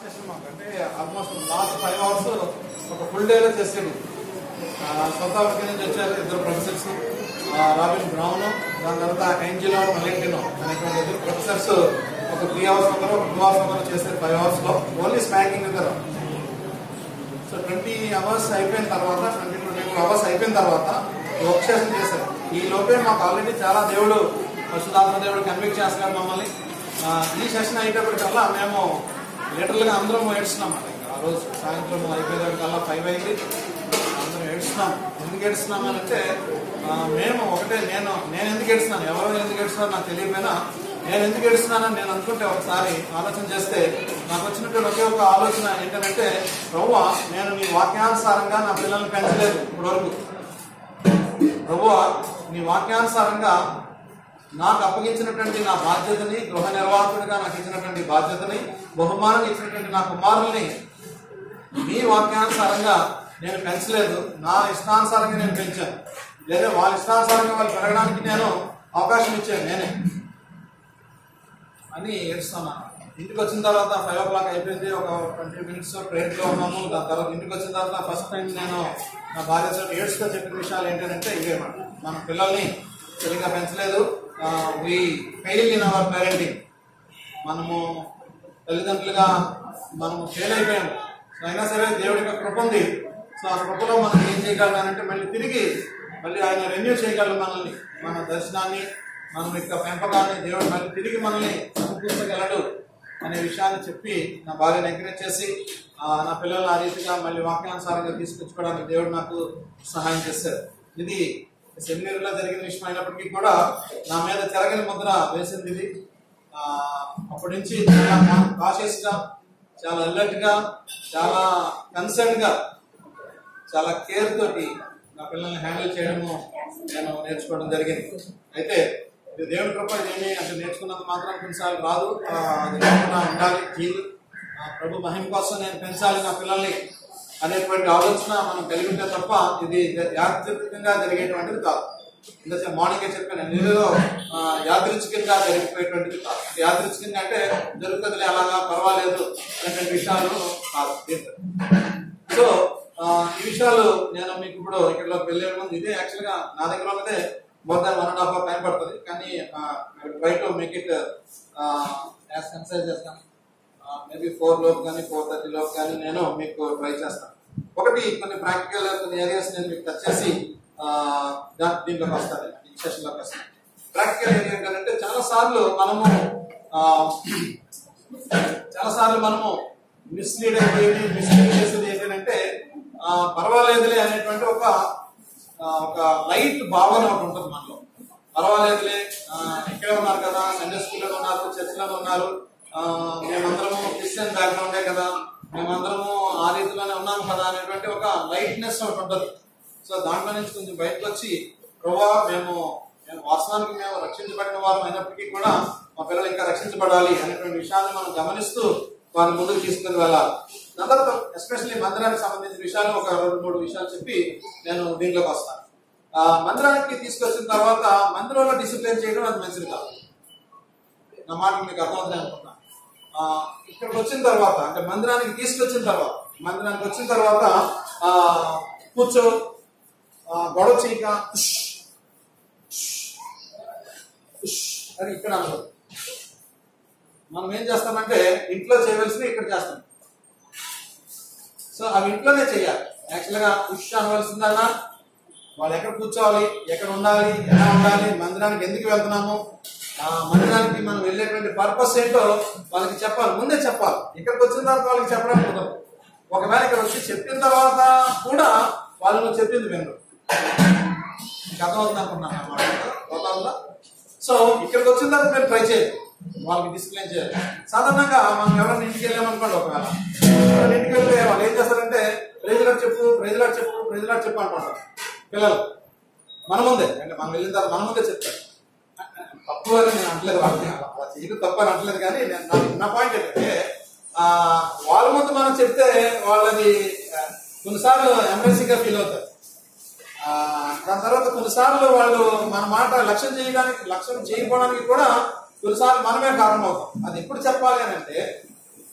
Session మాకు అంటే almost last five hours ఒక ఫుల్ డేలో చేసాడు సౌత్ ఆఫ్రికా నుంచి వచ్చారు ఇద్దరు ప్రొఫెసర్స్ రాబిన్ బ్రౌన్ దాని తర్వాత ఏంజిలో మలెంటినో అనేటువంటి ఇద్దరు ప్రొఫెసర్స్ ఒక త్రీ అవర్స్ ఒకరు ఒక టూ అవర్స్ ఒకరు చేశారు ఫైవ్ అవర్స్ లో ఓన్లీ స్మాకింగ్ ఇద్దరు సో ట్వంటీ అవర్స్ అయిపోయిన తర్వాత ట్వంటీ ట్వంటీ టూ అవర్స్ అయిపోయిన తర్వాత వర్క్ సెషన్ చేశారు ఈ లోపే మాకు ఆల్రెడీ చాలా దేవుడు పశుధాత్మ దేవుడు కన్విక్ట్ చేస్తున్నారు మమ్మల్ని ఆ, ఈ సెషన్ అయ్యేటప్పటికల్లా మేము లీటర్లుగా అందరం ఏడుస్తున్నాం అన్నమాట. ఆ రోజు సాయంత్రం అయిపోయేటప్పటికల్లా ఫైవ్ అయింది అందరం ఏడుస్తున్నాం ఎందుకు ఏడుస్తున్నాం అని అంటే ఆ, మేము ఒకటే నేను నేను ఎందుకు ఏడుస్తున్నాను ఎవరు ఎందుకు ఏడుస్తున్నారో నాకు తెలియకపోయినా నేను ఎందుకు ఏడుస్తున్నానని నేను అనుకుంటే ఒకసారి ఆలోచన చేస్తే నాకు వచ్చినటువంటి ఒకే ఒక ఆలోచన ఏంటంటే ప్రభువా నేను నీ వాక్యానుసారంగా నా పిల్లల్ని పెంచలేదు ఇప్పటివరకు ప్రభువా నీ వాక్యానుసారంగా నాకు అప్పగించినటువంటి నా బాధ్యతని గృహ నిర్వాహకుడిగా నాకు ఇచ్చినటువంటి బాధ్యతని బహుమానం ఇచ్చినటువంటి నా కుమారుల్ని మీ వాక్యానుసారంగా నేను పెంచలేదు నా ఇష్టానుసారంగా నేను పెంచాను లేదా వాళ్ళ ఇష్టానుసారంగా వాళ్ళు పెరగడానికి నేను అవకాశం ఇచ్చాను నేనే అని ఏడుస్తున్నాను ఇంటికి వచ్చిన తర్వాత ఫైవ్ ఓ క్లాక్ అయిపోయింది ఒక ట్వంటీ మినిట్స్ లో ఉన్నాము దాని తర్వాత ఇంటికి వచ్చిన తర్వాత ఫస్ట్ టైం నేను నా భార్యతో ఏడ్స్తో చెప్పిన విషయాలు ఏంటంటే ఇవే మాట మన పిల్లల్ని సరిగ్గా పెంచలేదు we fail in our parenting మనము తల్లిదండ్రులుగా మనము ఫెయిల్ అయిపోయాము సో అయినా సరే దేవుడి యొక్క కృప ఉంది సో ఆ కృపలో మనం ఏం చేయగలం అంటే మళ్ళీ తిరిగి మళ్ళీ ఆయన రెన్యూ చేయగలం మనల్ని మన దర్శనాన్ని మన యొక్క పెంపకాన్ని దేవుడు మళ్ళీ తిరిగి మనల్ని సమకూర్చగలడు అనే విషయాన్ని చెప్పి నా భార్యను ఎంకరేజ్ చేసి ఆ, నా పిల్లల్ని ఆ రీతిగా మళ్ళీ వాక్యానుసారంగా తీసుకొచ్చుకోవడానికి దేవుడు నాకు సహాయం చేశారు ఇది సెమినరీలో జరిగిన విషయం అయినప్పటికీ కూడా నా మీద తిరగని ముద్ర వేసింది ఇది ఆ, అప్పటి నుంచి చాలా కాషియస్ గా చాలా అలర్ట్ గా చాలా కన్సర్న్ గా చాలా కేర్ తోటి నా పిల్లల్ని హ్యాండిల్ చేయడము నేను నేర్చుకోవడం జరిగింది అయితే ఇది దేవుడి కృప ఇదేమి అంటే నేర్చుకున్నంత మాత్రం కొన్నిసార్లు రాదు ఆ, అది లేకుండా ఉండాలి జీలు ఆ, ప్రభు మహిమ కోసం నేను పెంచాలి నా పిల్లల్ని అనేటువంటి ఆలోచన మనం కలిగి ఉంటే తప్ప ఇది యాదృచ్ఛికంగా జరిగేటువంటిది కాదు ఇంత మార్నింగ్ చెప్పాను నేను ఏదో ఆ, యాదృచ్ఛికంగా జరిగిపోయేటువంటిది కాదు యాదృచ్ఛికంగా అంటే జరుగుతుందిలే అలాగా పర్వాలేదు అనేటువంటి విషయాలు కాదు దీంట్లో. సో ఆ, ఈ విషయాలు నేను మీకు ఇప్పుడు ఇక్కడలోకి వెళ్ళే ముందు ఇదే యాక్చువల్ గా నా దగ్గర ఉన్నదే more than one and half hour time పడుతుంది కానీ try to make it as concise చేస్తాను మేబీ ఫోర్ లోపు కానీ ఫోర్ థర్టీ లోపు కానీ నేను మీకు ట్రై చేస్తాను ఒకటి కొన్ని ప్రాక్టికల్ కొన్ని ఏరియాస్ నేను మీకు టచ్ చేసి ఆ, దా- దీంట్లోకి వస్తాను ఈ సెషన్లోకి వస్తాను ప్రాక్టికల్ ఏరియా ఏంటంటే చాలా సార్లు మనము ఆ, చాలా సార్లు మనము మిస్లీడ్ అయిపోయేది మిస్లీడ్ చేసేది ఏంటంటే ఆ, పర్వాలేదులే అనేటువంటి ఒక ఆ, ఒక లైట్ భావన ఒకటి ఉంటుంది మనలో పర్వాలేదులే ఆ, ఇక్కడే ఉన్నారు కదా సండే స్కూల్లో ఉన్నారు చర్చిలో ఉన్నారు ఆ, మేమందరము క్రిస్టియన్ బ్యాక్గ్రౌండే కదా మేమందరము ఆ రీతిలోనే ఉన్నాం కదా అనేటువంటి ఒక లైట్నెస్ ఒకటి ఉంటుంది సో దాంట్లో నుంచి కొంచెం బయటకు వచ్చి ప్రభా మేము మేము వాస్తవానికి మేము రక్షించబడిన వారు అయినప్పటికీ కూడా మా పిల్లలు ఇంకా రక్షించబడాలి అనేటువంటి విషయాన్ని మనం గమనిస్తూ వారిని ముందుకు తీసుకుని వెళ్ళాలి దాని తర్వాత ఎస్పెషల్లీ మందిరానికి సంబంధించిన విషయాలు ఒక రెండు మూడు విషయాలు చెప్పి నేను దీంట్లోకి వస్తాను ఆ, మందిరానికి తీసుకొచ్చిన తర్వాత మందిరంలో డిసిప్లిన్ చేయడం అది మంచిది కాదు నా మాట మీకు అర్థమవుతుంది అనుకుంటున్నా ఆ, ఇక్కడికి వచ్చిన తర్వాత అంటే మందిరానికి తీసుకొచ్చిన తర్వాత మందిరానికి వచ్చిన తర్వాత ఆ, కూర్చో ఆ, గొడవ చేయక ఉష్, ఉష్, ఉష్ అని ఇక్కడ అనదు మనం ఏం చేస్తామంటే ఇంట్లో చేయవలసినవి ఇక్కడ చేస్తాం సో అవి ఇంట్లోనే చేయాలి యాక్చువల్గా ఉష్ అనవలసిందన్నా వాళ్ళు ఎక్కడ కూర్చోవాలి ఎక్కడ ఉండాలి ఎలా ఉండాలి మందిరానికి ఎందుకు వెళ్తున్నాము ఆ మందిరానికి మనం వెళ్ళేటువంటి పర్పస్ ఏంటో వాళ్ళకి చెప్పాలి ముందే చెప్పాలి ఇక్కడికి వచ్చిన తర్వాత వాళ్ళకి చెప్పడానికి కుదరదు ఒకవేళ ఇక్కడ వచ్చి చెప్పిన తర్వాత కూడా వాళ్ళు నువ్వు చెప్పింది వినరు మీకు అర్థమవుతుంది అనుకుంటున్నాను అన్నమాట అర్థమవుతుందా సో ఇక్కడికి వచ్చిన తర్వాత మీరు ట్రై చేయాలి వాళ్ళకి డిసిప్లైన్ చేయాలి సాధారణంగా మనం ఎవరైనా ఇంటికి వెళ్ళామనుకోండి ఒకవేళ ఎవరైనా ఇంటికి వెళ్తే వాళ్ళు ఏం చేస్తారంటే ప్రైజ్లాట్ చెప్పు ప్రైజ్లాట్ చెప్పు ప్రైజ్లాట్ చెప్పు అంటుంటారు పిల్లలు మన ముందే అంటే మనం వెళ్ళిన తర్వాత మన ముందే చెప్తారు తప్పు అని నేను అంటలేదు వాళ్ళకి అలా చేయడం తప్పు అని అంటలేదు కానీ నేను నా- నా పాయింట్ ఏంటంటే ఆ, వాళ్ళ ముందు మనం చెప్తే వాళ్ళది ఆ, కొన్నిసార్లు ఎమర్జెన్సీగా ఫీల్ అవుతారు ఆ, దాని తర్వాత కొన్నిసార్లు వాళ్ళు మన మాట లక్ష్యం చేయడానికి లక్ష్యం చేయకపోవడానికి కూడా కొన్నిసార్లు మనమే కారణం అవుతాం అది ఎప్పుడు చెప్పాలి అని అంటే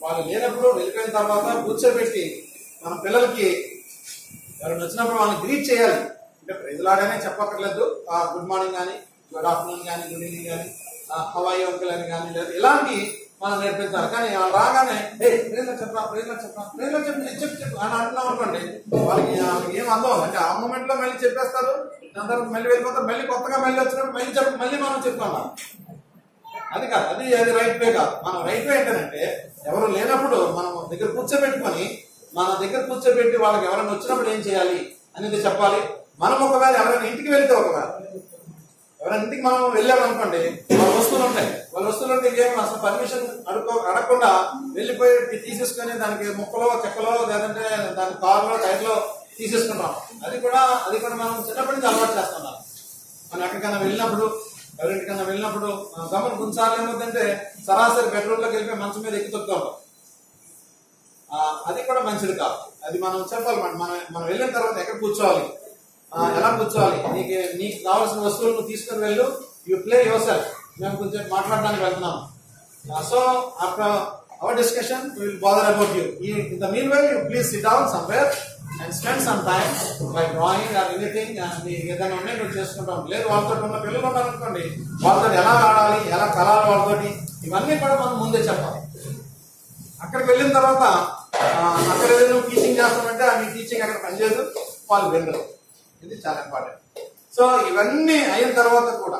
వాళ్ళు లేనప్పుడు వెళ్ళిపోయిన తర్వాత కూర్చోబెట్టి మన పిల్లలకి ఎవరైనా వచ్చినప్పుడు వాళ్ళని గ్రీట్ చేయాలి అంటే ప్రజలాగానే చెప్పక్కర్లేదు ఆ గుడ్ మార్నింగ్ కానీ గుడ్ ఆఫ్టర్నూన్ కానీ గుడ్ ఈవినింగ్ కానీ హవాయి అంకుల్ అని కానీ లేదా ఇలాంటి మనం నేర్పించాలి కానీ వాళ్ళు రాగానే ఏ ప్రేమలో చెప్పరా ప్రేమలో చెప్పరా ప్రేమలో చెప్పు నేను చెప్పు చెప్పు అని అంటున్నాం అనుకోండి వాళ్ళకి వాళ్ళకి ఏం అందం అంటే ఆ మూమెంట్ లో మళ్ళీ చెప్పేస్తారు దాని తర్వాత మళ్ళీ వెళ్ళిపోతారు మళ్ళీ కొత్తగా మళ్ళీ వచ్చినప్పుడు మళ్ళీ చెప్పు మళ్ళీ మనం చెప్తాం అది కాదు అది అది రైట్ వే కాదు మనం రైట్ వే ఏంటంటే ఎవరు లేనప్పుడు మనం దగ్గర కూర్చోబెట్టుకొని మన దగ్గర కూర్చోబెట్టి వాళ్ళకి ఎవరైనా వచ్చినప్పుడు ఏం చేయాలి అనేది చెప్పాలి మనం ఒకవేళ ఎవరైనా ఇంటికి వెళ్తే ఒకవేళ ఎవరైనా ఇంటికి మనం వెళ్ళామనుకోండి వాళ్ళ వస్తువులు ఉంటాయి వాళ్ళ వస్తువులు ఉంటే ఇంకేం అసలు పర్మిషన్ అడుక్కో అడగకుండా వెళ్ళిపోయి తీసేసుకొని దానికి ముక్కలో చెక్కలో లేదంటే దాని కార్లో టైర్లో తీసేసుకుంటాం అది కూడా అది కూడా మనం చిన్నప్పటి నుంచి అలవాటు చేస్తున్నాం మనం ఎక్కడికైనా వెళ్ళినప్పుడు ఎవరింటికైనా వెళ్ళినప్పుడు ఆ, గమని కొన్నిసార్లు ఏమవుతుందంటే సరాసరి బెడ్రూమ్ లోకి వెళ్ళిపోయి మంచం మీద ఎక్కి తొక్కుతాం ఆ, అది కూడా మంచిది కాదు అది మనం చెప్పాలి మనం మనం మనం వెళ్ళిన తర్వాత ఎక్కడ కూర్చోవాలి ఆ, ఎలా కూర్చోవాలి నీకు నీకు కావాల్సిన వస్తువులు నువ్వు తీసుకుని వెళ్ళు యూ ప్లే యువర్ సెల్ఫ్ మేము కొంచెం మాట్లాడడానికి వెళ్తున్నాం so after our discussion will bother about you in the meanwhile you please sit down somewhere and spend some time by drawing or anything ఏదైనా ఉన్నాయి నువ్వు చేసుకుంటాం లేదు వాళ్ళతో ఉన్న పిల్లలు ఉన్నారు అనుకోండి వాళ్ళతో ఎలా ఆడాలి ఎలా కలాలి వాళ్ళతోటి ఇవన్నీ కూడా మనం ముందే చెప్పాలి అక్కడికి వెళ్ళిన తర్వాత ఆ, అక్కడ ఏదో నువ్వు టీచింగ్ చేస్తామంటే ఆ నీ టీచింగ్ అక్కడ పనిచేయదు వాళ్ళు వినరు ఇది చాలా ఇంపార్టెంట్ సో ఇవన్నీ అయిన తర్వాత కూడా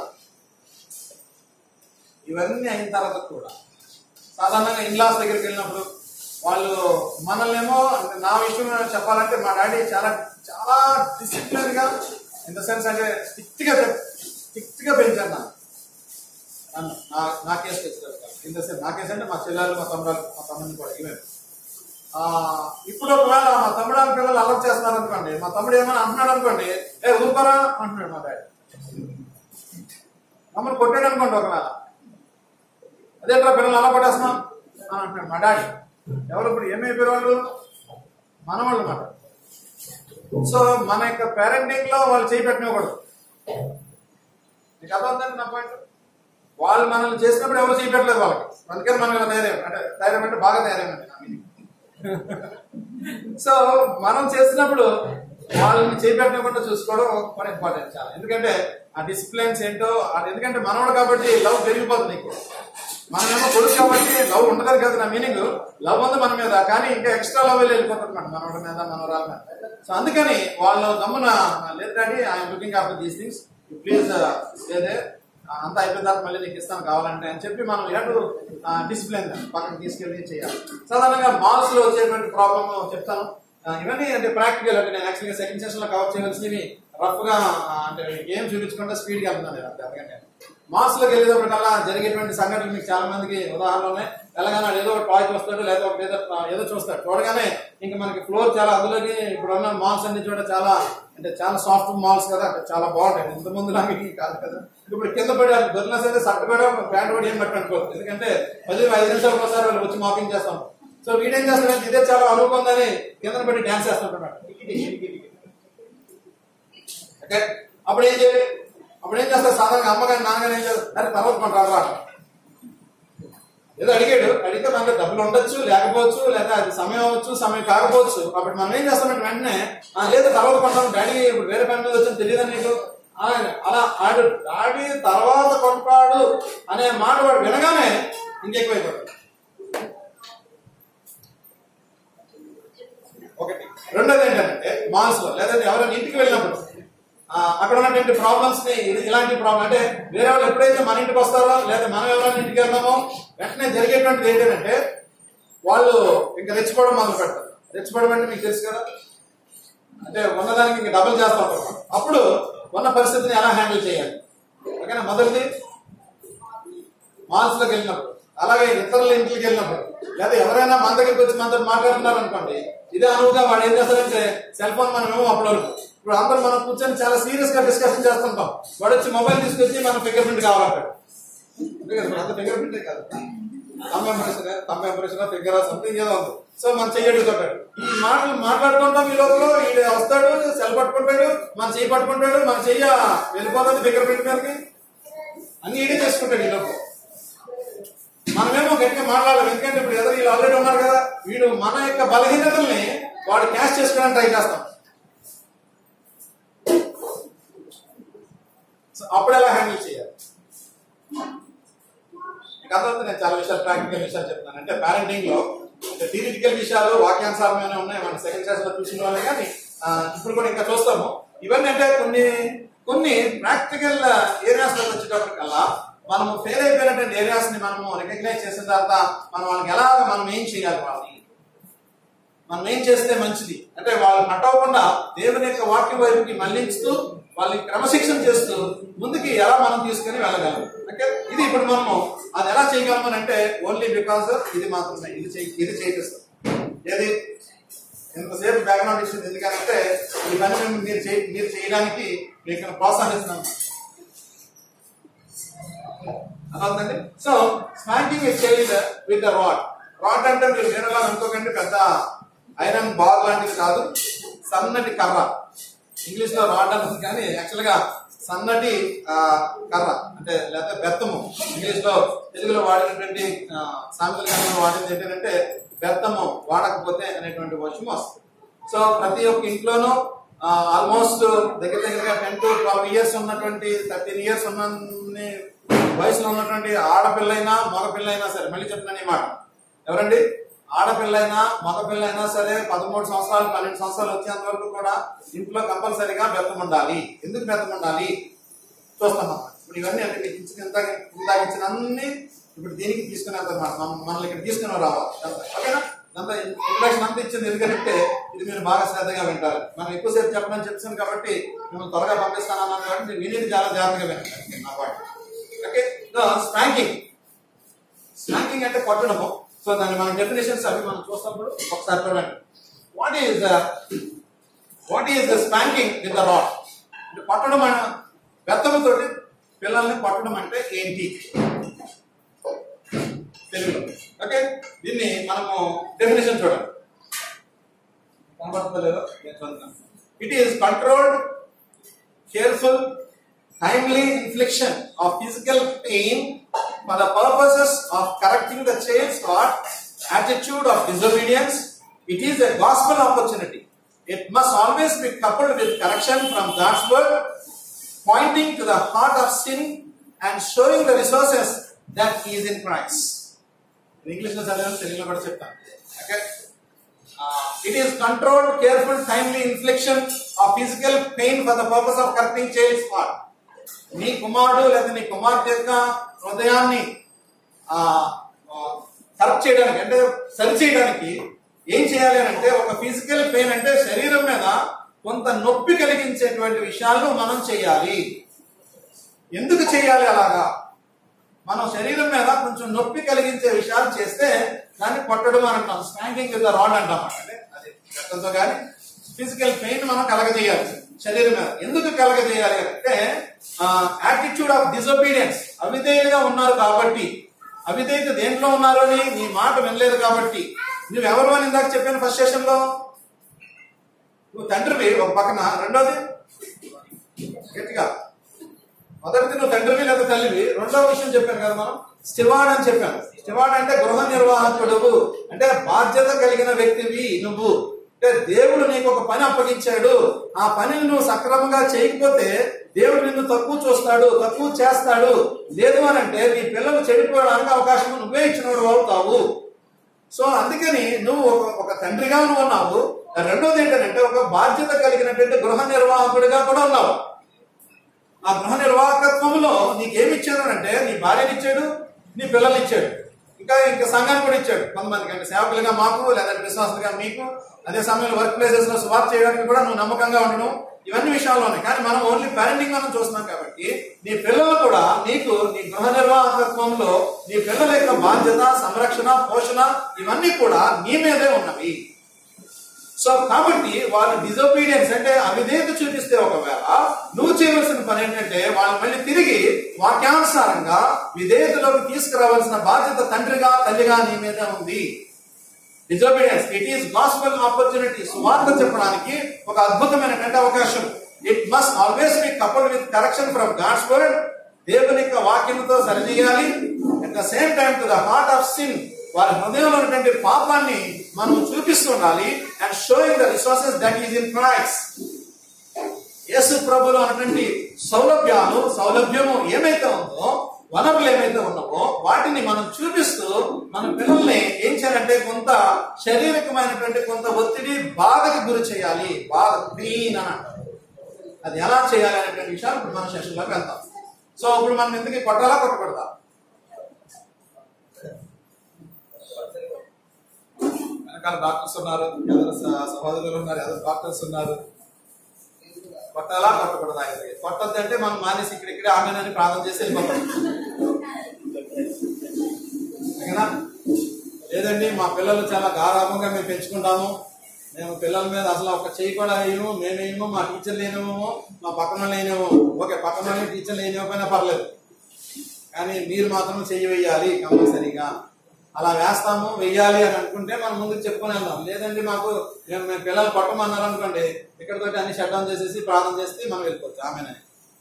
ఇవన్నీ అయిన తర్వాత కూడా సాధారణంగా ఇన్లాస్ దగ్గరికి వెళ్ళినప్పుడు వాళ్ళు మనల్ని ఏమో అంటే నా విషయం చెప్పాలంటే మా డాడీ చాలా చాలా డిసిప్లిన్ గా ఇన్ ద సెన్స్ అంటే స్ట్రిక్ట్ గా స్ట్రిక్ట్ గా పెంచాను నన్ను. నన్ను నా నా కేసు ఇన్ ద సెన్స్ నా కేసు అంటే మా చెల్లెలు మా తమ్ముడు మా తమ్ముడిని కూడా ఈవెన్ ఆ, ఇప్పుడు ఒకవేళ మా తమ్ముడు వాళ్ళ పిల్లలు అలర్ట్ చేస్తున్నారు అనుకోండి మా తమ్ముడు ఏమైనా అంటున్నాడు అనుకోండి ఏ ఊరుకోరా అంటున్నాడు మా డాడీ మమ్మల్ని కొట్టాడు అనుకోండి ఒకవేళ అదేంట్రా పిల్లలు అలా కొట్టేస్తున్నాం అని అంటున్నాడు మా డాడీ ఎవరు ఇప్పుడు ఏమైపోయారు వాళ్ళు మనవాళ్ళు మాట సో మన యొక్క పేరెంటింగ్ లో వాళ్ళు చేయి పెట్టనివ్వకూడదు నీకు అర్థం నా పాయింట్ వాళ్ళు మనల్ని చేసినప్పుడు ఎవరు చేయి పెట్టలేదు వాళ్ళకి అందుకని మనం ఇలా తయారయ్యాం అంటే తయారయ్యాం అంటే బాగా తయారయ్యామండి నా meaning. సో మనం చేసినప్పుడు వాళ్ళని చేపెట్టకుండా చూసుకోవడం కూడా ఇంపార్టెంట్ చాలా ఎందుకంటే ఆ డిసిప్లిన్స్ ఏంటో అది ఎందుకంటే మనవాడు కాబట్టి లవ్ పెరిగిపోతుంది నీకు మనమేమో కొడుకు కాబట్టి లవ్ ఉండదు కదా నా మీనింగ్ లవ్ ఉంది మన మీద కానీ ఇంకా ఎక్స్ట్రా లవ్ వెళ్ళిపోతుంది మన మనవడి మీద మనవరాల మీద సో అందుకని వాళ్ళు గమ్మున లేదు daddy I'm looking after these things please లేదే అంతా అయిపోయిన తర్వాత మళ్ళీ నీకు ఇస్తాను కావాలంటే అని చెప్పి మనం ఎటు డిసిప్లిన్ పక్కన తీసుకెళ్ళి చేయాలి సాధారణంగా మాల్స్ లో వచ్చేటువంటి ప్రాబ్లమ్ చెప్తాను ఆ, ఇవన్నీ అంటే ప్రాక్టికల్ అంటే నేను యాక్చువల్గా సెకండ్ సెషన్ లో కవర్ చేయవలసినవి రఫ్ గా ఆ, అంటే ఏం చూపించకుండా స్పీడ్ గా వెళ్తున్నాను నేను అంతే అందుకంటే మాల్స్ లోకి వెళ్ళేటప్పటికల్లా జరిగేటువంటి సంఘటనలు మీకు చాలా మందికి ఉదాహరణలు ఉన్నాయి తెలంగాణ ఏదో ఒక టాయ్ చూస్తాడు లేదా ఒక ఏదో ఏదో చూస్తాడు చూడగానే ఇంకా మనకి ఫ్లోర్ చాలా అందులోకి ఇప్పుడు ఉన్న మాల్స్ అన్ని చోట చాలా అంటే చాలా సాఫ్ట్ మాల్స్ కదా అంటే చాలా బాగుంటాయి ఇంత ముందు నాకు ఇది కాదు కదా ఇప్పుడు కింద పడి దొరికినా సరే సట్టు కూడా ప్యాంట్ కూడా ఏం పట్టుకోవద్దు ఎందుకంటే పది ఐదు నిమిషాలకు ఒకసారి వాళ్ళు వచ్చి మాకింగ్ చేస్తాం సో వీడేం చేస్తాడంటే ఇదే చాలా అనుభవం ఉందని కింద పడి డాన్స్ చేస్తుంటున్నాడు ఓకే అప్పుడు ఏం చేయాలి అప్పుడు ఏం చేస్తారు సాధారణంగా అమ్మగారి నాన్నగారు ఏం చేస్తారు అరే తర్వాత కొంటారు రా ఏదో అడిగాడు అడిగితే మనకి డబ్బులు ఉండొచ్చు లేకపోవచ్చు లేదా అది సమయం అవ్వచ్చు సమయం కాకపోవచ్చు అప్పుడు మనం ఏం చేస్తామంటే వెంటనే "ఆ, లేదు తర్వాత కొంటాం డాడీ ఇప్పుడు వేరే పని మీద వచ్చింది తెలియదా నీకు ఆ, అలా ఆడు డాడీ తర్వాత కొంటాడు అనే మాట వాడు వినగానే ఇంకెక్కువైపోతాడు ఒకటి రెండోది ఏంటంటే మాల్స్ లో లేదంటే ఎవరైనా ఇంటికి వెళ్ళినప్పుడు ఆ, అక్కడ ఉన్నటువంటి ప్రాబ్లమ్స్ ని ఇది- ఇలాంటి ప్రాబ్లం అంటే వేరే వాళ్ళు ఎప్పుడైతే మన ఇంటికి వస్తారో లేదా మనం ఎవరైనా ఇంటికి వెళ్తామో వెంటనే జరిగేటువంటిది ఏంటంటే వాళ్ళు ఇంకా రెచ్చిపోవడం మొదలు పెడతారు రెచ్చిపోవడం అంటే మీకు తెలుసు కదా అంటే ఉన్నదానికి ఇంకా డబుల్ చేస్తా ఉంటారు అప్పుడు ఉన్న పరిస్థితిని ఎలా హ్యాండిల్ చేయాలి ఓకేనా మొదటిది మాల్స్ లోకి వెళ్ళినప్పుడు అలాగే ఇతరుల ఇంటికి వెళ్ళినప్పుడు లేదా ఎవరైనా మన దగ్గరికి వచ్చి మనతో మాట్లాడుతున్నారు అనుకోండి ఇదే అనువుగా వాడు ఏం చేస్తారంటే సెల్ ఫోన్ మనం ఏమో అప్లోడ్ ఇప్పుడు అందరూ మనం కూర్చొని చాలా సీరియస్ గా డిస్కషన్ చేస్తుంటాం వాడు వచ్చి మొబైల్ తీసుకొచ్చి మన ఫింగర్ ప్రింట్ కావాలంటాడు అంతే కదా, అంత ఫింగర్ ప్రింటే కాదు తమ్ ఎంప్రెషన్ తమ్ ఎంప్రెషన్ ఫింగర్ సంథింగ్ ఏదో ఉంది సో మన చెయ్యడుగుతాడు ఈ మాటలు మాట్లాడుకుంటాం ఈ లోపల ఈడ వస్తాడు సెల్ పట్టుకుంటాడు మన చెయ్యి పట్టుకుంటాడు మన చెయ్యి వెళ్ళిపోతుంది ఫింగర్ ప్రింట్ మీదకి అన్ని ఈడే చేసుకుంటాడు ఈ లోపల మనమేమో గట్టిగా మాట్లాడాలి ఎందుకంటే ఇప్పుడు ఎదురు వీళ్ళు ఆల్రెడీ ఉన్నారు కదా వీడు మన యొక్క బలహీనతల్ని వాడు క్యాష్ చేసుకోవడానికి ట్రై చేస్తాం సో అప్పుడు ఎలా హ్యాండిల్ చేయాలి మీకు అర్థమవుతుంది నేను చాలా విషయాలు ప్రాక్టికల్ విషయాలు చెప్తాను అంటే పేరెంటింగ్ లో థియరిటికల్ విషయాలు వాక్యానుసారమైన ఉన్నాయి మన సెకండ్ క్లాస్ లో చూసిన వాళ్ళే కానీ ఆ, ఇప్పుడు కూడా ఇంకా చూస్తాము ఇవన్నీ అంటే కొన్ని కొన్ని ప్రాక్టికల్ ఏరియాస్ లో వచ్చేటప్పటికల్లా మనము ఫెయిల్ అయిపోయినటువంటి ఏరియాస్ ని మనము రికగ్నైజ్ చేసిన తర్వాత మనం వాళ్ళకి ఎలా మనం ఏం చేయాలి వాళ్ళని మనం ఏం చేస్తే మంచిది అంటే వాళ్ళు పట్టవకుండా దేవుని యొక్క వాక్య వైపుకి మళ్లించుతూ వాళ్ళని క్రమశిక్షణ చేస్తూ ముందుకి ఎలా మనం తీసుకొని వెళ్ళగలం ఓకే ఇది ఇప్పుడు మనము అది ఎలా చేయగలమని అంటే ఓన్లీ బికాస్ ఇది మాత్రమే ఇది చేయి ఇది చేపిస్తాం ఏది ఎంతసేపు బ్యాక్గ్రౌండ్ ఇస్తుంది ఎందుకంటే ఈ పని మేము మీరు చేయ మీరు చేయడానికి మీకు ప్రోత్సహిస్తున్నాం అర్థమవుతుందండి so smacking is child with the rod rod అంటే మీరు వేరేలా అనుకోకండి పెద్ద ఐరన్ బాల్ లాంటిది కాదు సన్నటి కర్ర ఇంగ్లీష్ లో రాడ్ అంటుంది కానీ యాక్చువల్ గా సన్నటి ఆ, కర్ర అంటే లేకపోతే బెత్తము ఇంగ్లీష్ లో తెలుగులో వాడినటువంటి ఆ, సామెతల గ్రంథంలో వాడింది ఏంటంటే బెత్తము వాడకపోతే అనేటువంటి వర్షం వస్తుంది సో ప్రతి ఒక్క ఇంట్లోనూ ఆల్మోస్ట్ దగ్గర దగ్గరగా టెన్ టు ట్వెల్వ్ ఇయర్స్ ఉన్నటువంటి థర్టీన్ ఇయర్స్ ఉన్న వయసులో ఉన్నటువంటి ఆడపిల్లైనా మగపిల్లైనా సరే మళ్ళీ చెప్తున్నాను ఈ మాట ఎవరండి ఆడపిల్లైనా మగపిల్లైనా సరే పదమూడు సంవత్సరాలు పన్నెండు సంవత్సరాలు వచ్చేంత వరకు కూడా ఇంట్లో కంపల్సరీగా బెత్తం ఉండాలి ఎందుకు బెత్తం ఉండాలి చూస్తాం ఇప్పుడు ఇవన్నీ అంటే మీకు ఇచ్చిన ఇందాక ఇందాక ఇచ్చిన అన్ని ఇప్పుడు దీనికి తీసుకుని వెళ్తాం మనం మనల్ని ఇక్కడ తీసుకుని రావాలి ఇదంతా. ఓకేనా ఇదంతా ఇంట్రడక్షన్ అంతా ఇచ్చింది ఎందుకంటే ఇది మీరు బాగా శ్రద్ధగా వింటారు మనం ఎక్కువసేపు చెప్పమని చెప్తాను కాబట్టి మేము త్వరగా పంపిస్తాను అన్నాను కాబట్టి మీరు వినేది చాలా జాగ్రత్తగా వినండి నా పాటు ఓకే స్పాంకింగ్ స్నాకింగ్ అంటే కొట్టడము సో దాని మన డెఫినేషన్స్ అవి మనం చూసినప్పుడు ఒకసారి చూడండి what is the what is the spanking with the rod అంటే కొట్టడం అన్న బెత్తముతోటి పిల్లల్ని కొట్టడం అంటే ఏంటి తెలుగులో ఓకే దీన్ని మనము డెఫినేషన్ చూడండి కనబడతలేదో it is controlled careful, timely infliction of physical pain for the purposes of correcting the child's thought, attitude of disobedience. It is a gospel opportunity. It must always be coupled with correction from God's word, pointing to the heart of sin and showing the resources that he is in Christ. English లో చదివాను తెలుగులో కూడా చెప్తాను okay it is controlled careful timely infliction of physical pain for the purpose of correcting child's heart నీ కుమారుడు లేదా నీ కుమార్తె యొక్క హృదయాన్ని కరెక్ట్ చేయడానికి అంటే సరి చేయడానికి ఏం చేయాలి అని అంటే ఒక ఫిజికల్ పెయిన్ అంటే శరీరం మీద కొంత నొప్పి కలిగించేటువంటి విషయాలను మనం చేయాలి ఎందుకు చేయాలి అలాగా మనం శరీరం మీద కొంచెం నొప్పి కలిగించే విషయాలు చేస్తే దాన్ని కొట్టడం అని అంటాం స్పాంకింగ్ విత్ రాడ్ అంటాం అంటే అది రక్తంతో కానీ ఫిజికల్ పెయిన్ మనం కలగజేయాలి శరీరం మీద ఎందుకు కలగజేయాలి అంటే యాటిట్యూడ్ ఆఫ్ డిసొబీడియన్స్ అవిధేయులుగా ఉన్నారు కాబట్టి అవిధేయత దేంట్లో ఉన్నారు అని నీ మాట వినలేదు కాబట్టి నువ్వెవరు అని ఇందాక చెప్పాను ఫస్ట్ సెషన్ లో నువ్వు తండ్రివి ఒక పక్కన రెండోది గట్టిగా మొదటిది నువ్వు తండ్రివి లేదా తల్లివి రెండవ విషయం చెప్పాను కదా మనం స్టివార్డ్ అని చెప్పాను స్టివార్డ్ అంటే గృహ నిర్వాహకుడు అంటే బాధ్యత కలిగిన వ్యక్తివి నువ్వు అంటే దేవుడు నీకు ఒక పని అప్పగించాడు ఆ పనిని నువ్వు సక్రమంగా చేయకపోతే దేవుడు నిన్ను తక్కువ చూస్తాడు తక్కువ చేస్తాడు లేదు అని అంటే నీ పిల్లలు చెడిపోవడానికి అవకాశం నువ్వే ఇచ్చినోడు అవుతావు సో అందుకని నువ్వు ఒక ఒక తండ్రిగా నువ్వు ఉన్నావు రెండోది ఏంటంటే ఒక బాధ్యత కలిగినటువంటి గృహ నిర్వాహకుడిగా కూడా ఉన్నావు ఆ గృహ నిర్వాహకత్వంలో నీకేమి ఇచ్చాడు అంటే నీ భార్యని ఇచ్చాడు నీ పిల్లల్ని ఇచ్చాడు ఇంకా ఇంకా సంఘాన్ని కూడా ఇచ్చాడు కొంతమందికి అంటే సేవకులుగా మాకు లేదంటే విశ్వాసులుగా మీకు అదే సమయంలో వర్క్ ప్లేసెస్ లో స్వాప్ చేయడానికి కూడా నువ్వు నమ్మకంగా ఉండడం ఇవన్నీ విషయాలు ఉన్నాయి కానీ మనం ఓన్లీ పేరెంటింగ్ మనం చూస్తున్నాం కాబట్టి నీ పిల్లలు కూడా నీకు నీ గృహ నిర్వాహకత్వంలో నీ పిల్లల యొక్క బాధ్యత సంరక్షణ పోషణ ఇవన్నీ కూడా నీ మీదే ఉన్నవి సో కాబట్టి వాళ్ళు డిజోబీడియన్స్ అంటే అవిధేయత చూపిస్తే ఒకవేళ నువ్వు చేయవలసిన పని ఏంటంటే వాళ్ళు మళ్ళీ తిరిగి వాక్యానుసారంగా విధేయతలోకి తీసుకురావాల్సిన బాధ్యత తండ్రిగా తల్లిగా నీ మీద ఉంది disobedience it is gospel opportunity సువార్త చెప్పడానికి ఒక అద్భుతమైనటువంటి అవకాశం it must always be coupled with correction from God's word దేవుని యొక్క వాక్యంతో సరిచేయాలి at the same time to the heart of sin వారి హృదయంలో ఉన్నటువంటి పాపాన్ని మనం చూపిస్తుండాలి and showing the resources that is in Christ యేసు ప్రభులో ఉన్నటువంటి సౌలభ్యాలు సౌలభ్యము ఏమైతే ఉందో వనరులు ఏమైతే ఉన్నావో వాటిని మనం చూపిస్తూ మన పిల్లల్ని ఏం చేయాలంటే కొంత శారీరకమైనటువంటి కొంత ఒత్తిడి బాధకి గురి చేయాలి బాధ పెయిన్ అని అంటారు అది ఎలా చేయాలి అనేటువంటి విషయాలు ఇప్పుడు మన సెషన్లోకి వెళ్తాం సో ఇప్పుడు మనం ఎందుకు కొట్టాలా కొట్టకూడదా వెనకాల డాక్టర్స్ ఉన్నారు ఎదురు స- సహోదరులు ఉన్నారు ఎదురు డాక్టర్స్ ఉన్నారు కొట్టాలా కొట్టకూడదా అనేది కొట్టద్దు అంటే మనం మానేసి ఇక్కడ ఇక్కడే ఆమెనని ప్రార్థన చేసి వెళ్ళిపోతాం ఓకేనా లేదండి మా పిల్లలు చాలా గారాభంగా మేము పెంచుకుంటాము మేము పిల్లల మీద అసలు ఒక చేయి కూడా వేయము మేమేమో మా టీచర్ లేనేమో మా పక్కన వాళ్ళు లేనేమో ఓకే పక్కన వాళ్ళు టీచర్ లేనిపోయినా పర్లేదు కానీ మీరు మాత్రం చెయ్యి వేయాలి కంపల్సరీగా అలా వేస్తాము వెయ్యాలి అని అనుకుంటే మనం ముందుకు చెప్పుకొని వెళ్దాం లేదండి మాకు మేము మేము పిల్లలు కొట్టమన్నారు అనుకోండి ఇక్కడితో అన్ని షట్ డౌన్ చేసేసి ప్రార్థన చేస్తే మనం వెళ్ళిపోవచ్చు ఆమెనే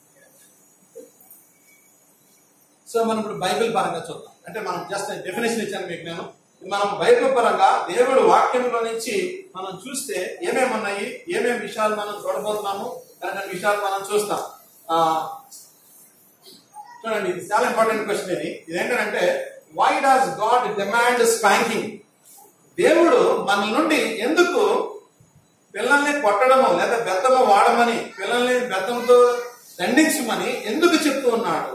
సో మనం ఇప్పుడు బైబిల్ పరంగా చూద్దాం అంటే మనం జస్ట్ డెఫినేషన్ ఇచ్చాను మీకు నేను మనం బైబిల్ పరంగా దేవుడు వాక్యంలో నుంచి మనం చూస్తే ఏమేమి ఉన్నాయి ఏమేమి విషయాలు మనం చూడబోతున్నాము అనే విషయాలు మనం చూస్తాం ఆ, చూడండి ఇది చాలా ఇంపార్టెంట్ క్వశ్చన్ ఇది ఇదేంటంటే why does God demand spanking దేవుడు మన నుండి ఎందుకు పిల్లల్ని కొట్టడము లేదా బెత్తము వాడమని పిల్లల్ని బెత్తంతో దండించమని ఎందుకు చెప్తూ ఉన్నాడు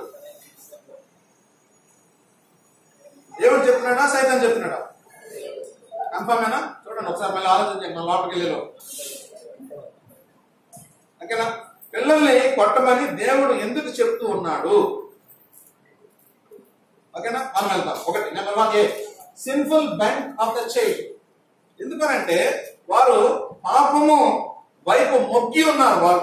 దేవుడు చెప్తున్నాడా సైతం చెప్తున్నాడా కన్ఫర్మేనా చూడండి ఒకసారి మళ్ళీ ఆలోచించండి మన లోపలికి వెళ్ళేలో ఓకేనా పిల్లల్ని కొట్టమని దేవుడు ఎందుకు చెప్తూ ఉన్నాడు ఓకేనా మనం వెళ్తాం ఒకటి number one a sinful bent of the child ఎందుకనంటే వారు పాపము వైపు మొక్కి ఉన్నారు వాళ్ళు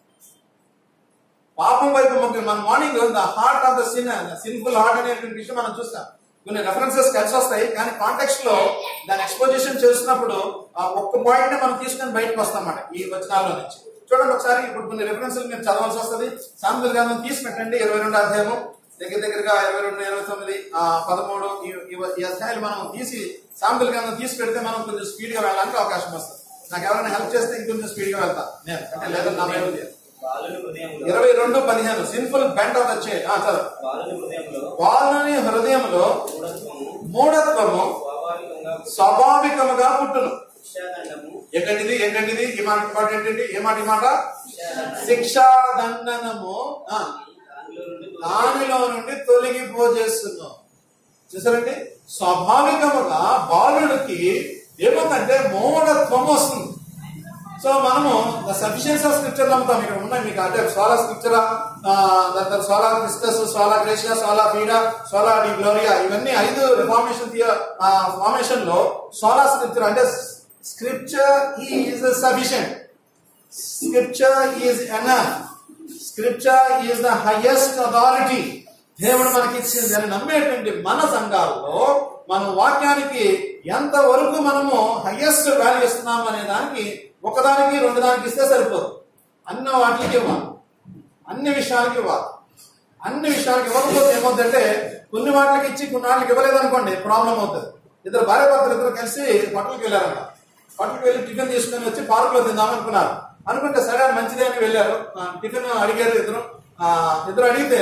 పాపం వైపు మొక్కి మన morning the heart of the sin sinful heart అనేటువంటి విషయం మనం చూస్తాం కొన్ని రెఫరెన్సెస్ కలిసి వస్తాయి కానీ కాంటెక్స్ట్ లో దాని ఎక్స్పోజిషన్ చేస్తున్నప్పుడు ఆ ఒక్క పాయింట్ నే మనం తీసుకొని బయటకు వస్తాం అన్నమాట ఈ వచనాల్లో నుంచి చూడండి ఒకసారి ఇప్పుడు కొన్ని రెఫరెన్స్లు మీరు చదవాల్సి వస్తుంది సామెతల గ్రంథం తీసి పెట్టండి ఇరవై రెండు అధ్యాయము దగ్గర దగ్గరగా ఇరవై రెండు ఇరవై తొమ్మిది ఆ, పదమూడు ఈ- ఈ- ఈ అధ్యాయాలు మనం తీసి సామెతల గ్రంథం తీసి పెడితే మనం కొంచెం స్పీడ్ గా వెళ్ళడానికి అవకాశం వస్తుంది నాకు ఎవరైనా హెల్ప్ చేస్తే ఇంకొంచెం స్పీడ్ గా వెళ్తా నేను అంటే లేదా నా మీద ఉంది. బాలుని హృదయంలో ఇరవై రెండు పదిహేను సింపుల్ బెంట్ ఆఫ్ ద చే చదువు బాలుని హృదయంలో వాళ్ళని హృదయంలో మూఢత్వము మూఢత్వము స్వాభావికంగా స్వాభావికముగా పుట్టును శిక్షాదండము ఏంటంటిది ఏంటంటిది ఈ మాట ఇంపార్టెంట్ ఏంటి ఏ మాట ఈ మాట శిక్షా దండనము ఆ, దానిలో నుండి దానిలో నుండి తొలగిపోజేస్తున్నాం చూసారండి స్వాభావికముగా బాలుడికి ఏముందంటే మూఢత్వం వస్తుంది సో మనము ద సఫిషియన్స్ ఆఫ్ స్క్రిప్చర్ నమ్ముతాం ఇక్కడ ఉన్నాయి మీకు అంటే సోలా స్క్రిప్చరా దాని తర్వాత sola Christus sola gratia sola fide sola deo gloria ఇవన్నీ ఐదు రిఫార్మేషన్ ఫార్మేషన్ లో సోలా స్క్రిప్చర్ అంటే scripture is sufficient scripture is enough scripture is the highest authority దేవుడు మనకి ఇచ్చింది అని నమ్మేటువంటి మన సంఘాల్లో మన వాక్యానికి ఎంత వరకు మనము హైయెస్ట్ వాల్యూ ఇస్తున్నాం అనే దానికి ఒకదానికి రెండు దానికి ఇస్తే సరిపోదు అన్న వాటికి ఇవ్వాలి అన్ని విషయాలకి ఇవ్వాలి అన్ని విషయాలకి ఇవ్వకపోతే ఏమవుతుందంటే కొన్ని వాటికి ఇచ్చి కొన్ని వాటికి ఇవ్వలేదు అనుకోండి ప్రాబ్లం అవుతుంది ఇద్దరు భార్య భర్తలు ఇద్దరు కలిసి హోటల్కి వెళ్ళారంట హోటల్కి వెళ్ళి టిఫిన్ తీసుకొని వచ్చి పార్క్ లో తిందాం అనుకున్నారు అనుకుంటే సరే అది మంచిదే అని వెళ్ళారు ఆ, టిఫిన్ అడిగారు ఇద్దరు ఆ, ఇద్దరు అడిగితే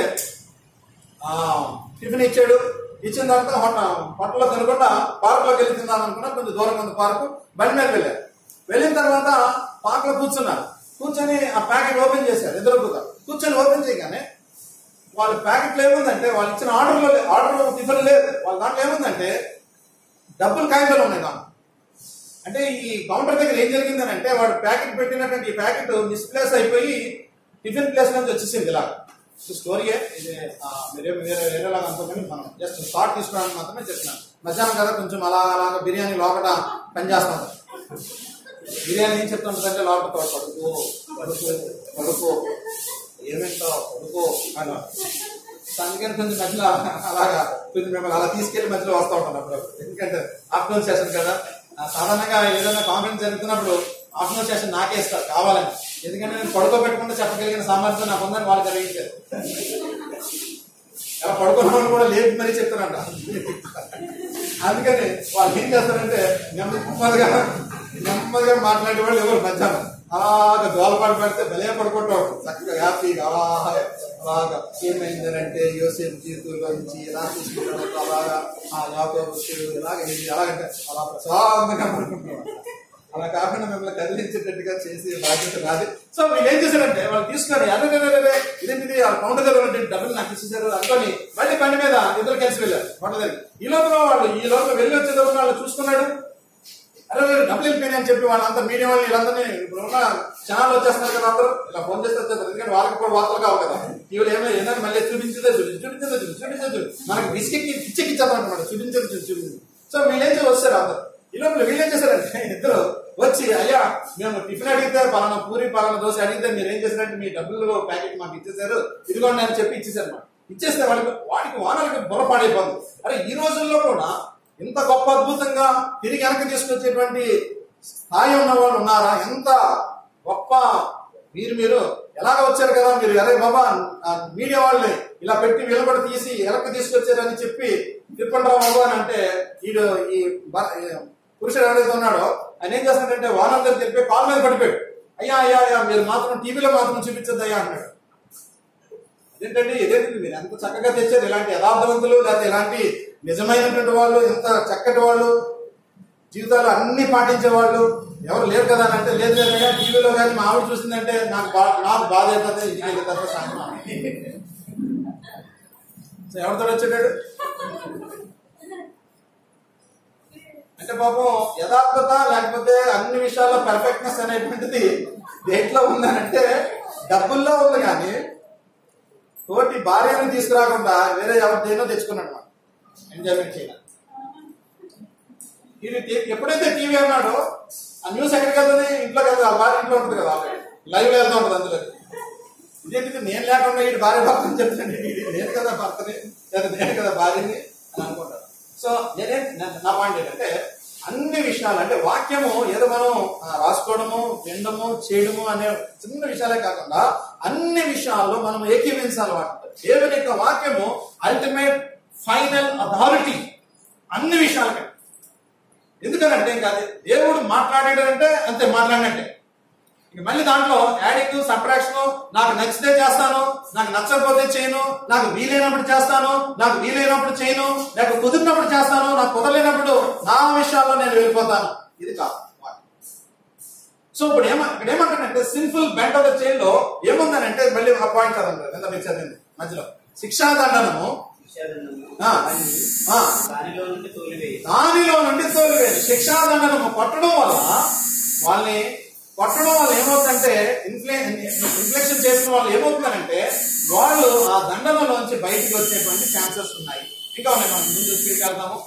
ఆ, టిఫిన్ ఇచ్చాడు ఇచ్చిన తర్వాత హోటల్ హోటల్లో తినకుండా పార్క్ లోకి వెళ్ళి తిందాం అనుకున్నా కొంచెం దూరం ఉంది పార్క్ బండి మీద వెళ్ళారు వెళ్ళిన తర్వాత పార్క్ లో కూర్చున్నారు కూర్చొని ఆ ప్యాకెట్ ఓపెన్ చేశారు ఇద్దరు కూడా కూర్చొని ఓపెన్ చేయగానే వాళ్ళ ప్యాకెట్లో ఏముందంటే వాళ్ళు ఇచ్చిన ఆర్డర్లో ఆర్డర్లో టిఫిన్ లేదు వాళ్ళ దాంట్లో ఏముందంటే డబ్బులు కాగితాలు ఉన్నాయి దాంట్లో అంటే ఈ కౌంటర్ దగ్గర ఏం జరిగిందని అంటే వాడు ప్యాకెట్ పెట్టినటువంటి ఈ ప్యాకెట్ మిస్ప్లేస్ అయిపోయి టిఫిన్ ప్లేస్ నుంచి వచ్చేసింది ఇలా స్టోరీయే ఇది ఆ, మీరేం వేరే వేరేలాగా అనుకోమని మనం జస్ట్ షార్ట్ తీసుకోవడానికి మాత్రమే చెప్తున్నాను మధ్యాహ్నం కదా కొంచెం అలా అలాగా బిర్యానీ లోపల పనిచేస్తాం బిర్యానీ ఏం చెప్తుంటుందంటే లోపల పడుకో పడుకో పడుకో ఏమింటావు పడుకో అలా సో అందుకని కొంచెం మధ్యలో అలాగా కొంచెం మిమ్మల్ని అలా తీసుకెళ్లి మధ్యలో వస్తూ ఉంటాను అప్పుడు ఎందుకంటే ఆఫ్టర్నూన్ సెషన్ కదా ఆ, సాధారణంగా ఏదైనా కాన్ఫరెన్స్ జరుగుతున్నప్పుడు ఆఫ్టర్నూన్ సెషన్ నాకే ఇస్తారు కావాలని ఎందుకంటే నేను పడుకోబెట్టకుండా చెప్పగలిగిన సామర్థ్యం నాకు ఉందని వాళ్ళు కలిగించారు ఎలా పడుకున్నామని కూడా లేపి మరీ చెప్తారంట అందుకని వాళ్ళు ఏం చేస్తారంటే నెమ్మదిగా నెమ్మదిగా మాట్లాడే వాళ్ళు ఎవరు మధ్యాహ్నం అలాగా దోలపాటు పెడితే భలే పడుకుంటారు చక్కగా హ్యాపీగా అలాగా అలాగా ఏమైందనంటే యోసేపు జీవితంలో నుంచి ఎలా తీసుకుంటారు అలాగా ఆ యాకోబు శివుడు ఎలాగ ఇది ఎలాగంటే అలా ప్రశాంతంగా పడుకుంటున్నారు అలా కాకుండా మిమ్మల్ని కదిలించేటట్టుగా చేసి బాధ్యత రాదు సో వీళ్ళు ఏం చేశారంటే వాళ్ళు తీసుకొని అదే ఇదేంటిది ఆ కౌంటర్ దగ్గర ఉన్నటువంటి డబ్బులు నాకు ఇచ్చేసారు అనుకొని మళ్ళీ పని మీద ఇద్దరు కలిసి వెళ్ళారు కొండ దగ్గర ఈ లోపల వాళ్ళు ఈ లోపల వెళ్ళి వచ్చేటప్పుడు వాళ్ళు చూసుకున్నాడు అరే వీళ్ళు డబ్బులు వెళ్ళిపోయినాయి అని చెప్పి వాళ్ళంతా మీడియా వాళ్ళు వీళ్ళందరినీ ఇప్పుడు ఉన్న ఛానల్ వచ్చేస్తున్నారు కదా అందరూ ఇలా ఫోన్ చేస్తే వచ్చేస్తారు ఎందుకంటే వాళ్ళకి కూడా వార్తలు కావు కదా ఇవాళ ఏమైనా ఏంటంటే మళ్ళీ చూపించదే చూడు చూపించదే చూడు చూపించదే చూడు మనకి బిస్కెట్ పిచ్చెక్కిచ్చేద్దాం అనమాట చూపించదు చూడు చూపించదు సో వీళ్ళేం చేసి వస్తారు అందరు ఈ లోపల వీళ్ళేం చేశారంటే ఇద్దరు వచ్చి అయ్యా మేము టిఫిన్ అడిగితే పలానా పూరి పలానా దోశ అడిగితే మీరు ఏం చేశారంటే మీ డబ్బులు ప్యాకెట్ మాకు ఇచ్చేసారు ఇదిగోండి అని చెప్పి ఇచ్చేసారు అన్నమాట ఇచ్చేస్తే వాళ్ళకి వాటికి వానలకి బుర్ర పాడైపోతుంది అరే ఈ రోజుల్లో కూడా ఇంత గొప్ప అద్భుతంగా తిరిగి వెనక్కి తీసుకొచ్చేటువంటి స్థాయి ఉన్న వాళ్ళు ఉన్నారా ఎంత గొప్ప మీరు మీరు ఎలాగ వచ్చారు కదా మీరు అరే బాబా ఆ మీడియా వాళ్ళని ఇలా పెట్టి వీళ్ళు తీసి వెనక్కి తీసుకొచ్చారని చెప్పి తిప్పండి రా బాబు అని అంటే వీడు ఈ భ- ఈ పురుషుడు ఎవరైతే ఉన్నాడో ఆయన ఏం చేస్తాడంటే వానందరూ తెలిపి కాల్ మీద పడిపోయాడు అయ్యా అయ్యా అయ్యా మీరు మాత్రం టీవీలో మాత్రం చూపించద్దు అయ్యా అన్నాడు ఏంటంటే ఇదేంటి మీరు ఎంత చక్కగా తెచ్చారు ఇలాంటి యథార్థవంతులు లేకపోతే ఇలాంటి నిజమైనటువంటి వాళ్ళు ఎంత చక్కటి వాళ్ళు జీవితాలు అన్ని పాటించే వాళ్ళు ఎవరు లేరు కదా అని అంటే లేదు లేదయ్యా టీవీలో కానీ మా ఆవిడ చూసిందంటే నాకు బా నాకు బాధ అవుతుంది ఇంటికి వెళ్ళిన తర్వాత సాయంత్రం. సో ఎవరితో వచ్చాడు అంటే పాపం యథార్థత లేకపోతే అన్ని విషయాల్లో పర్ఫెక్ట్నెస్ అనేటువంటిది దేంట్లో ఉందనంటే డబ్బుల్లో ఉంది కానీ తోటి భార్యను తీసుకురాకుండా వేరే ఎవరి దేనో తెచ్చుకున్నాడు మనం ఎంజాయ్మెంట్ చేయాలి ఇది టీ- ఎప్పుడైతే టీవీ అన్నాడో ఆ న్యూస్ ఎక్కడికి వెళ్తుంది ఇంట్లోకి వెళ్తుంది ఆ భార్య ఇంట్లో ఉంటుంది కదా ఆల్రెడీ లైవ్ లో వెళ్తూ ఉంటుంది అందులో ఇదేంటి నేను లేకుండా ఈ భార్య భర్త అని చెప్తాను ఇది నేను కదా భర్తని లేదా నేను కదా భార్యని అని అనుకుంటాను సో నేనే నా- నా పాయింట్ ఏంటంటే అన్ని విషయాలు అంటే వాక్యము ఏదో మనం ఆ, రాసుకోవడము వినడము చేయడము అనే చిన్న విషయాలే కాకుండా అన్ని విషయాల్లో మనం ఏకీవించాలి వాటి దేవుని యొక్క వాక్యము అల్టిమేట్ ఫైనల్ అథారిటీ అన్ని విషయాలకి ఎందుకనంటే ఇంకా అది దేవుడు మాట్లాడాడంటే అంతే మాట్లాడినట్టే ఇక మళ్ళీ దాంట్లో యాడింగ్ సబ్ట్రాక్షన్ నాకు నచ్చితే చేస్తాను నాకు నచ్చకపోతే చేయను నాకు వీలైనప్పుడు చేస్తాను నాకు వీలైనప్పుడు చేయను నాకు కుదిరినప్పుడు చేస్తాను నాకు కుదరలేనప్పుడు నా విషయాల్లో నేను వెళ్ళిపోతాను ఇది కాదు సో ఇప్పుడు ఏమ ఇక్కడ ఏమంటానంటే simple bent of the chain లో ఏముందనంటే మళ్ళీ ఒక పాయింట్ చదవండి ఎంత మీరు చదివింది మధ్యలో శిక్షాదండనము విషయాలను ఆ, ఆ, దానిలో నుండి తోలివేయి దానిలో నుండి తోలివేది శిక్షాదండనము కొట్టడం వల్ల వాళ్ళని కొట్టడం వల్ల ఏమవుతుందంటే ఇన్ఫ్లే ఇన్ఫ్లెక్షన్ చేసిన వాళ్ళు ఏమవుతుందంటే వాళ్ళు ఆ దండనలోంచి బయటికి వచ్చేటువంటి ఛాన్సెస్ ఉన్నాయి ఇంకా ఉన్నాయి మనం ముందు స్పీడ్ వెళ్తాము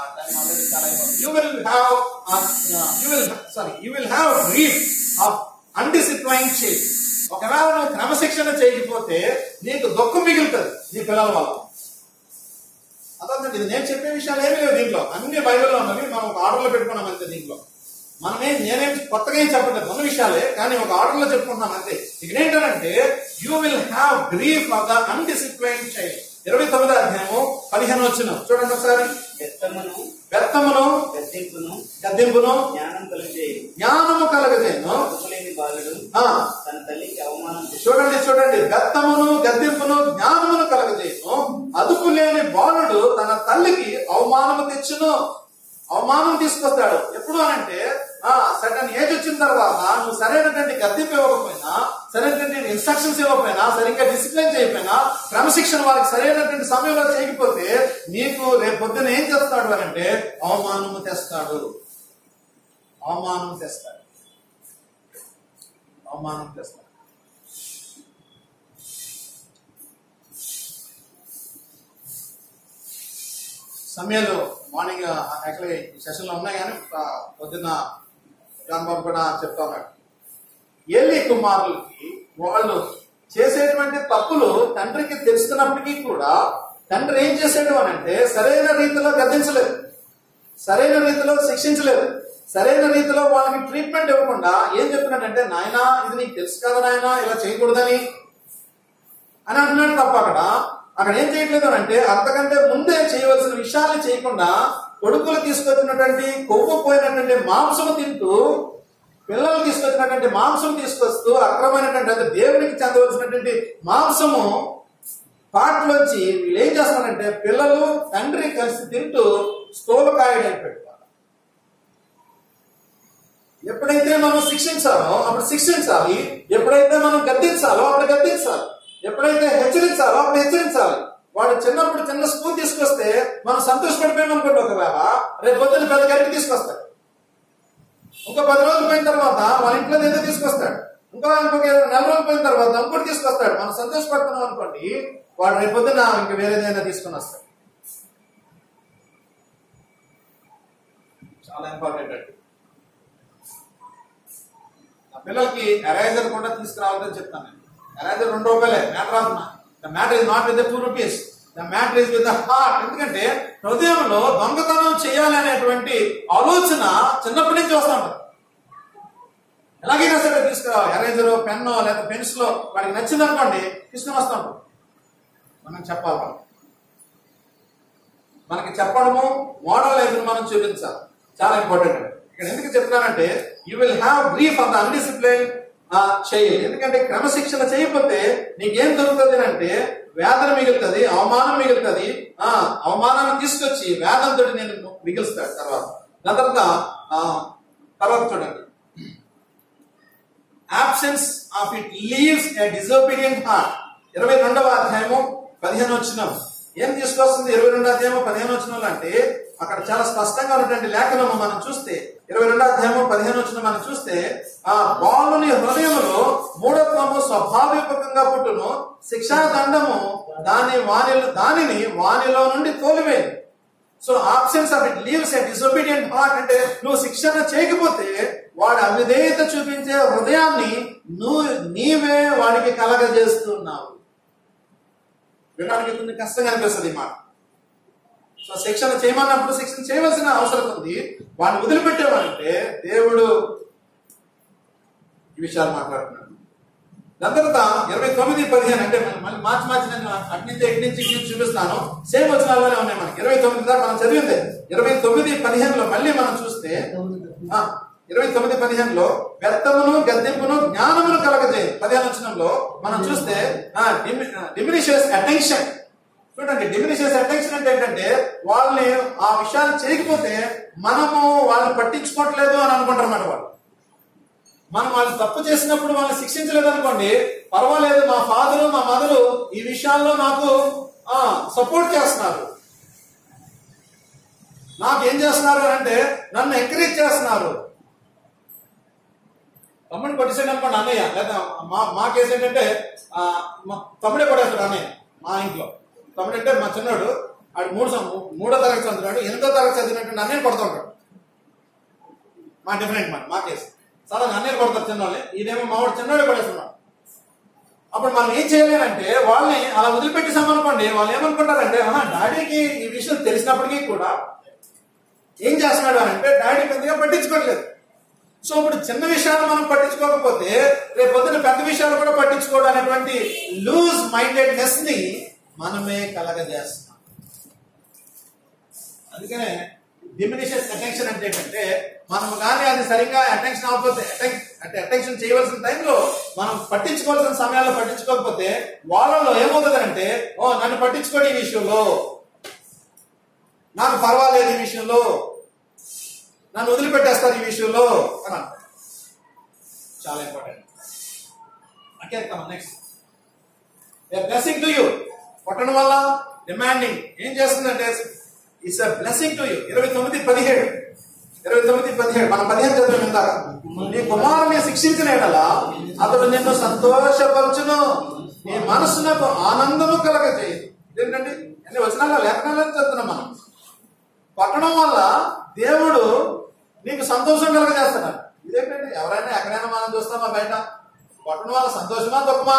you will have you will sorry you will have grief of undiscipline change ఒకవేళ నువ్వు క్రమశిక్షణ చేయకపోతే నీకు దుఃఖం మిగులుతుంది నీ పిల్లల వల్ల అర్థం ఇది నేను చెప్పే విషయాలు ఏమీ లేవు దీంట్లో అన్ని బైబిల్లో ఉన్నవి మనం ఒక ఆర్డర్లో పెట్టుకున్నాం అంతే దీంట్లో మనమేం నేనేం కొత్తగా ఏం చెప్పట్లేదు ఉన్న విషయాలే కానీ ఒక ఆర్డర్లో చెప్పుకుంటున్నాం అంతే ఇక్కడ ఏంటంటే you will have grief of the undiscipline child ఇరవై తొమ్మిదో అధ్యాయము పదిహేను వచ్చిన చూడండి ఒకసారి వ్యక్తమును వ్యర్థమును గద్దింపును గద్దెంపును జ్ఞానం కలిగేయి జ్ఞానము కలగజేను అదుపులేని బాలుడు ఆ, తన తల్లికి అవమానం చేసి చూడండి చూడండి గత్తమును గద్దెంపును జ్ఞానమును కలగజేయను అదుపు లేని బాలుడు తన తల్లికి అవమానము తెచ్చును అవమానం తీసుకొస్తాడు ఎప్పుడు అనంటే ఆ సడన్ ఏజ్ వచ్చిన తర్వాత నువ్వు సరైనటువంటి గద్దెంపు ఇవ్వకపోయినా సరైనటువంటి ఇన్స్ట్రక్షన్స్ ఇవ్వకపోయినా సరిగ్గా డిసిప్లిన్ చేయకపోయినా క్రమశిక్షణ వారికి సరైనటువంటి సమయంలో చేయకపోతే నీకు రేపు పొద్దున ఏం చేస్తాడు అని అంటే అవమానము తెస్తాడు అవమానం తెస్తాడు అవమానం తెస్తాడు సమయాలు మార్నింగ్ యాక్చువల్లీ సెషన్ లో ఉన్నాయి కానీ ఆ, పొద్దున్న జాన్ బాబు కూడా చెప్తా ఉన్నాడు ఏలి కుమారులకి వాళ్ళు చేసేటువంటి తప్పులు తండ్రికి తెలుస్తున్నప్పటికీ కూడా తండ్రి ఏం చేసాడు అని అంటే సరైన రీతిలో గద్దించలేదు సరైన రీతిలో శిక్షించలేదు సరైన రీతిలో వాళ్ళకి ట్రీట్మెంట్ ఇవ్వకుండా ఏం చెప్తున్నాడంటే నాయనా ఇది నీకు తెలుసు కదా నాయనా ఇలా చేయకూడదని అని అంటున్నాడు తప్ప అక్కడ అక్కడ ఏం చేయట్లేదు అని అంటే అంతకంటే ముందే చేయవలసిన విషయాల్ని చేయకుండా కొడుకులు తీసుకొచ్చినటువంటి కొవ్వు పోయినటువంటి మాంసము తింటూ పిల్లలు తీసుకొచ్చినటువంటి మాంసం తీసుకొస్తూ అక్రమైనటువంటి అంటే దేవునికి చెందవలసినటువంటి మాంసము పాటలోంచి వీళ్ళు ఏం చేస్తారంటే పిల్లలు తండ్రి కలిసి తింటూ స్థూలకాయుడు అయిపోయాడు ఎప్పుడైతే మనం శిక్షించాలో అప్పుడు శిక్షించాలి ఎప్పుడైతే మనం గద్దించాలో అప్పుడు గద్దించాలి ఎప్పుడైతే హెచ్చరించాలో అప్పుడు హెచ్చరించాలి వాడు చిన్నప్పుడు చిన్న స్కూల్ తీసుకొస్తే మనం సంతోషపడిపోయాం అనుకోండి ఒకవేళ రేపు పొద్దున్న పెద్ద గట్టి తీసుకొస్తాడు ఇంకో పది రోజులు పోయిన తర్వాత వాళ్ళ ఇంట్లో ఏదో తీసుకొస్తాడు ఇంకో ఇంకొక నెల రోజులు పోయిన తర్వాత ఇంకోటి తీసుకొస్తాడు మనం సంతోషపడుతున్నాం అనుకోండి వాడు రేపు పొద్దున్న ఇంకా వేరేదైనా తీసుకుని వస్తాడు చాలా ఇంపార్టెంట్ అండి నా పిల్లలకి ఎరైజర్ కూడా తీసుకురావద్దని చెప్తాను నేను ఎరైజర్ రెండు రూపాయలే matter of the matter is not with the two rupees the matter is with the heart ఎందుకంటే హృదయంలో దొంగతనం చేయాలి అనేటువంటి ఆలోచన చిన్నప్పటి నుంచి వస్తూ ఉంటుంది ఎలాగైనా సరే తీసుకురావాలి ఎరైజర్ పెన్నో లేదా పెన్సిల్ వాడికి నచ్చింది అనుకోండి తీసుకుని వస్తూ ఉంటాం మనం చెప్పాలి వాళ్ళకి. మనకి చెప్పడము మోడల్ లైఫ్ మనం చూపించాలి చాలా ఇంపార్టెంట్ అండి ఇక్కడ ఎందుకు చెప్తున్నానంటే you will have brief of the undiscipline చేయాలి ఎందుకంటే క్రమశిక్షణ చేయకపోతే నీకేం దొరుకుతుంది అంటే వేదన మిగులుతుంది అవమానం మిగులుతుంది ఆ అవమానాన్ని తీసుకొచ్చి వేదంతో నేను మిగులుస్తాడు తర్వాత దాని తర్వాత ఆ, తర్వాత చూడండి absence of it leaves a disobedient heart ఇరవై రెండవ అధ్యాయము పదిహేను వచ్చిన ఏం తీసుకొస్తుంది ఇరవై రెండో అధ్యాయము పదిహేను వచ్చిన అంటే అక్కడ చాలా స్పష్టంగా ఉన్నటువంటి లేఖనము మనం చూస్తే ఇరవై రెండో అధ్యాయము పదిహేను వచ్చిన మనం చూస్తే ఆ బాలుని హృదయములో మూఢత్వము స్వాభావికంగా పుట్టును శిక్షాదండము దాని వాణిలో దానిని వాణిలో నుండి తోలివేయండి so options of it leaves a disobedient heart అంటే నువ్వు శిక్షణ చేయకపోతే వాడు అవిధేయత చూపించే హృదయాన్ని నువ్వు నీవే వాడికి కలగజేస్తున్నావు వినడానికి కొంచెం కష్టంగా అనిపిస్తుంది ఈ మాట సో శిక్షణ చేయమన్నప్పుడు శిక్షణ చేయవలసిన అవసరం ఉంది వాడిని వదిలిపెట్టేవాడంటే దేవుడు ఈ విషయాలు మాట్లాడుతున్నాడు దాని తర్వాత ఇరవై తొమ్మిది పదిహేను అంటే మనం మళ్ళీ మార్చి మార్చి నేను అటు నుంచి ఇటు నుంచి ఇటు నుంచి చూపిస్తాను సేమ్ వచనాల్లోనే ఉన్నాయి మనకి ఇరవై తొమ్మిది దాకా మనం చదివిందే ఇరవై తొమ్మిది పదిహేనులో మళ్ళీ మనం చూస్తే ఆ, ఇరవై తొమ్మిది పదిహేనులో వ్యర్థమును గద్దెంపును జ్ఞానమును కలగజేయి పదిహేను వచనంలో మనం చూస్తే డిమినిషియస్ అటెన్షన్ చూడండి డిమినిషియస్ అటెన్షన్ అంటే ఏంటంటే వాళ్ళని ఆ విషయాలు చేయకపోతే మనము వాళ్ళని పట్టించుకోవట్లేదు అని అనుకుంటారు అన్నమాట వాళ్ళు మనం వాళ్ళు తప్పు చేసినప్పుడు వాళ్ళని శిక్షించలేదు అనుకోండి పర్వాలేదు మా ఫాదరు మా మదరు ఈ విషయాల్లో నాకు సపోర్ట్ చేస్తున్నారు నాకు ఏం చేస్తున్నారు అని అంటే నన్ను ఎంకరేజ్ చేస్తున్నారు తమ్ముడిని కొట్టేసాడు అనుకోండి అన్నయ్య లేదా మా మా కేసు ఏంటంటే ఆ, మా తమ్ముడే కొట్టేస్తాడు అన్నయ్య మా ఇంట్లో తమ్ముడు అంటే మా చిన్నోడు ఆడు మూడు సం- మూడో తరగతి చదువుతున్నాడు ఎనిమిదో తరగతి చదివినట్టు అన్నయ్య కొడుతుంటాడు మా డిఫరెంట్ మాట మా కేసు చాలా అన్నయ్య కొడతారు చిన్నోళ్ళని ఇదేమో మావాడు చిన్నోడే కొడేస్తున్నాడు అప్పుడు మనం ఏం చేయలేనంటే వాళ్ళని అలా వదిలిపెట్టేసామనుకోండి వాళ్ళు ఏమనుకుంటారంటే ఆహా డాడీకి ఈ విషయం తెలిసినప్పటికీ కూడా ఏం చేస్తున్నాడు అని అంటే డాడీ పెద్దగా పట్టించుకోవట్లేదు సో ఇప్పుడు చిన్న విషయాలు మనం పట్టించుకోకపోతే రేపు పొద్దున పెద్ద విషయాలు కూడా పట్టించుకోవడం అనేటువంటి లూజ్ మైండెడ్నెస్ ని మనమే కలగజేస్తున్నాం అందుకనే డిమినిషియస్ అటెన్షన్ అంటే ఏంటంటే మనం కానీ అది సరిగ్గా అటెన్షన్ అవ్వకపోతే atten- అంటే అటెన్షన్ చేయవలసిన టైంలో మనం పట్టించుకోవాల్సిన సమయాల్లో పట్టించుకోకపోతే వాళ్ళలో ఏమవుతుందంటే ఓ నన్ను పట్టించుకోండి ఈ విషయంలో నాకు పర్వాలేదు ఈ విషయంలో నన్ను వదిలిపెట్టేస్తారు ఈ విషయంలో అని అంటారు చాలా important okay next blessing to you కొట్టడం వల్ల డిమాండింగ్ ఏం చేస్తుందంటే it's a blessing to you ఇరవై తొమ్మిది పదిహేడు ఇరవై తొమ్మిది పదిహేడు మనం పదిహేను చదివాం ఇందాక నీ కుమారుని శిక్షించిన ఎడల అతడు నిన్ను సంతోషపరచును నీ మనసునకు ఆనందము కలగజేయదు ఇదేంటండి అన్ని వచనాల్లో లేఖనాలను చదువుతున్నాం మనం కొట్టడం వల్ల దేవుడు నీకు సంతోషం కలగజేస్తున్నాడు ఇదేంటండి ఎవరైనా ఎక్కడైనా మనం చూస్తామా బయట కొట్టడం వల్ల సంతోషమా దుఃఖమా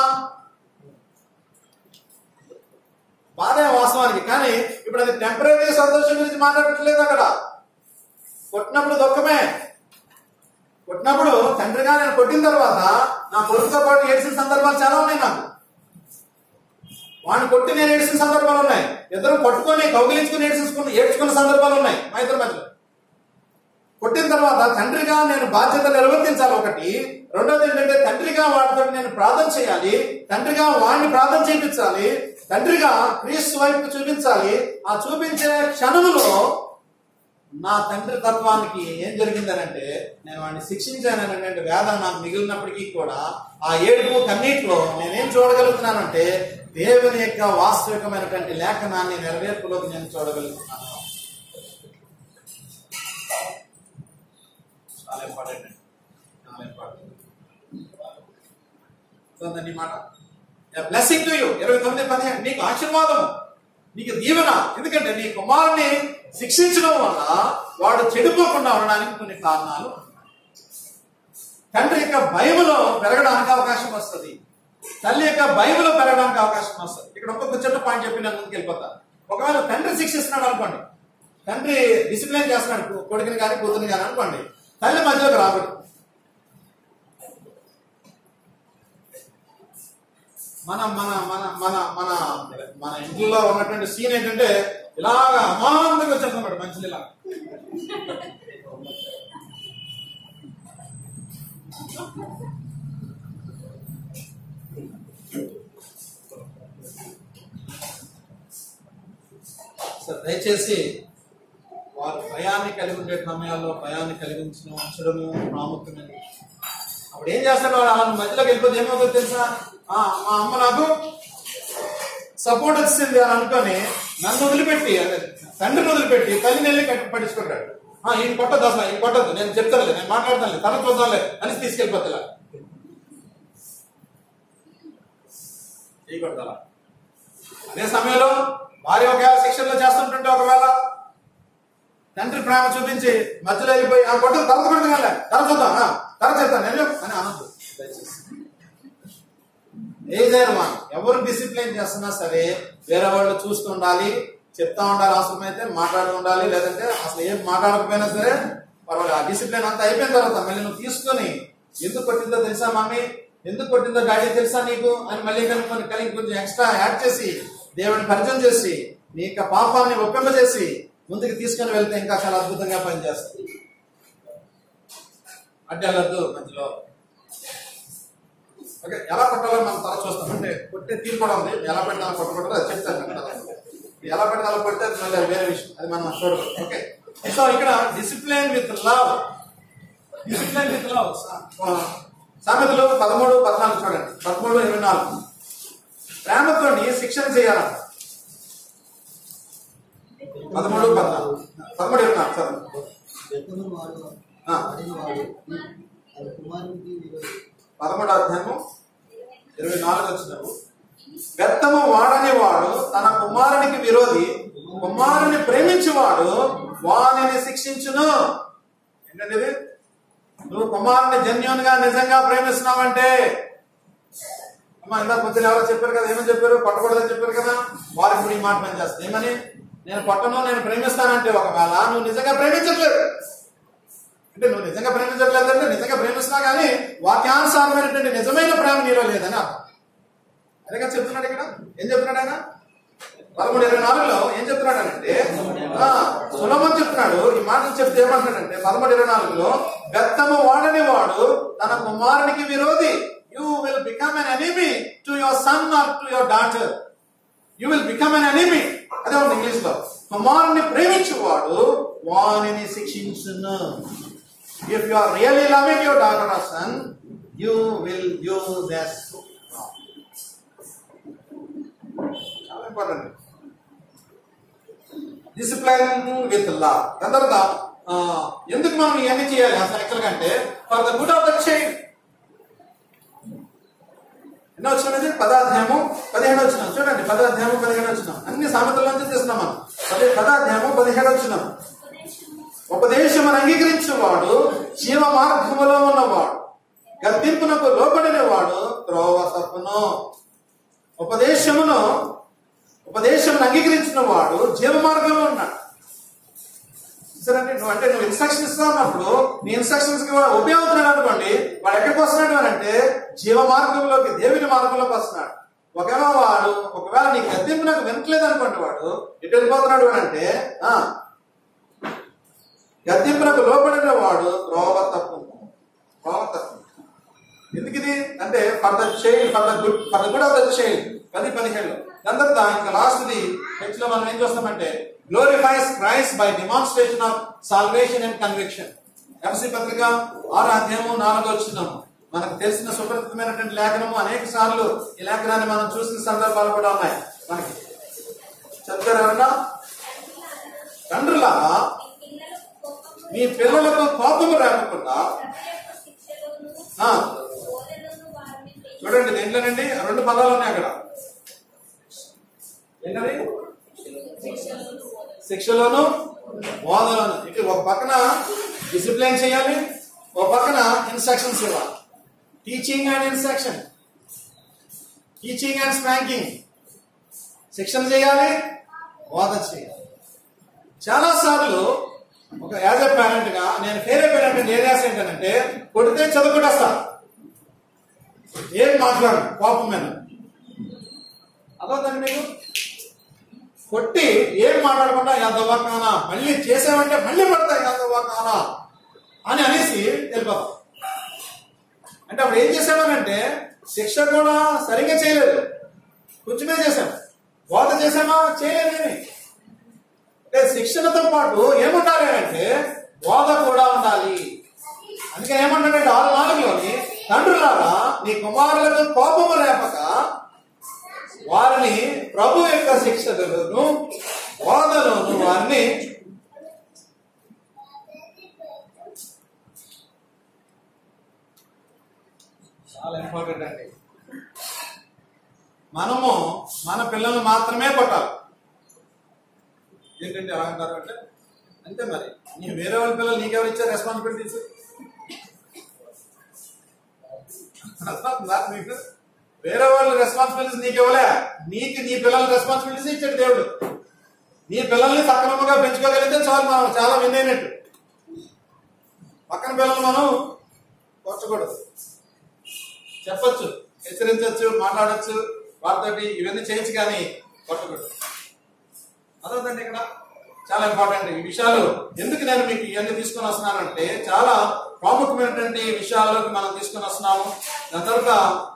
బాధే వాస్తవానికి కానీ ఇప్పుడు అది టెంపరీ సంతోషం గురించి మాట్లాడట్లేదు అక్కడ కొట్టినప్పుడు దుఃఖమే కొట్టినప్పుడు తండ్రిగా నేను కొట్టిన తర్వాత నా కొడుకుతో పాటు ఏడ్చిన సందర్భాలు చాలా ఉన్నాయి నాకు వాడిని కొట్టి నేను ఏడ్చిన సందర్భాలు ఉన్నాయి ఇద్దరు పట్టుకొని కౌగిలించుకుని ఏడ్చుకుని ఏడ్చుకున్న సందర్భాలు ఉన్నాయి మా ఇద్దరి మధ్యలో కొట్టిన తర్వాత తండ్రిగా నేను బాధ్యత నిర్వర్తించాలి ఒకటి రెండోది ఏంటంటే తండ్రిగా వాడితో నేను ప్రార్థన చేయాలి తండ్రిగా వాడిని ప్రార్థన చేయించాలి తండ్రిగా క్రీస్తు వైపు చూపించాలి ఆ చూపించే క్షణంలో నా తండ్రి తత్వానికి ఏం జరిగిందనంటే నేను వాడిని శిక్షించాననేటువంటి వేదన నాకు మిగిలినప్పటికీ కూడా ఆ ఏడుపు కన్నీటిలో నేనేం చూడగలుగుతున్నానంటే దేవుని యొక్క వాస్తవికమైనటువంటి లేఖనాన్ని నెరవేర్పులోకి నేను చూడగలుగుతున్నాను చాలా ఇంపార్టెంట్ అండి చాలా ఇంపార్టెంట్ నీ మాట బ్లెస్సింగ్ టు యూ ఇరవై తొమ్మిది పదిహేను నీకు ఆశీర్వాదం నీకు దీవెన ఎందుకంటే నీ కుమారుని శిక్షించడం వల్ల వాడు చెడిపోకుండా ఉండడానికి కొన్ని కారణాలు తండ్రి యొక్క భయములో పెరగడానికి అవకాశం వస్తుంది తల్లి యొక్క భయములో పెరగడానికి అవకాశం వస్తుంది ఇక్కడ ఒక్కొక్క చిన్న పాయింట్ చెప్పి నేను ముందుకు వెళ్ళిపోతాను ఒకవేళ తండ్రి శిక్షిస్తున్నాడు అనుకోండి తండ్రి డిసిప్లిన్ చేస్తున్నాడు కొడుకుని కానీ కూతురిని కానీ అనుకోండి తల్లి మధ్యలోకి రాకూడదు మన మన మన మన మన మన ఇంట్లో ఉన్నటువంటి సీన్ ఏంటంటే ఇలాగా అమాంతంగా వచ్చేస్తున్నాడు మనుషులు ఇలా సార్ దయచేసి వారు భయాన్ని కలిగి ఉండే సమయాల్లో భయాన్ని కలిగించడం ఉంచడము ప్రాముఖ్యమైనది అప్పుడు ఏం చేస్తాడు వాడు అలా మధ్యలోకి వెళ్ళిపోతే ఏమవుతుందో తెలుసా ఆ, మా అమ్మ నాకు సపోర్ట్ వచ్చింది అని అనుకొని నన్ను వదిలిపెట్టి అదే తండ్రిని వదిలిపెట్టి తల్లిని వెళ్ళి కట్టి పట్టించుకుంటాడు ఆ, ఈయన కొట్టద్దు అసలు ఈయన కొట్టద్దు నేను చెప్తానులే నేను మాట్లాడతానులే తర్వాత చూద్దాంలే అని తీసుకెళ్ళిపోతా ఇలా. ఈ కొడతాలా అదే సమయంలో భార్య ఒకవేళ శిక్షణలో చేస్తుంటుంటే ఒకవేళ తండ్రి ప్రేమ చూపించి మధ్యలో వెళ్ళిపోయి ఆ కొట్టు తర్వాత పెడతాను తర్వాత చూద్దాం ఆ, తర్వాత చెప్తాను నేను అని అనొద్దు దయచేసి ఏదైనా మా ఎవరు డిసిప్లిన్ చేస్తున్నా సరే వేరే వాళ్ళు చూస్తూ ఉండాలి చెప్తా ఉండాలి అవసరమైతే మాట్లాడుతూ ఉండాలి లేదంటే అసలు ఏం మాట్లాడకపోయినా సరే పర్వాలేదు ఆ డిసిప్లిన్ అంతా అయిపోయిన తర్వాత మళ్ళీ నువ్వు తీసుకొని ఎందుకు కొట్టిందో తెలుసా మమ్మీ ఎందుకు కొట్టిందో డాడీ తెలుసా నీకు అని మళ్ళీ కనుక్కొని కలిగి కొంచెం ఎక్స్ట్రా యాడ్ చేసి దేవుడిని పరిచయం చేసి నీ యొక్క పాపాన్ని ఒప్పింపజేసి ముందుకు తీసుకొని వెళ్తే ఇంకా చాలా అద్భుతంగా పనిచేస్తుంది అడ్డు వెళ్ళొద్దు మధ్యలో ఓకే ఎలా కొట్టాలో మనం తర్వాత చూస్తాం అంటే కొట్టే తీరు కూడా ఉంది ఎలా పెట్టాలో కొట్టకూడదు అది చెప్తాను కదా. ఎలా పెట్టాలో కొడితే అది మళ్ళీ వేరే విషయం అది మనం చూడదు ఓకే సో ఇక్కడ discipline with love discipline with love సామెతలు పదమూడు పద్నాలుగు చూడండి పదమూడు ఇరవై నాలుగు ప్రేమతోని శిక్షణ చేయాలంట పదమూడు పద్నాలుగు పదమూడు ఇరవై నాలుగు చదువు వ్యక్తులు వాడు ఆ. వాడిన వాడు అది కుమారునికి విరోధి. పదమూడు అధ్యాయము ఇరవై నాలుగు వచ్చినప్పుడు వ్యర్థము వాడని వాడు తన కుమారునికి విరోధి కుమారుని ప్రేమించువాడు వానిని శిక్షించును ఏంటంటే ఇది? నువ్వు కుమారుని జెన్యున్ గా నిజంగా ప్రేమిస్తున్నావంటే అమ్మా ఇందాక పొద్దున ఎవరో చెప్పారు కదా ఏమని చెప్పారు కొట్టకూడదని చెప్పారు కదా వారికి ఇప్పుడు ఈ మాట పనిచేస్తుంది ఏమని నేను కొట్టను నేను ప్రేమిస్తానంటే ఒకవేళ నువ్వు నిజంగా ప్రేమించట్లేదు అంటే నువ్వు నిజంగా ప్రేమించట్లేదంటే నిజంగా ప్రేమిస్తున్నా కానీ వాక్యానుసారమైనటువంటి నిజమైన ప్రేమ నీలో లేదని అర్థం అదే కదా చెప్తున్నాడు ఇక్కడ ఏం చెప్తున్నాడు ఆయన పదమూడు ఇరవై నాలుగులో ఏం చెప్తున్నాడు అంటే సులభం చెప్తున్నాడు ఈ మాటలు చెప్తే ఏమంటాడంటే పదమూడు ఇరవై నాలుగులో బెత్తము వాడని వాడు తన కుమారునికి విరోధి you will become an enemy to your son or to your daughter you will become an enemy అదే ఉంది ఇంగ్లీష్ లో కుమారుని ప్రేమించువాడు వానిని శిక్షించును if you are really loving your daughter or son you will use that చాలా important discipline with law దాని తర్వాత ఆ, ఎందుకు మనం ఇవన్నీ చేయాలి అసలు యాక్చువల్ అంటే for the good of the child ఎన్నో వచ్చినది పదాధ్యాయము పదిహేడు వచ్చినాం చూడండి పదాధ్యాయము పదిహేడు వచ్చినాం అన్ని సామెతల నుంచి తీస్తున్నాం మనం పది పదాధ్యాయము పదిహేడు వచ్చినాం ఉపదేశమును అంగీకరించేవాడు జీవ మార్గములో ఉన్నవాడు గద్దింపునకు లోబడిన వాడు త్రోవ తప్పును ఉపదేశమును ఉపదేశం అంగీకరించిన వాడు జీవ మార్గంలో ఉన్నాడు సరే నువ్వు అంటే నువ్వు ఇన్స్ట్రక్షన్ ఇస్తా ఉన్నప్పుడు నీ ఇన్స్ట్రక్షన్స్ కి వాడు ఉపయోగపడుతున్నాడు అనుకోండి వాడు ఎక్కడికి వస్తున్నాడు అని అంటే జీవ మార్గంలోకి దేవుని మార్గంలోకి వస్తున్నాడు ఒకవేళ వాడు ఒకవేళ నీ గద్దెంపు నాకు వినట్లేదు అనుకోండి వాడు ఎటు వెళ్ళిపోతున్నాడు అని అంటే ఆ, గద్దెంపునకు లోపడిన వాడు రోవ తప్పు రోవ తప్పు ఎందుకు ఇది అంటే for the child for the good for the good of the child పది పదిహేడులో దాని తర్వాత ఇంకా లాస్ట్ ది టెక్స్ట్ లో మనం ఏం చూస్తామంటే glorifies Christ by demonstration of salvation and conviction ఎఫ్సి పత్రిక ఆరు అధ్యాయము నాలుగో వచ్చినాము మనకు తెలిసిన సుపరిచితమైనటువంటి లేఖనము అనేక సార్లు ఈ లేఖనాన్ని మనం చూసిన సందర్భాలు కూడా ఉన్నాయి మనకి చెప్తారు ఎవరన్నా తండ్రులారా మీ పిల్లలకు కోపము రాకుండా ఆ, చూడండి దేంట్లోనండి రెండు పదాలు ఉన్నాయి అక్కడ ఏంటది శిక్షలోను బోధలోను ఇటు ఒక పక్కన డిసిప్లిన్ చేయాలి ఒక పక్కన ఇన్స్ట్రక్షన్స్ ఇవ్వాలి teaching and instruction teaching and spanking శిక్షణ చేయాలి బోధ చేయాలి చాలా సార్లు ఒక యాజ్ ఎ పేరెంట్ గా నేను ఫెయిల్ అయిపోయినటువంటి ఏరియాస్ ఏంటంటే కొడితే చదువుకుంటేస్తా ఏం మాట్లాడు కోపం మీద అదవుతుంది మీకు కొట్టి ఏం మాట్లాడకుండా ఎంతవా కానా మళ్ళీ చేసామంటే మళ్ళీ పడతాయి ఎంతవా కానా అని అనేసి వెళ్ళిపోతాం అంటే అప్పుడు ఏం చేసామనంటే శిక్ష కూడా సరిగ్గా చేయలేదు కొంచెమే చేశాం బోధ చేసామా చేయలేదని అంటే శిక్షణతో పాటు ఏముండాలి అంటే బోధ కూడా ఉండాలి అందుకే ఏమంటాడంటే ఆరు నాలుగులోని తండ్రులారా నీ కుమారులకు కోపము రేపక వారిని ప్రభు యొక్క శిక్షలను బోధలోను వారిని చాలా ఇంపార్టెంట్ అండి మనము మన పిల్లల్ని మాత్రమే కొట్టాలి ఏంటంటే అలా అంటారు అంటే అంతే మరి నీ వేరే వాళ్ళ పిల్లలు నీకెవరు ఇచ్చారు రెస్పాన్సిబిలిటీస్ నీకు వేరే వాళ్ళ రెస్పాన్సిబిలిటీస్ నీకు ఇవ్వలే నీకు నీ పిల్లల రెస్పాన్సిబిలిటీస్ ఇచ్చాడు దేవుడు నీ పిల్లల్ని సక్రమంగా పెంచుకోగలిగితే చాలు మనం చాలా విన్ అయినట్టు పక్కన పిల్లలు మనం కొట్టకూడదు చెప్పొచ్చు హెచ్చరించవచ్చు మాట్లాడొచ్చు వారితోటి ఇవన్నీ చేయొచ్చు కానీ కొట్టకూడదు అదొకటి ఇక్కడ చాలా ఇంపార్టెంట్ ఈ విషయాలు ఎందుకు నేను మీకు ఇవన్నీ తీసుకొని వస్తున్నానంటే చాలా ప్రాముఖ్యమైనటువంటి విషయాల్లోకి మనం తీసుకొని వస్తున్నాము దాని తర్వాత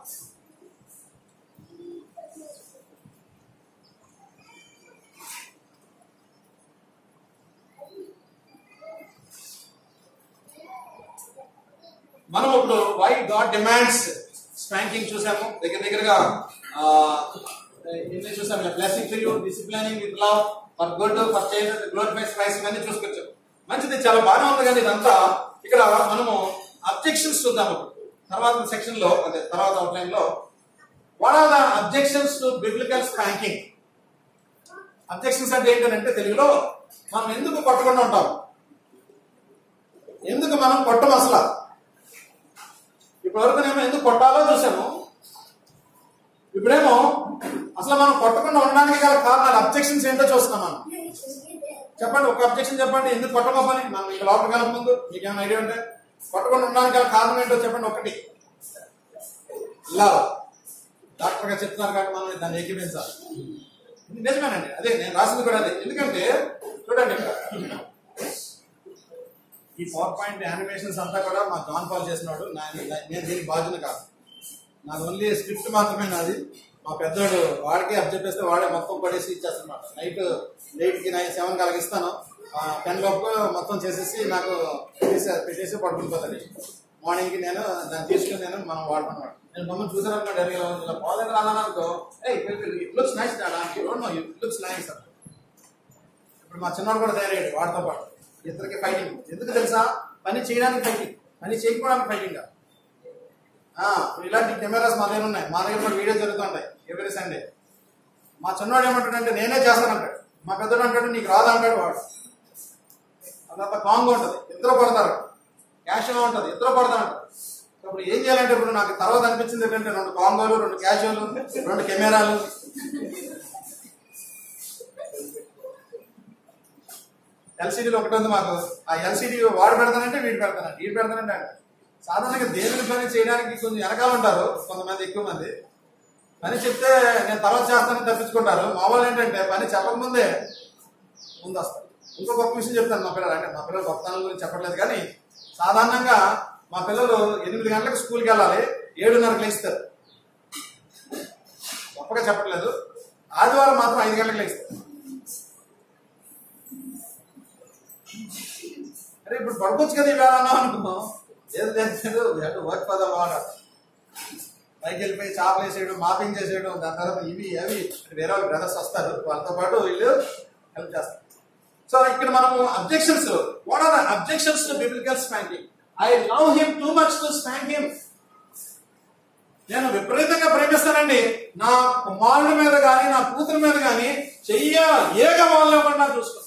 మనం ఇప్పుడు వై గాడ్ డిమాండ్స్ స్పాంకింగ్ చూసాము దగ్గర దగ్గరగా ఆ, ఎన్ని చూసాము blessing for you disciplining with love for good for child glorifies Christ ఇవన్నీ చూసుకొచ్చాం మంచిది చాలా బాగానే ఉంది కానీ ఇదంతా ఇక్కడ మనము అబ్జెక్షన్స్ చూద్దాము తర్వాత సెక్షన్ లో అదే తర్వాత అవుట్లైన్ లో what are the objections to biblical spanking objections అంటే ఏంటంటే తెలుగులో మనం ఎందుకు కొట్టకుండా ఉంటాం ఎందుకు మనం కొట్టం అసలు ఇప్పటివరకు నేను ఎందుకు కొట్టాలో చూసాము ఇప్పుడేమో అసలు మనం కొట్టకుండా ఉండడానికి గల కారణాలు అబ్జెక్షన్స్ ఏంటో చూస్తున్నాం మనం చెప్పండి ఒక అబ్జెక్షన్ చెప్పండి ఎందుకు కొట్టమని మనం మీకు లోపలికి వెళ్ళక ముందు మీకు ఏమైనా ఐడియా ఉంటే కొట్టకుండా ఉండడానికి గల కారణం ఏంటో చెప్పండి ఒకటి లవ్ డాక్టర్ గారు చెప్తున్నారు కాబట్టి మనం దాన్ని ఏకీపించాలి ఇది నిజమేనండి అదే నేను రాసింది కూడా అదే ఎందుకంటే చూడండి ఇక్కడ ఈ పవర్ పాయింట్ యానిమేషన్స్ అంతా కూడా మా జాన్ పాల్ చేసినాడు నా- నేను దీనికి బాధ్యత కాదు నాది ఓన్లీ స్క్రిప్ట్ మాత్రమే నాది మా పెద్దోడు వాడికి అప్ చెప్పేస్తే వాడే మొత్తం పడేసి ఇచ్చేస్తానమాట నైట్ ఎయిట్ కి నైన్ సెవెన్ కలగ ఇస్తాను టెన్ లోపు మొత్తం చేసేసి నాకు పెట్టేసి పెట్టేసి పడుకుని పోతుంది మార్నింగ్ కి నేను దాన్ని తీసుకుని నేను మనం వాడుకున్నాడు నేను మమ్మల్ని చూసాను అనుకోండి ఇలా పోలేదు రాను అనుకో ఏ ఇట్ లుక్స్ నైస్ డాడా don't know it looks nice ఇప్పుడు మా చిన్నవాడు కూడా తయారయ్యాడు వాడితో పాటు ఇద్దరికి ఫైటింగ్ ఎందుకు తెలుసా పని చేయడానికి ఫైటింగ్ పని చేయకపోవడానికి ఫైటింగ్ కాదు ఆ, ఇప్పుడు ఇలాంటి కెమెరాస్ మా దగ్గర ఉన్నాయి మా దగ్గర కూడా వీడియో జరుగుతుంటాయి ఎవ్రీ సండే మా చిన్నవాడు ఏమంటాడంటే నేనే చేస్తానంటాడు మా పెద్దోడు అంటాడు నీకు రాదా అంటాడు వాడు అదంతా కాంగ్ ఉంటుంది ఇద్దరు పడతారు క్యాషువల్ ఉంటుంది ఇద్దరు పడతారు ఇప్పుడు ఏం చేయాలంటే ఇప్పుడు నాకు తర్వాత అనిపించింది ఏంటంటే రెండు కాంగోలు రెండు క్యాషువల్ రెండు కెమెరాలు ఎల్సీడీలో ఒకటి ఉంది మాకు ఆ ఎల్సీడీ వాడు పెడతానంటే వీడు పెడతానంటే వీడు పెడతానంటే ఆడు. సాధారణంగా దేని పని చేయడానికి కొంచెం వెనకాల ఉంటారు కొంతమంది ఎక్కువ మంది వాడు పెడతానంటే వీడు పెడతానంటే వాడు. సాధారణంగా దేని పని చేయడానికి వీడు పెడతానంటే వీడు పెడతానంటే వాడు. పని చెప్తే నేను తర్వాత చేస్తానని తప్పించుకుంటారు మా వాళ్ళు ఏంటంటే పని చెప్పకముందే ముందు వస్తారు ఇంకో గొప్ప విషయం చెప్తాను మా పిల్లలు అంటే మా పిల్లలు గొప్పతనం గురించి చెప్పట్లేదు కానీ సాధారణంగా మా పిల్లలు ఎనిమిది గంటలకు స్కూల్కి వెళ్ళాలి ఏడున్నరకు లేస్తారు గొప్పగా చెప్పట్లేదు ఆదివారం మాత్రం ఐదు గంటలకు లేస్తారు అరే ఇప్పుడు పడుకోవచ్చు కదా ఇవాళ అన్నాం అనుకున్నాం ఏది లేదు లేదు వర్క్ ఫర్ ద వాటర్ పైకి వెళ్ళిపోయి చేపలు వేసేయడం మాపింగ్ చేసేయడం దాని తర్వాత ఇవి అవి వేరే వాళ్ళ బ్రదర్స్ వస్తారు వాళ్ళతో పాటు వీళ్ళు హెల్ప్ చేస్తారు సో ఇక్కడ మనము objections what are objections to biblical spanking I love him too much to spank him నేను విపరీతంగా ప్రేమిస్తానండి నా కుమారుడి మీద కానీ నా కూతురు మీద కానీ చెయ్య ఏక వాళ్ళకుండా చూసుకుంటాను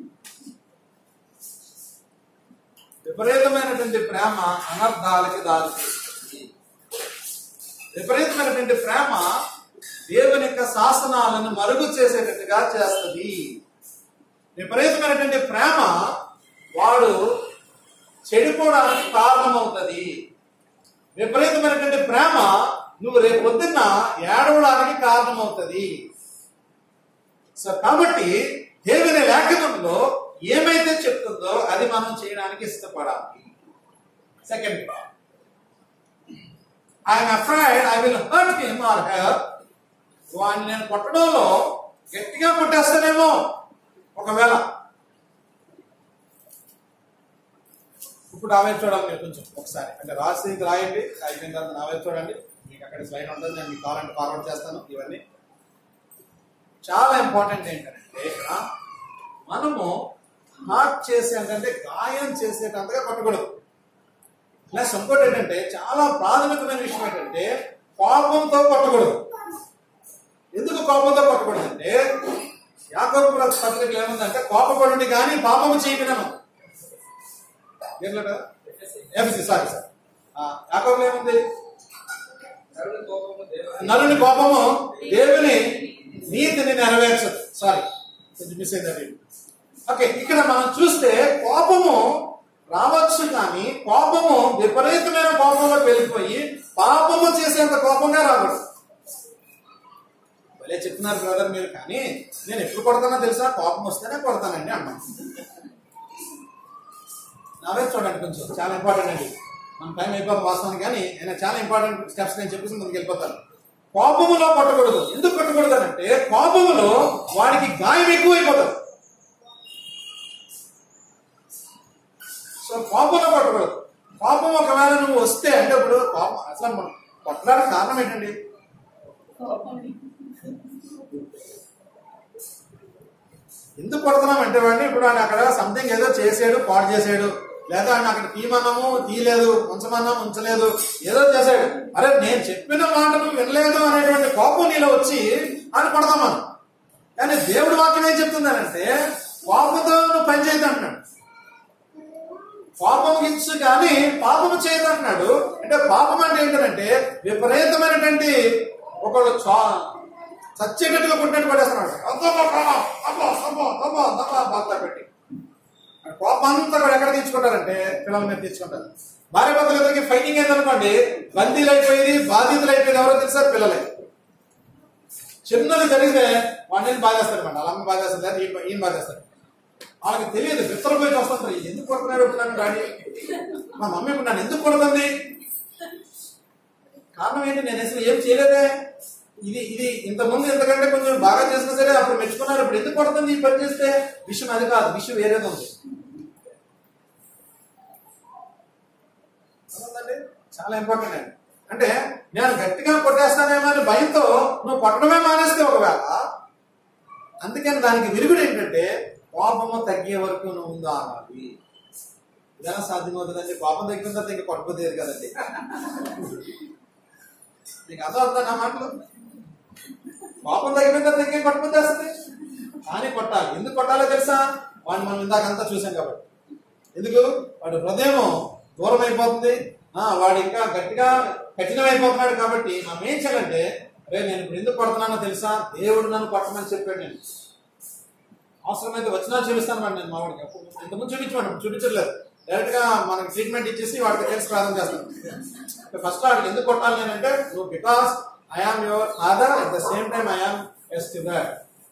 విపరీతమైనటువంటి ప్రేమ అనర్థాలకి దారి తీస్తుంది విపరీతమైనటువంటి ప్రేమ దేవుని యొక్క శాసనాలను మరుగు చేసేటట్టుగా చేస్తుంది విపరీతమైనటువంటి ప్రేమ వాడు చెడిపోవడానికి కారణమవుతుంది విపరీతమైనటువంటి ప్రేమ నువ్వు రేపు పొద్దున్న ఏడవడానికి కారణమవుతుంది సో కాబట్టి దేవుని లేఖనంలో ఏమైతే చెప్తుందో అది మనం చేయడానికి ఇష్టపడాలి second I'm afraid I will hurt him or her వాడిని నేను కొట్టడంలో గట్టిగా కొట్టేస్తానేమో ఒకవేళ ఇప్పుడు నా వైపు చూడండి మీరు కొంచెం ఒకసారి అంటే రాసి రాయండి అయిపోయిన తర్వాత నా వైపు చూడండి మీకు అక్కడ స్లైడ్ ఉంటుంది నేను మీకు కావాలంటే ఫార్వర్డ్ చేస్తాను ఇవన్నీ చాలా ఇంపార్టెంట్ ఏంటంటే ఇక్కడ మనము హార్ట్ చేసే అంటే గాయం చేసేటంతగా కొట్టకూడదు ప్లస్ ఇంకోటి ఏంటంటే చాలా ప్రాథమికమైన విషయం ఏంటంటే కోపంతో కొట్టకూడదు ఎందుకు కోపంతో కొట్టకూడదు అంటే యాకోబు పత్రికలు ఏముందంటే కోపపడుండి కానీ పాపము చేయకనను ఎఫ్సి సారీ సార్ యాకోబులో ఏముంది నరుని కోపము దేవుని నలుని కోపము దేవుని నీతిని నెరవేర్చదు సారీ కొంచెం మిస్ అయిందండి ఓకే ఇక్కడ మనం చూస్తే కోపము రావచ్చు కానీ కోపము విపరీతమైన కోపంలోకి వెళ్ళిపోయి పాపము చేసేంత కోపంగా రాకూడదు భలే చెప్తున్నారు బ్రదర్ మీరు కానీ నేను ఎప్పుడు కొడతానో తెలుసా కోపం వస్తేనే కొడతానండి అన్నాను నా వైపు చూడండి కొంచెం చాలా ఇంపార్టెంట్ అండి మన టైం అయిపోతుంది వాస్తవానికి కానీ ఆయన చాలా ఇంపార్టెంట్ స్టెప్స్ నేను చెప్పేసి ముందుకు వెళ్ళిపోతాను కోపములో కొట్టకూడదు ఎందుకు కొట్టకూడదు అంటే కోపములో వాడికి గాయం ఎక్కువ అయిపోతుంది సో కోపంలో కొట్టకూడదు కోపం ఒకవేళ నువ్వు వస్తే అంటే ఇప్పుడు కోపం అసలు మనం కొట్టడానికి కారణం ఏంటండి ఎందుకు కొడుతున్నాం అంటే వాడిని ఇప్పుడు ఆయన అక్కడ సంథింగ్ ఏదో చేసాడు పాడు చేసాడు లేదా ఆయన అక్కడ తీయమన్నాము తీయలేదు ఉంచమన్నాము ఉంచలేదు ఏదో చేశాడు అరే నేను చెప్పిన మాటను వినలేదు అనేటువంటి కోపం నీలో వచ్చి ఆయన కొడదామని కానీ దేవుడి వాక్యం ఏం చెప్తుందనంటే కోపంతో నువ్వు పని చేయదు అంటున్నాడు పాపం ఇచ్చు కానీ పాపము చేయదు అంటున్నాడు అంటే పాపం అంటే ఏంటంటే విపరీతమైనటువంటి ఒకళ్ళు చా- చచ్చేటట్టుగా కొట్టినట్టు పడేస్తున్నాడు అబ్బో, అబ్బో, అబ్బో, అబ్బో, అబ్బో, అబ్బో, బాగా పెట్టి ఆ కోపం అంతా కూడా ఎక్కడ తీర్చుకుంటారంటే పిల్లల మీద తీర్చుకుంటారు భార్య భర్తల ఇద్దరికి ఫైటింగ్ అయిందనుకోండి బందీలు అయిపోయింది బాధితులు అయిపోయింది ఎవరో తెలుసా పిల్లలే చిన్నది జరిగితే వాడిని బాధేస్తారు మేడం అలా బాధేస్తారు లేదా ఈయన ఈయన బాధేస్తారు వాళ్ళకి తెలియదు విత్తరపోయి వస్తుంటారు ఎందుకు కొడుతున్నాడు కొడుతున్నాడు డాడీ మా మమ్మీ ఇప్పుడు నన్ను ఎందుకు కొడుతుంది కారణం ఏంటి నేను అసలు ఏం చేయలేదే ఇది ఇది ఇంతకుముందు ఎంతకంటే కొంచెం బాగా చేసినా సరే అప్పుడు మెచ్చుకున్నారు ఇప్పుడు ఎందుకు కొడుతుంది ఈ పని చేస్తే విషయం అది కాదు విషయం వేరేది ఉంది అర్థమైందండి? చాలా ఇంపార్టెంట్ అండి అంటే నేను గట్టిగా కొట్టేస్తానేమో అని భయంతో నువ్వు కొట్టడమే మానేస్తే ఒకవేళ అందుకని దానికి విరుగుడు ఏంటంటే కోపము తగ్గే వరకు నువ్వు ఉందా అనాలి ఇదైనా సాధ్యమవుతుందండి కోపం తగ్గిన తర్వాత ఇంకా కొట్టబోతుంది కదండి నీకు అర్థం అవుతుందా నా మాటలు కోపం తగ్గిన తర్వాత ఇంకేం కొట్టబోతేస్తుంది కానీ కొట్టాలి ఎందుకు కొట్టాలో తెలుసా వాడిని మనం ఇందాక అంతా చూసాం కాబట్టి ఎందుకు వాడి హృదయం దూరం అయిపోతుంది ఆ, వాడు ఇంకా గట్టిగా కఠినమైపోతున్నాడు కాబట్టి మనం ఏం చేయాలంటే రే నేను ఇప్పుడు ఎందుకు కొడుతున్నానో తెలుసా దేవుడు నన్ను కొట్టమని చెప్పాడు నేను అవసరమైతే వచ్చినా చూపిస్తాను వాడు నేను మా వాడికి అప్పుడు ఇంతకుముందు చూపించమండి ఇప్పుడు చూపించట్లేదు డైరెక్ట్ గా మనకి ట్రీట్మెంట్ ఇచ్చేసి వాడికి తెలిసి ప్రార్థన చేస్తాను ఫస్ట్ వాడికి ఎందుకు కొట్టాలి నేనంటే నువ్వు because I am your father at the same time I am a student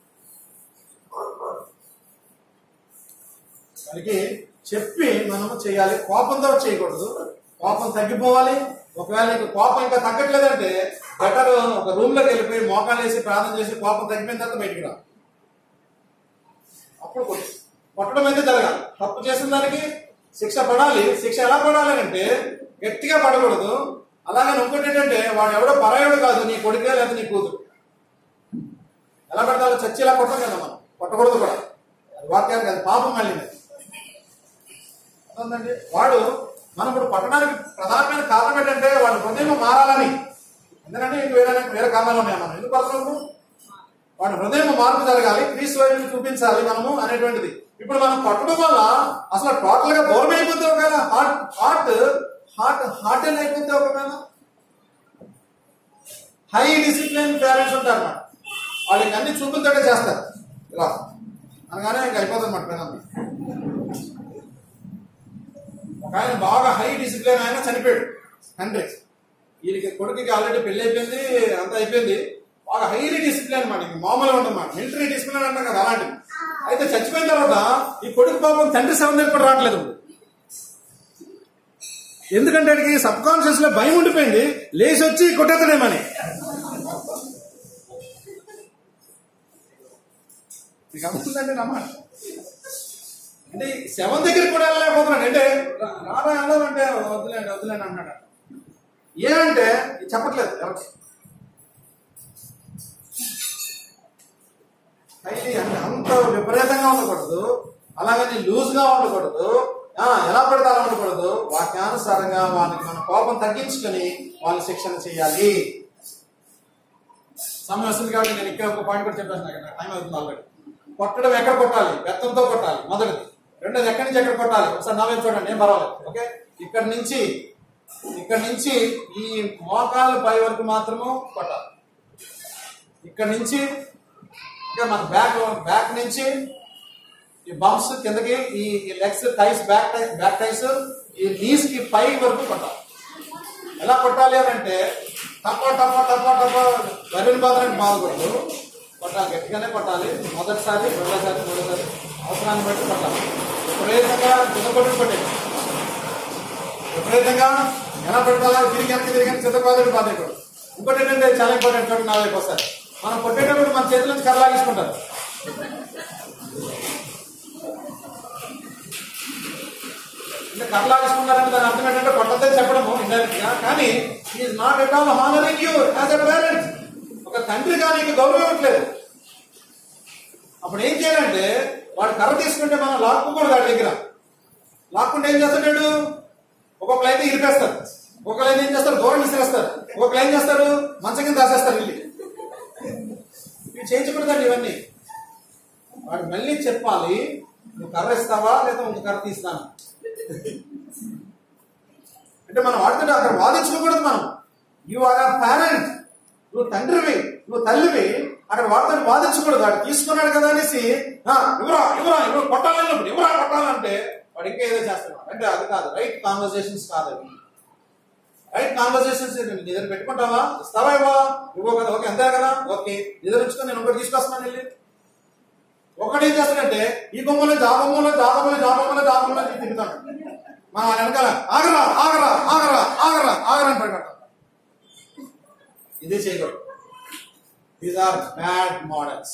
దానికి చెప్పి మనము చేయాలి కోపంతో చేయకూడదు కోపం తగ్గిపోవాలి ఒకవేళ నీకు కోపం ఇంకా తగ్గట్లేదంటే బెటర్ ఒక రూమ్ లోకి వెళ్ళిపోయి మోకాలు వేసి ప్రార్థన చేసి కోపం తగ్గిపోయిన తర్వాత బయటికి రా అప్పుడు కొట్టు కొట్టడం అయితే జరగాలి తప్పు చేసిన దానికి శిక్ష పడాలి శిక్ష ఎలా పడాలి అంటే గట్టిగా పడకూడదు అలాగే ఇంకోటి ఏంటంటే వాడు ఎవడో పరాయుడు కాదు నీ కొడుకే లేదా నీ కూతురు ఎలా పెడతాలో చచ్చి ఇలా కొట్టం కదా మనం కొట్టకూడదు కూడా అది వాక్యానికి అది పాపం మళ్ళీ అర్థమైందండి వాడు మనం ఇప్పుడు పట్టడానికి ప్రధానమైన కారణం ఏంటంటే వాడి హృదయం మారాలని ఎందుకంటే ఇంక వేరే వేరే కారణాలు ఉన్నాయి మనం ఎందుకు పడుతున్నాము వాడి హృదయం మార్పు జరగాలి క్రీస్తు వైపు చూపించాలి మనము అనేటువంటిది ఇప్పుడు మనం పట్టడం వల్ల అసలు టోటల్ గా దూరం అయిపోతే ఒకవేళ హార్ట్ హార్ట్ హార్ట్ హార్ట్ ఎలా అయిపోతే ఒకవేళ హై డిసిప్లిన్ పేరెంట్స్ ఉంటారు అన్నమాట వాళ్ళకి అన్ని చూపులతోటే చేస్తారు ఇలా అనగానే ఇంకా అయిపోతుంది అన్నమాట పిల్లల్ని ఒక ఆయన బాగా హై డిసిప్లిన్ ఆయన చనిపోయాడు తండ్రి వీళ్ళకి కొడుకుకి ఆల్రెడీ పెళ్లి అయిపోయింది అంత అయిపోయింది బాగా హైలీ డిసిప్లిన్ అనమాట ఇంక మామూలుగా ఉండమాట మిలిటరీ డిసిప్లిన్ అంటాం కదా అలాంటివి అయితే చచ్చిపోయిన తర్వాత ఈ కొడుకు పాపం తండ్రి సెవెన్ ఎప్పుడు రావట్లేదు ఎందుకంటే వాడికి సబ్ కాన్షియస్ లో భయం ఉండిపోయింది లేచి వచ్చి కొట్టేస్తాడేమని మీకు అర్థమైందండి నమ్మాట అంటే సెవెన్ దగ్గరికి కూడా వెళ్ళలేకపోతున్నాడు అంటే రా- రారా వెళ్ళాలంటే వదిలేండి వదిలేండి అన్నాడు ఏమంటే ఇది చెప్పట్లేదు ఎవరికి అయితే అంటే అంత విపరీతంగా ఉండకూడదు అలాగని లూజ్ గా ఉండకూడదు ఆ, ఎలా పడితే అలా ఉండకూడదు వాక్యానుసారంగా వాళ్ళకి మన కోపం తగ్గించుకొని వాళ్ళ శిక్షణ చేయాలి సమయం వస్తుంది కాబట్టి నేను ఇక్కడ ఒక పాయింట్ కూడా చెప్పేసిన నాకు టైం అవుతుంది ఆల్రెడీ కొట్టడం ఎక్కడ కొట్టాలి బెత్తంతో కొట్టాలి మొదటిది రెండోది ఎక్కడి నుంచి ఎక్కడ కొట్టాలి ఒకసారి నా వైపు చూడండి ఏం పర్వాలేదు ఓకే ఇక్కడ నుంచి ఇక్కడ నుంచి ఈ మోకాలు పై వరకు మాత్రము కొట్టాలి ఇక్కడ నుంచి ఇంకా మన బ్యాక్ బ్యాక్ నుంచి ఈ బంప్స్ కిందకి ఈ legs ties back tie back ties ఈ నీస్ కి పై వరకు కొట్టాలి ఎలా కొట్టాలి అని అంటే టప టప టప టప వరిని బాధడానికి బాధకూడదు కొట్టాలి గట్టిగానే కొట్టాలి మొదటిసారి రెండోసారి మూడోసారి అవసరాన్ని బట్టి కొట్టాలి విపరీతంగా చిన్నకొట్టు కొట్టేది విపరీతంగా ఎలా పెట్టాలా తిరిగి వెనక్కి తిరిగి వెనక్కి చిత్తపాదడు బాధకూడదు ఇంకోటి ఏంటంటే చాలా ఇంపార్టెంట్ చూడండి నా వైపు వస్తారు మనం కొట్టేటప్పుడు మన చేతుల నుంచి కర్రలాగించుకుంటారు అంటే కర్రలాగించుకుంటారంటే దాని అర్థం ఏంటంటే కొట్టద్దని చెప్పడము ఇండైరెక్ట్ గా కానీ is not at all honouring you as a parent ఒక తండ్రిగా నీకు గౌరవం ఇవ్వట్లేదు అప్పుడు ఏం చేయాలంటే వాడు కర్ర తీసుకుంటే మనం లాక్కకూడదు వాడి దగ్గర లాక్కుంటే ఏం చేస్తాడు ఒక్కొక్కరు అయితే ఇరిపేస్తారు ఒక్కొక్కరు అయితే ఏం చేస్తారు దూరం విసిరేస్తారు ఒక్కొక్కరు ఏం చేస్తారు మంచం కింద దాసేస్తారు ఇల్లు ఇవి చేయించకూడదండి ఇవన్నీ వాడు మళ్ళీ చెప్పాలి నువ్వు కర్ర ఇస్తావా లేదా ఇంకో కర్ర తీస్తాను అంటే మనం వాడుతుంటే అక్కడ వాదించుకోకూడదు మనం యు ఆర్ అ పేరెంట్ నువ్వు తండ్రివి నువ్వు తల్లివి అక్కడ వాడితో వాదించకూడదు వాడు తీసుకున్నాడు కదా అనేసి "ఆ, ఇవ్వరా ఇవ్వరా ఇవ్వ కొట్టాలన్నప్పుడు ఇవ్వరా కొట్టాలంటే వాడు ఇంకా ఏదో చేస్తున్నాడు అంటే అది కాదు రైట్ కాన్వర్సేషన్స్ కాదు అవి రైట్ కాన్వర్సేషన్స్ నీ దగ్గర పెట్టుకుంటావా ఇస్తావా ఇవ్వా ఇవ్వ కదా ఓకే అంతే కదా ఓకే నీ దగ్గర ఉంచుకొని నేను ఒకటి తీసుకొస్తున్నాను వెళ్ళి ఒకటి ఏం చేస్తాడంటే ఈ బొమ్మలో జా బొమ్మలో జా బొమ్మలో జా బొమ్మలో జా బొమ్మలో అని తిరుగుతాడు మన వెనకాల ఆగరా ఆగరా ఆగరా ఆగరా ఆగరా అని పెడతాడు ఇది చేయకూడదు దీస్ ఆర్ బ్యాడ్ మోడల్స్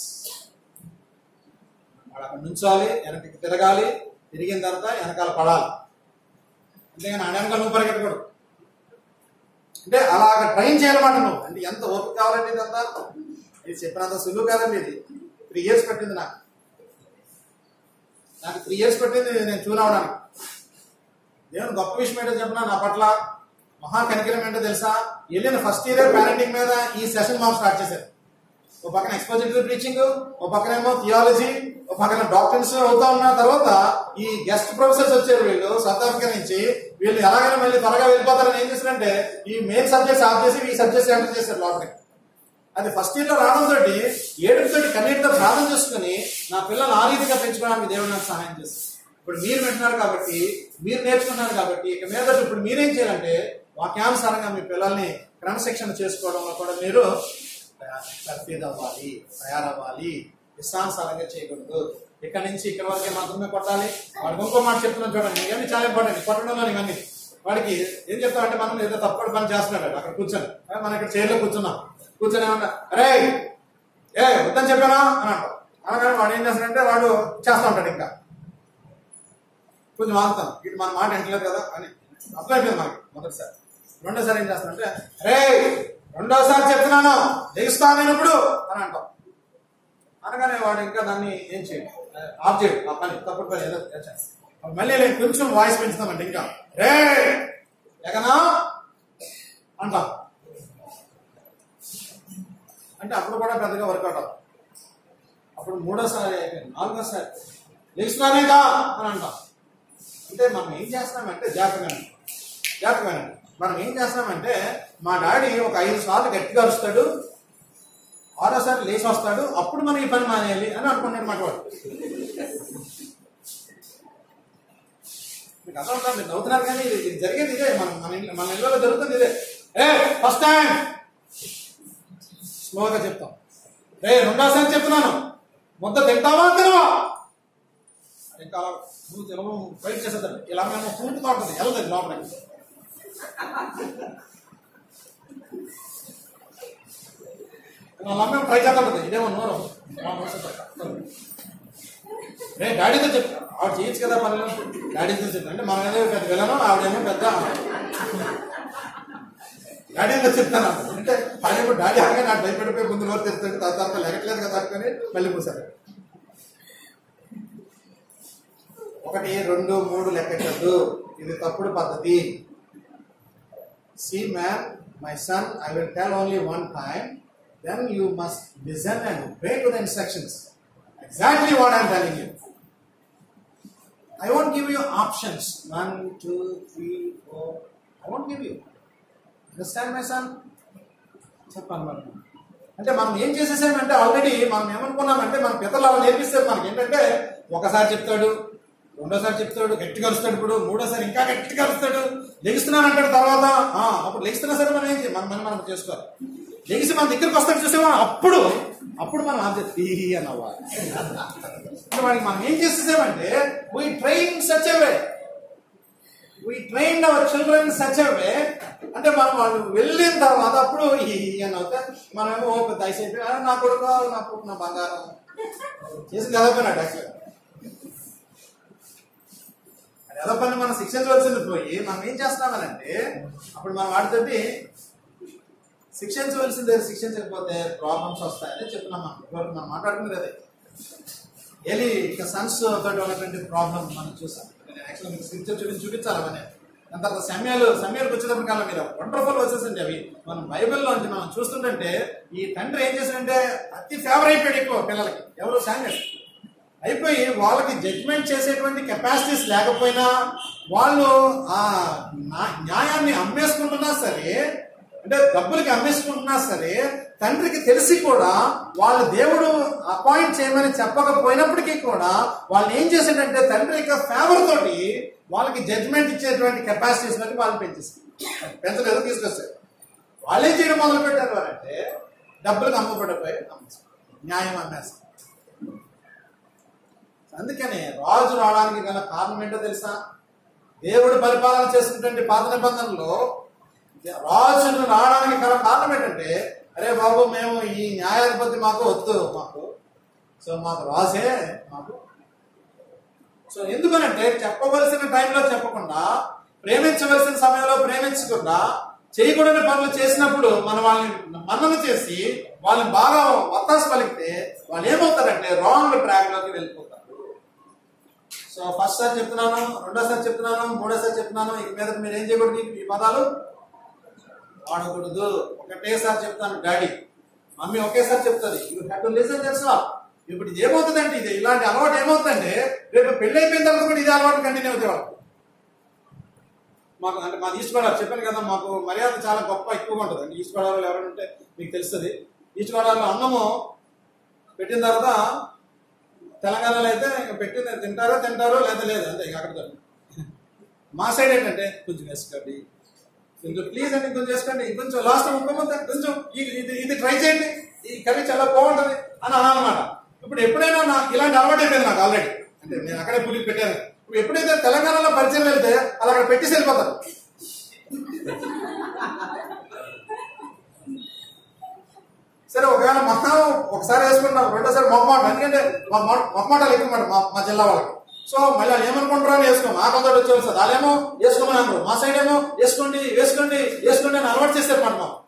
వాడు అక్కడ నుంచోవాలి వెనక్కి తిరగాలి తిరిగిన తర్వాత వెనకాల పడాలి అంతేగాని ఆ వెనకాల నువ్వు పరిగెట్టకూడదు అంటే అలాగ ట్రైన్ చేయాలన్నమాట నువ్వు అంటే ఎంత ఓపిక కావాలండి ఇదంతా ఇది చెప్పినంత సులువు కాదండి ఇది త్రీ ఇయర్స్ పట్టింది నాకు నాకు త్రీ ఇయర్స్ పట్టింది నేను చూనవడానికి దేవుని గొప్ప విషయం ఏంటో చెప్పినా నా పట్ల మహా కనికరం ఏంటో తెలుసా వెళ్ళిన ఫస్ట్ ఇయర్ పేరెంటింగ్ మీద ఈ సెషన్ మాకు స్టార్ట్ చేశారు ఓ పక్కన ఎక్స్పోజిటరీ టీచింగ్ ఓ పక్కన ఏమో థియాలజీ ఓ పక్కన డాక్టర్స్ అవుతా ఉన్న తర్వాత ఈ గెస్ట్ ప్రొఫెసర్స్ వచ్చారు వీళ్ళు సౌత్ ఆఫ్రికా నుంచి వీళ్ళు ఎలాగైనా మళ్ళీ త్వరగా వెళ్ళిపోతారని ఏం చేశారంటే ఈ మెయిన్ సబ్జెక్ట్స్ ఆఫ్ చేసి ఈ సబ్జెక్ట్స్ ఎంటర్ చేశారు లోపలికి అది ఫస్ట్ ఇయర్ లో రావడంతో ఏడుతో కన్నీటితో ప్రార్థన చేసుకుని నా పిల్లలు ఆ రీతిగా పెంచుకోవడానికి దేవుడు నాకు సహాయం చేస్తారు ఇప్పుడు మీరు వింటున్నారు కాబట్టి మీరు నేర్చుకున్నారు కాబట్టి ఇక మీద ఇప్పుడు మీరేం చేయాలంటే వాక్యానుసారంగా మీ పిల్లల్ని క్రమశిక్షణ చేసుకోవడంలో కూడా మీరు తర్ఫీద్ అవ్వాలి తయారవ్వాలి ఇష్టానుసారంగా చేయకూడదు ఇక్కడ నుంచి ఇక్కడ వరకే మాత్రమే కొట్టాలి వాడికి ఇంకో మాట చెప్తున్నాను చూడండి ఇవన్నీ చాలా ఇంపార్టెంట్ కొట్టడంలో ఇవన్నీ వాడికి ఏం చెప్తామంటే మనం ఏదో తప్పుడు పని చేస్తున్నాడు అక్కడ కూర్చొని ఆ, మనం ఇక్కడ చైర్లో కూర్చున్నాం కూర్చొని ఏమన్నా అరే ఏ వద్దని చెప్పానా అని అంటాం అనగానే వాడు ఏం చేస్తాడంటే వాడు చేస్తూ ఉంటాడు ఇంకా కొంచెం ఆగుతాను ఇటు మన మాట వింటలేదు కదా అని అర్థమైపోయింది మనకి మొదటిసారి రెండోసారి ఏం చేస్తానంటే రే రెండోసారి చెప్తున్నాను లెగిస్తానప్పుడు అని అంటాం అనగానే వాడు ఇంకా దాన్ని ఏం చేయడు ఆఫ్ చేయడు ఆ పని తప్పుడు పని ఏదో చేస్తాడు. అప్పుడు మళ్ళీ నేను కొంచెం వాయిస్ పెంచుతామంటే ఇంకా రే ఎగనా అంటాం అంటే అప్పుడు కూడా పెద్దగా వర్కౌట్ అవ్వదు అప్పుడు మూడోసారి అయిపోయింది నాలుగోసారి లెగిస్తున్నానేగా అని అంటాం అంటే మనం ఏం చేస్తున్నామంటే జాగ్రత్తగా జాగ్రత్తగా మనం ఏం చేస్తున్నామంటే మా డాడీ ఒక ఐదు సార్లు గట్టిగా అరుస్తాడు ఆరోసారి లేచి వస్తాడు అప్పుడు మనం ఈ పని మానేయాలి అని అనుకుంటాడు మాట వాడు మీకు అర్థం అవుతుంది మీరు నవ్వుతున్నారు కానీ ఇది ఇది జరిగేది ఇదే మనం మన ఇంట్లో మన ఇళ్ళలో జరుగుతుంది ఇదే ఏ ఫస్ట్ టైం స్లోగా చెప్తాం రే రెండోసారి చెప్తున్నాను ముద్ద తింటావా తినవా ఇంకా నువ్వు తినవు బయట చేసేదాన్ని ఇలా మేము పూర్తిగా ఉంటుంది వెళ్ళదు లోపలికి అలా మేము ట్రై చేద్దాం కదా ఇదేమో నోరు రే డాడీతో చెప్తా ఆవిడ చేయొచ్చు కదా పనులు డాడీతో చెప్తా అంటే మనం ఏదో పెద్ద వెళ్ళను ఆవిడేమో పెద్ద డాడీతో చెప్తాను అంటే ఆయన డాడీ అలాగే నాకు భయపడిపోయి ముందు నోరు తెస్తాడు తర్వాత తర్వాత లెగట్లేదు కదా అనుకొని మళ్ళీ కూర్చారు ఒకటి రెండు మూడు లెక్కట్లేదు ఇది తప్పుడు పద్ధతి See, man, my son, I will tell only one time, then you must listen and obey to the instructions. Exactly what I'm telling you. I won't give you options. One, two, three, four. I won't give you. Understand, my son? చెప్పాను మరి అంటే మనం ఏం చేసేసామంటే already మనం ఏమనుకున్నామంటే మన పిల్లలు అలా నేర్పిస్తారు మనకి ఏంటంటే ఒకసారి చెప్తాడు రెండోసారి చెప్తాడు గట్టిగా అరుస్తాడు ఇప్పుడు మూడోసారి ఇంకా గట్టిగా అరుస్తాడు లెగిస్తున్నాను అంటాడు తర్వాత ఆ, అప్పుడు లెగిస్తున్నా సరే మనం ఏం చేయాలి మన మనం మనం చేసుకోవాలి లెగిసి మన దగ్గరికి వస్తాడు చూసేవా అప్పుడు అప్పుడు మనం ఆబ్జెక్ట్ తీరి అని అవ్వాలి అంటే వాడికి మనం ఏం చేసేసామంటే we train such a way we train our children such a way అంటే మనం వాళ్ళు వెళ్ళిన తర్వాత అప్పుడు ఈ అని అవుతే మనమేమో ఓ పెద్ద ఐస్ అయిపోయి "ఆ, నా కొడుకు నా కొడుకు నా బంగారం చేసి చదవపోయినాడు యాక్చువల్ అది ఎలా పని మనం శిక్షించవలసింది పోయి మనం ఏం చేస్తున్నామనంటే అప్పుడు మనం వాటితోటి శిక్షించవలసింది శిక్షించకపోతే ప్రాబ్లమ్స్ వస్తాయని చెప్తున్నాం మనం ఇప్పటివరకు మనం మాట్లాడుకున్నది అదే ఏలి ఇక సన్స్ తోటి ఉన్నటువంటి ప్రాబ్లం మనం చూసాం నేను యాక్చువల్గా మీకు స్క్రిప్చర్ చూపించి చూపించాలి అవన్నీ దాని తర్వాత సమయాలు సమయాలకు వచ్చేటప్పుడు కల్లా మీరు వండర్ఫుల్ వచ్చేసండి అవి మనం బైబిల్లో నుంచి మనం చూస్తుంటే ఈ తండ్రి ఏం చేశాడంటే అతి ఫేవర్ అయిపోయాడు ఎక్కువ పిల్లలకి ఎవరు శామ్యుల్ అయిపోయి వాళ్ళకి జడ్జ్మెంట్ చేసేటువంటి కెపాసిటీస్ లేకపోయినా వాళ్ళు ఆ నా- న్యాయాన్ని అమ్మేసుకుంటున్నా సరే అంటే డబ్బులకి అమ్మేసుకుంటున్నా సరే తండ్రికి తెలిసి కూడా వాళ్ళు దేవుడు అపాయింట్ చేయమని చెప్పకపోయినప్పటికీ కూడా వాళ్ళు ఏం చేశాడంటే తండ్రి యొక్క ఫేవర్ తోటి వాళ్ళకి జడ్జ్మెంట్ ఇచ్చేటువంటి కెపాసిటీస్ బట్టి వాళ్ళు పెంచేస్తారు పెంచలేదు తీసుకొస్తారు వాళ్ళు ఏం చేయడం మొదలు పెట్టారు అంటే డబ్బులకు అమ్మబడిపోయి అమ్మేస్తారు న్యాయం అమ్మేస్తారు అందుకనే రాజు రావడానికి గల కారణం ఏంటో తెలుసా దేవుడు పరిపాలన చేసినటువంటి పాత నిబంధనలో రాజును రావడానికి గల కారణం ఏంటంటే అరే బాబు మేము ఈ న్యాయాధిపతి మాకు వద్దు మాకు సో మాకు రాజే మాకు సో ఎందుకనంటే చెప్పవలసిన టైంలో చెప్పకుండా ప్రేమించవలసిన సమయంలో ప్రేమించకుండా చేయకూడని పనులు చేసినప్పుడు మనం వాళ్ళని మన్నన చేసి వాళ్ళని బాగా వత్తాసు పలికితే వాళ్ళు ఏమవుతారంటే రాంగ్ ట్రాక్ లోకి వెళ్ళిపోతారు సో ఫస్ట్ సారి చెప్తున్నాను రెండోసారి చెప్తున్నాను మూడోసారి చెప్తున్నాను ఇక మీద మీరు ఏం చేయకూడదు ఈ- ఈ పదాలు వాడకూడదు ఒకటేసారి చెప్తాను డాడీ మమ్మీ ఒకేసారి చెప్తుంది you have to listen that's all ఇప్పుడు ఇది ఏమవుతుందంటే ఇది ఇలాంటి అలవాటు ఏమవుతుందంటే రేపు పెళ్లి అయిపోయిన తర్వాత కూడా ఇది అలవాటు కంటిన్యూ అవుతాయి వాళ్ళకి. మాకు అంటే మాది ఈస్ట్ గోదావరి చెప్పాను కదా మాకు మర్యాద చాలా గొప్ప ఎక్కువగా ఉంటుంది అంటే ఈస్ట్ గోదావరిలో ఎవరైనా ఉంటే మీకు తెలుస్తుంది ఈస్ట్ గోదావరిలో అన్నము పెట్టిన తర్వాత తెలంగాణలో అయితే ఇంకా పెట్టింది తింటారో తింటారో లేదా లేదు అంతే ఇక అక్కడ మా సైడ్ ఏంటంటే కొంచెం వేసుకోండి ఇంకొంచెం ప్లీజ్ అండి ఇంకొంచెం చేసుకోండి ఇంకొంచెం లాస్ట్ ముప్పై మంది కొంచెం ఇది ఇది ఇది ట్రై చేయండి ఈ కర్రీ చాలా బాగుంటది అని అనాలన్నమాట ఇప్పుడు ఎప్పుడైనా నాకు ఇలాంటి అలవాటు అయిపోయింది నాకు ఆల్రెడీ అంటే నేను అక్కడే పులికి పెట్టాను ఇప్పుడు ఎప్పుడైతే తెలంగాణలో పరిచయం వెళ్తే అలా అక్కడ పెట్టేసి వెళ్ళిపోతారు సరే ఒకవేళ మహా ఒకసారి వేసుకుంటాం రెండోసారి మొహమాట ఎందుకంటే మా మొ- మొహమాటాలు ఎక్కువ మాట మా మా జిల్లా వాళ్ళకి సో మళ్ళీ వాళ్ళు ఏమనుకుంటారో అని వేసుకో మా కొందరు వచ్చేవాళ్ళు సార్ వాళ్ళేమో వేసుకోమని అన్నారు మా సైడ్ ఏమో వేసుకోండి వేసుకోండి వేసుకోండి అని అలవాటు చేస్తారు మాట మాకు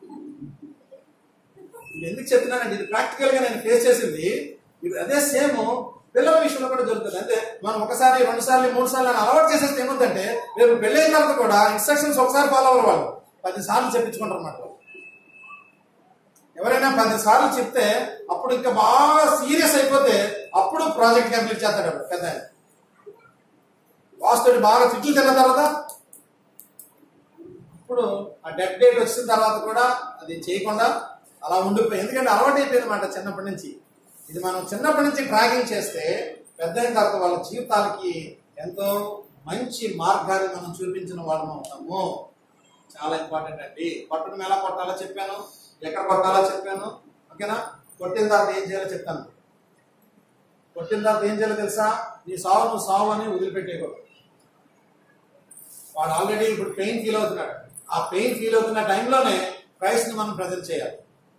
ఇది ఎందుకు చెప్తున్నానంటే ఇది ప్రాక్టికల్ గా నేను ఫేస్ చేసింది ఇది అదే సేమ్ పిల్లల విషయంలో కూడా జరుగుతుంది అంటే మనం ఒకసారి రెండు సార్లు మూడు సార్లు అని అలవాటు చేసేస్తే ఏముందంటే రేపు పెళ్ళైన తర్వాత కూడా ఇన్స్ట్రక్షన్స్ ఒకసారి ఫాలో అవ్వాలి వాళ్ళు పది సార్లు చెప్పించుకుంటారు అన్నమాట వాళ్ళు. ఎవరైనా పది సార్లు చెప్తే అప్పుడు ఇంకా బాగా సీరియస్ అయిపోతే అప్పుడు ప్రాజెక్ట్ కంప్లీట్ చేస్తాడు అప్పుడు పెద్ద ఆయన. వాస్తుడి బాగా తిట్లు తిన్న తర్వాత ఇప్పుడు ఆ డెడ్ డేట్ వచ్చిన తర్వాత కూడా అది చేయకుండా అలా ఉండిపోయి ఎందుకంటే అలవాటు అయిపోయింది మాట చిన్నప్పటి నుంచి ఇది మనం చిన్నప్పటి నుంచి ట్రాకింగ్ చేస్తే పెద్ద అయిన తర్వాత వాళ్ళ జీవితాలకి ఎంతో మంచి మార్గాన్ని మనం చూపించిన వాళ్ళం అవుతాము చాలా ఇంపార్టెంట్ అండి కొట్టడం ఎలా కొట్టాలో చెప్పాను ఎక్కడ కొట్టాలో చెప్పాను ఓకేనా కొట్టిన తర్వాత ఏం చేయాలో చెప్తాను కొట్టిన తర్వాత ఏం చేయాలో తెలుసా నీ సావు నువ్వు సావు అని వదిలిపెట్టేయకూడదు వాడు ఆల్రెడీ ఇప్పుడు పెయిన్ ఫీల్ అవుతున్నాడు ఆ పెయిన్ ఫీల్ అవుతున్న టైంలోనే క్రైస్ట్ ని మనం ప్రజెంట్ చేయాలి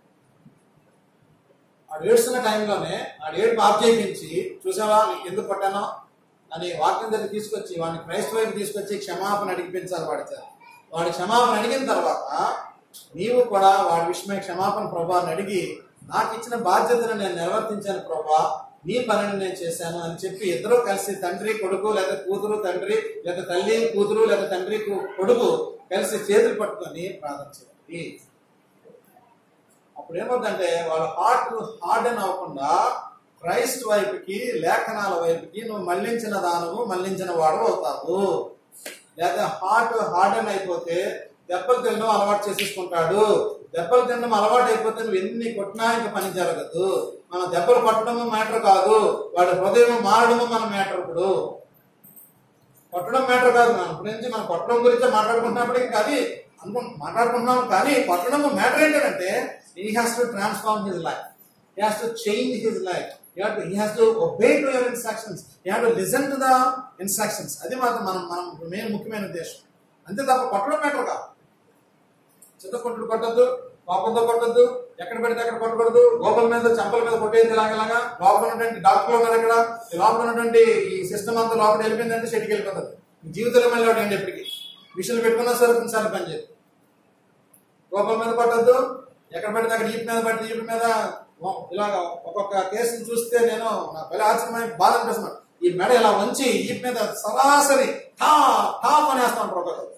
వాడు ఏడుస్తున్న టైంలోనే వాడు ఏడుపు ఆఫ్ చేయించి చూసావా నీకు ఎందుకు కొట్టానో అని వాక్యం దగ్గర తీసుకొచ్చి వాడిని క్రైస్ట్ వైపు తీసుకొచ్చి క్షమాపణ అడిగిపించాలి వాడి చేత వాడి క్షమాపణ అడిగిన తర్వాత నీవు కూడా వాడి విషయమై క్షమాపణ ప్రభా అని అడిగి నాకు ఇచ్చిన బాధ్యతను నేను నిర్వర్తించాను ప్రభా నీ పనిని నేను చేశాను అని చెప్పి ఇద్దరు కలిసి తండ్రి కొడుకు లేదా కూతురు తండ్రి లేదా తల్లి కూతురు లేదా తండ్రి కు- కొడుకు కలిసి చేతులు పట్టుకొని ప్రార్థన చేయాలి అప్పుడు ఏమవుతుందంటే వాళ్ళ హార్ట్ హార్డెన్ అవ్వకుండా క్రైస్ట్ వైపుకి లేఖనాల వైపుకి నువ్వు మళ్లించిన దానము మళ్లించిన వాడు అవుతావు లేదా హార్ట్ హార్డెన్ అయిపోతే దెబ్బలు తినడం అలవాటు చేసేసుకుంటాడు దెబ్బలు తినడం అలవాటు అయిపోతే నువ్వు ఎన్ని కొట్టినా ఇంకా పని జరగదు మన దెబ్బలు కొట్టడము మ్యాటర్ కాదు వాడి హృదయం మారడము మన మ్యాటర్ ఇప్పుడు కొట్టడం మ్యాటర్ కాదు మనం ఇప్పటి నుంచి మనం కొట్టడం గురించి మాట్లాడుకుంటున్నప్పుడు ఇంకా అది అనుకు మాట్లాడుకుంటున్నాం కానీ కొట్టడం మ్యాటర్ ఏంటంటే he has to transform his life he has to change his life he has to obey to your instructions he have to listen to the instructions అది మాత్రం మనం మనం మెయిన్ ముఖ్యమైన ఉద్దేశం అంతే తప్ప కొట్టడం మ్యాటర్ కాదు చిత్త కొట్టుడు కొట్టద్దు కోపంతో కొట్టద్దు ఎక్కడ పెడితే అక్కడ కొట్టకూడదు గోపల మీద చంపల మీద కొట్టేది ఇలాగలాగా లోపల ఉన్నటువంటి డాక్టర్లు ఉన్నారు ఇక్కడ ఈ లోపల ఉన్నటువంటి ఈ సిస్టమ్ అంతా లోపల వెళ్ళిపోయిందంటే చెట్టుకి వెళ్ళిపోతుంది మీ జీవితంలో మళ్ళీ ఒకటి అండి ఎప్పటికి విషయాలు పెట్టుకున్నా సరే కొన్నిసార్లు పని చేయదు గోపల మీద కొట్టద్దు ఎక్కడ పెడితే అక్కడ ఈపు మీద పడితే ఈపు మీద ఓ- ఇలాగ ఒక్కొక్క కేసుని చూస్తే నేను నా పల్లె ఆశ్చర్యమైన బాధ అనిపిస్తున్నాను ఈ మెడ ఇలా వంచి ఈపు మీద సరాసరి టా టాప్ అనేస్తా ఉంటారు ఒక్కొక్కరు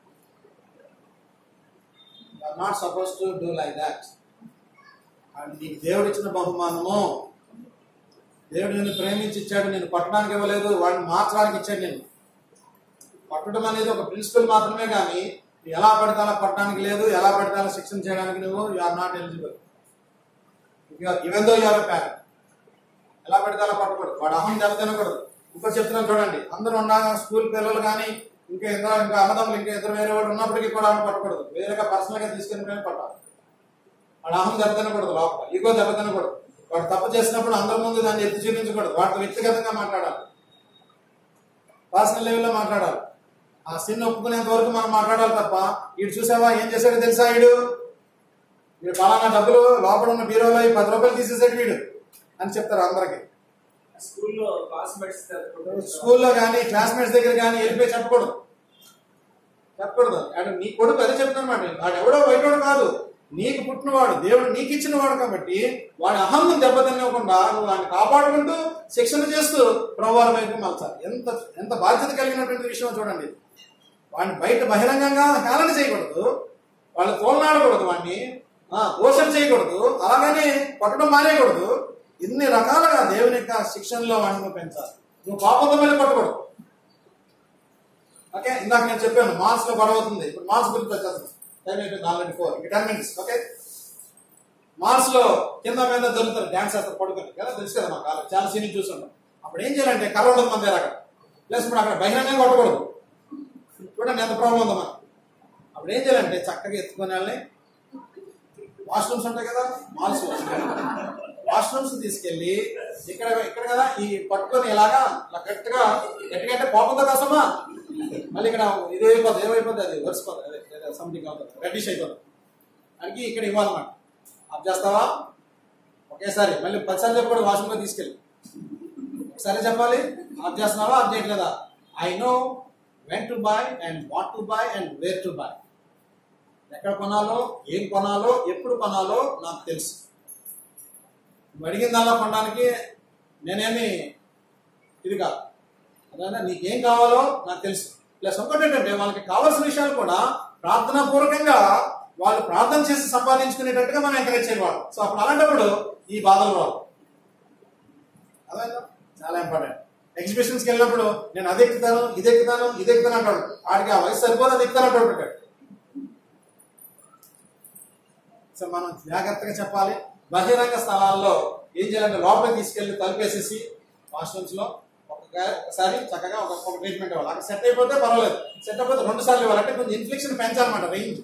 are not suppose to do like that అది నీకు దేవుడు ఇచ్చిన బహుమానము దేవుడు నిన్ను ప్రేమించి ఇచ్చాడు నేను కొట్టడానికి ఇవ్వలేదు వాడిని మార్చడానికి ఇచ్చాడు నేను కొట్టడం అనేది ఒక ప్రిన్సిపల్ మాత్రమే కానీ ఎలా పడితే అలా కొట్టడానికి లేదు ఎలా పడితే అలా శిక్షణ చేయడానికి నువ్వు you are not eligible even though you're parent ఎలా పడితే అలా కొట్టకూడదు వాడు అహం దెబ్బ తినకూడదు ఇంకో చెప్తున్నాను చూడండి అందరూ ఉన్న స్కూల్ పిల్లలు కానీ ఇంకా ఇద్దరు ఇంకా అన్నదమ్ములు ఇంకా ఇద్దరు వేరే వాడు ఉన్నప్పటికీ కూడా ఆమె పట్టకూడదు వేరేగా పర్సనల్ గా తీసుకుని కానీ పట్టాలి వాడు అహం దెబ్బ తినకూడదు లోపల ఈగో దెబ్బ తినకూడదు వాడు తప్పు చేసినప్పుడు అందరి ముందు దాన్ని ఎత్తి చూపించకూడదు వాటితో వ్యక్తిగతంగా మాట్లాడాలి పర్సనల్ లెవెల్లో మాట్లాడాలి ఆ సిన్ ఒప్పుకునేంత వరకు మనం మాట్లాడాలి తప్ప వీడు చూసావా ఏం చేశాడో తెలుసా వీడు వీడు పలానా డబ్బులు లోపల ఉన్న బీరోలో ఈ పది రూపాయలు తీసేసాడు వీడు అని చెప్తారు అందరికి స్కూల్లో క్లాస్మేట్స్ స్కూల్లో కానీ క్లాస్మేట్స్ దగ్గర కానీ వెళ్ళిపోయి చెప్పకూడదు చెప్పకూడదు అంటే నీ కొడుకు అదే చెప్తానమాట వాడు ఎవడో బయటోడు కాదు నీకు పుట్టినవాడు దేవుడు నీకు ఇచ్చిన వాడు కాబట్టి వాడి అహం దెబ్బతిన్నకుండా నువ్వు వాడిని కాపాడుకుంటూ శిక్షణ చేస్తూ ప్రభువాల వైపు మలచాలి ఎంత ఎంత బాధ్యత కలిగినటువంటి విషయం చూడండి వాడిని బయట బహిరంగంగా హేళన చేయకూడదు వాళ్ళు తోలనాడకూడదు వాడిని ఆ, దోషం చేయకూడదు అలాగని కొట్టడం మానేయకూడదు ఇన్ని రకాలుగా దేవుని యొక్క శిక్షణలో వాడిని నువ్వు పెంచాలి నువ్వు పాపంతో మళ్ళీ కొట్టకూడదు ఓకే ఇందాక నేను చెప్పాను మార్క్స్ లో గొడవ అవుతుంది ఇప్పుడు మార్క్స్ గురించి వచ్చేస్తాను టైం అయిపోయింది ఆల్రెడీ ఫోర్ ఇంకా టెన్ మినిట్స్ ఓకే మార్క్స్ లో కింద మీద దొరుకుతారు డాన్స్ చేస్తారు పడుకొని కదా తెలుసు కదా మాకు అలా చాలా సీన్ చూస్తుంటాం అప్పుడు ఏం చేయాలంటే కర్ర ఉండదు మన దగ్గర అక్కడ ప్లస్ ఇప్పుడు అక్కడ బహిరంగంగా కొట్టకూడదు చూడండి ఎంత ప్రాబ్లం ఉందో మనకి ఆ అప్పుడు ఏం చేయాలంటే చక్కగా ఎత్తుకొని వెళ్ళి వాష్రూమ్స్ ఉంటాయి కదా మాల్స్ వాష్రూమ్స్ తీసుకెళ్ళి ఇక్కడ ఇక్కడ కదా ఈ పట్టుకొని ఇలాగా ఇలా గట్టిగా గట్టిగా అంటే కోపంతో కసమా మళ్ళీ ఇక్కడ ఇది అయిపోతుంది ఏమైపోతుంది అది వరిసిపోతుంది అదే సంథింగ్ అవుతుంది రెడ్డిష్ అయిపోతుంది దానికి ఇక్కడ ఇవ్వాలన్నమాట ఆఫ్ చేస్తావా ఒకేసారి మళ్ళీ పదిసార్లు చెప్పకూడదు వాష్రూమ్లో తీసుకెళ్ళి ఒకసారి చెప్పాలి ఆఫ్ చేస్తున్నావా ఆఫ్ చేయట్లేదా I know when to buy and what to buy and where to buy ఎక్కడ కొనాలో ఏం కొనాలో ఎప్పుడు కొనాలో నాకు తెలుసు నువ్వు అడిగిన దానిలో కొనడానికి నేనేమి ఇది కాదు అదే నీకేం కావాలో నాకు తెలుసు ప్లస్ ఇంకోటి ఏంటంటే వాళ్ళకి కావాల్సిన విషయాలు కూడా ప్రార్థనా పూర్వకంగా వాళ్ళు ప్రార్థన చేసి సంపాదించుకునేటట్టుగా మనం ఎంకరేజ్ చేయాలి సో అప్పుడు అలాంటప్పుడు ఈ బాధలు రావు అదే చాలా ఇంపార్టెంట్ ఎగ్జిబిషన్స్కి వెళ్ళినప్పుడు నేను అది ఎక్కుతాను ఇది ఎక్కుతాను ఇది ఎక్కుతాను అంటాడు ఆడికి ఆ వయసు సరిపోదు అది ఎక్కుతాను అంటాడు ఒకటి. సో మనం జాగ్రత్తగా చెప్పాలి బహిరంగ స్థలాల్లో ఏం చేయాలంటే లోపలికి తీసుకెళ్లి తలుపేసేసి వాష్రూమ్స్ లో ఒక్క- ఒకసారి చక్కగా ఒక ఒక ట్రీట్మెంట్ ఇవ్వాలి అక్కడ సెట్ అయిపోతే పర్వాలేదు సెట్ అయిపోతే రెండు సార్లు ఇవ్వాలి అంటే కొంచెం ఇన్ఫ్లెక్షన్ పెంచాలన్నమాట రేంజ్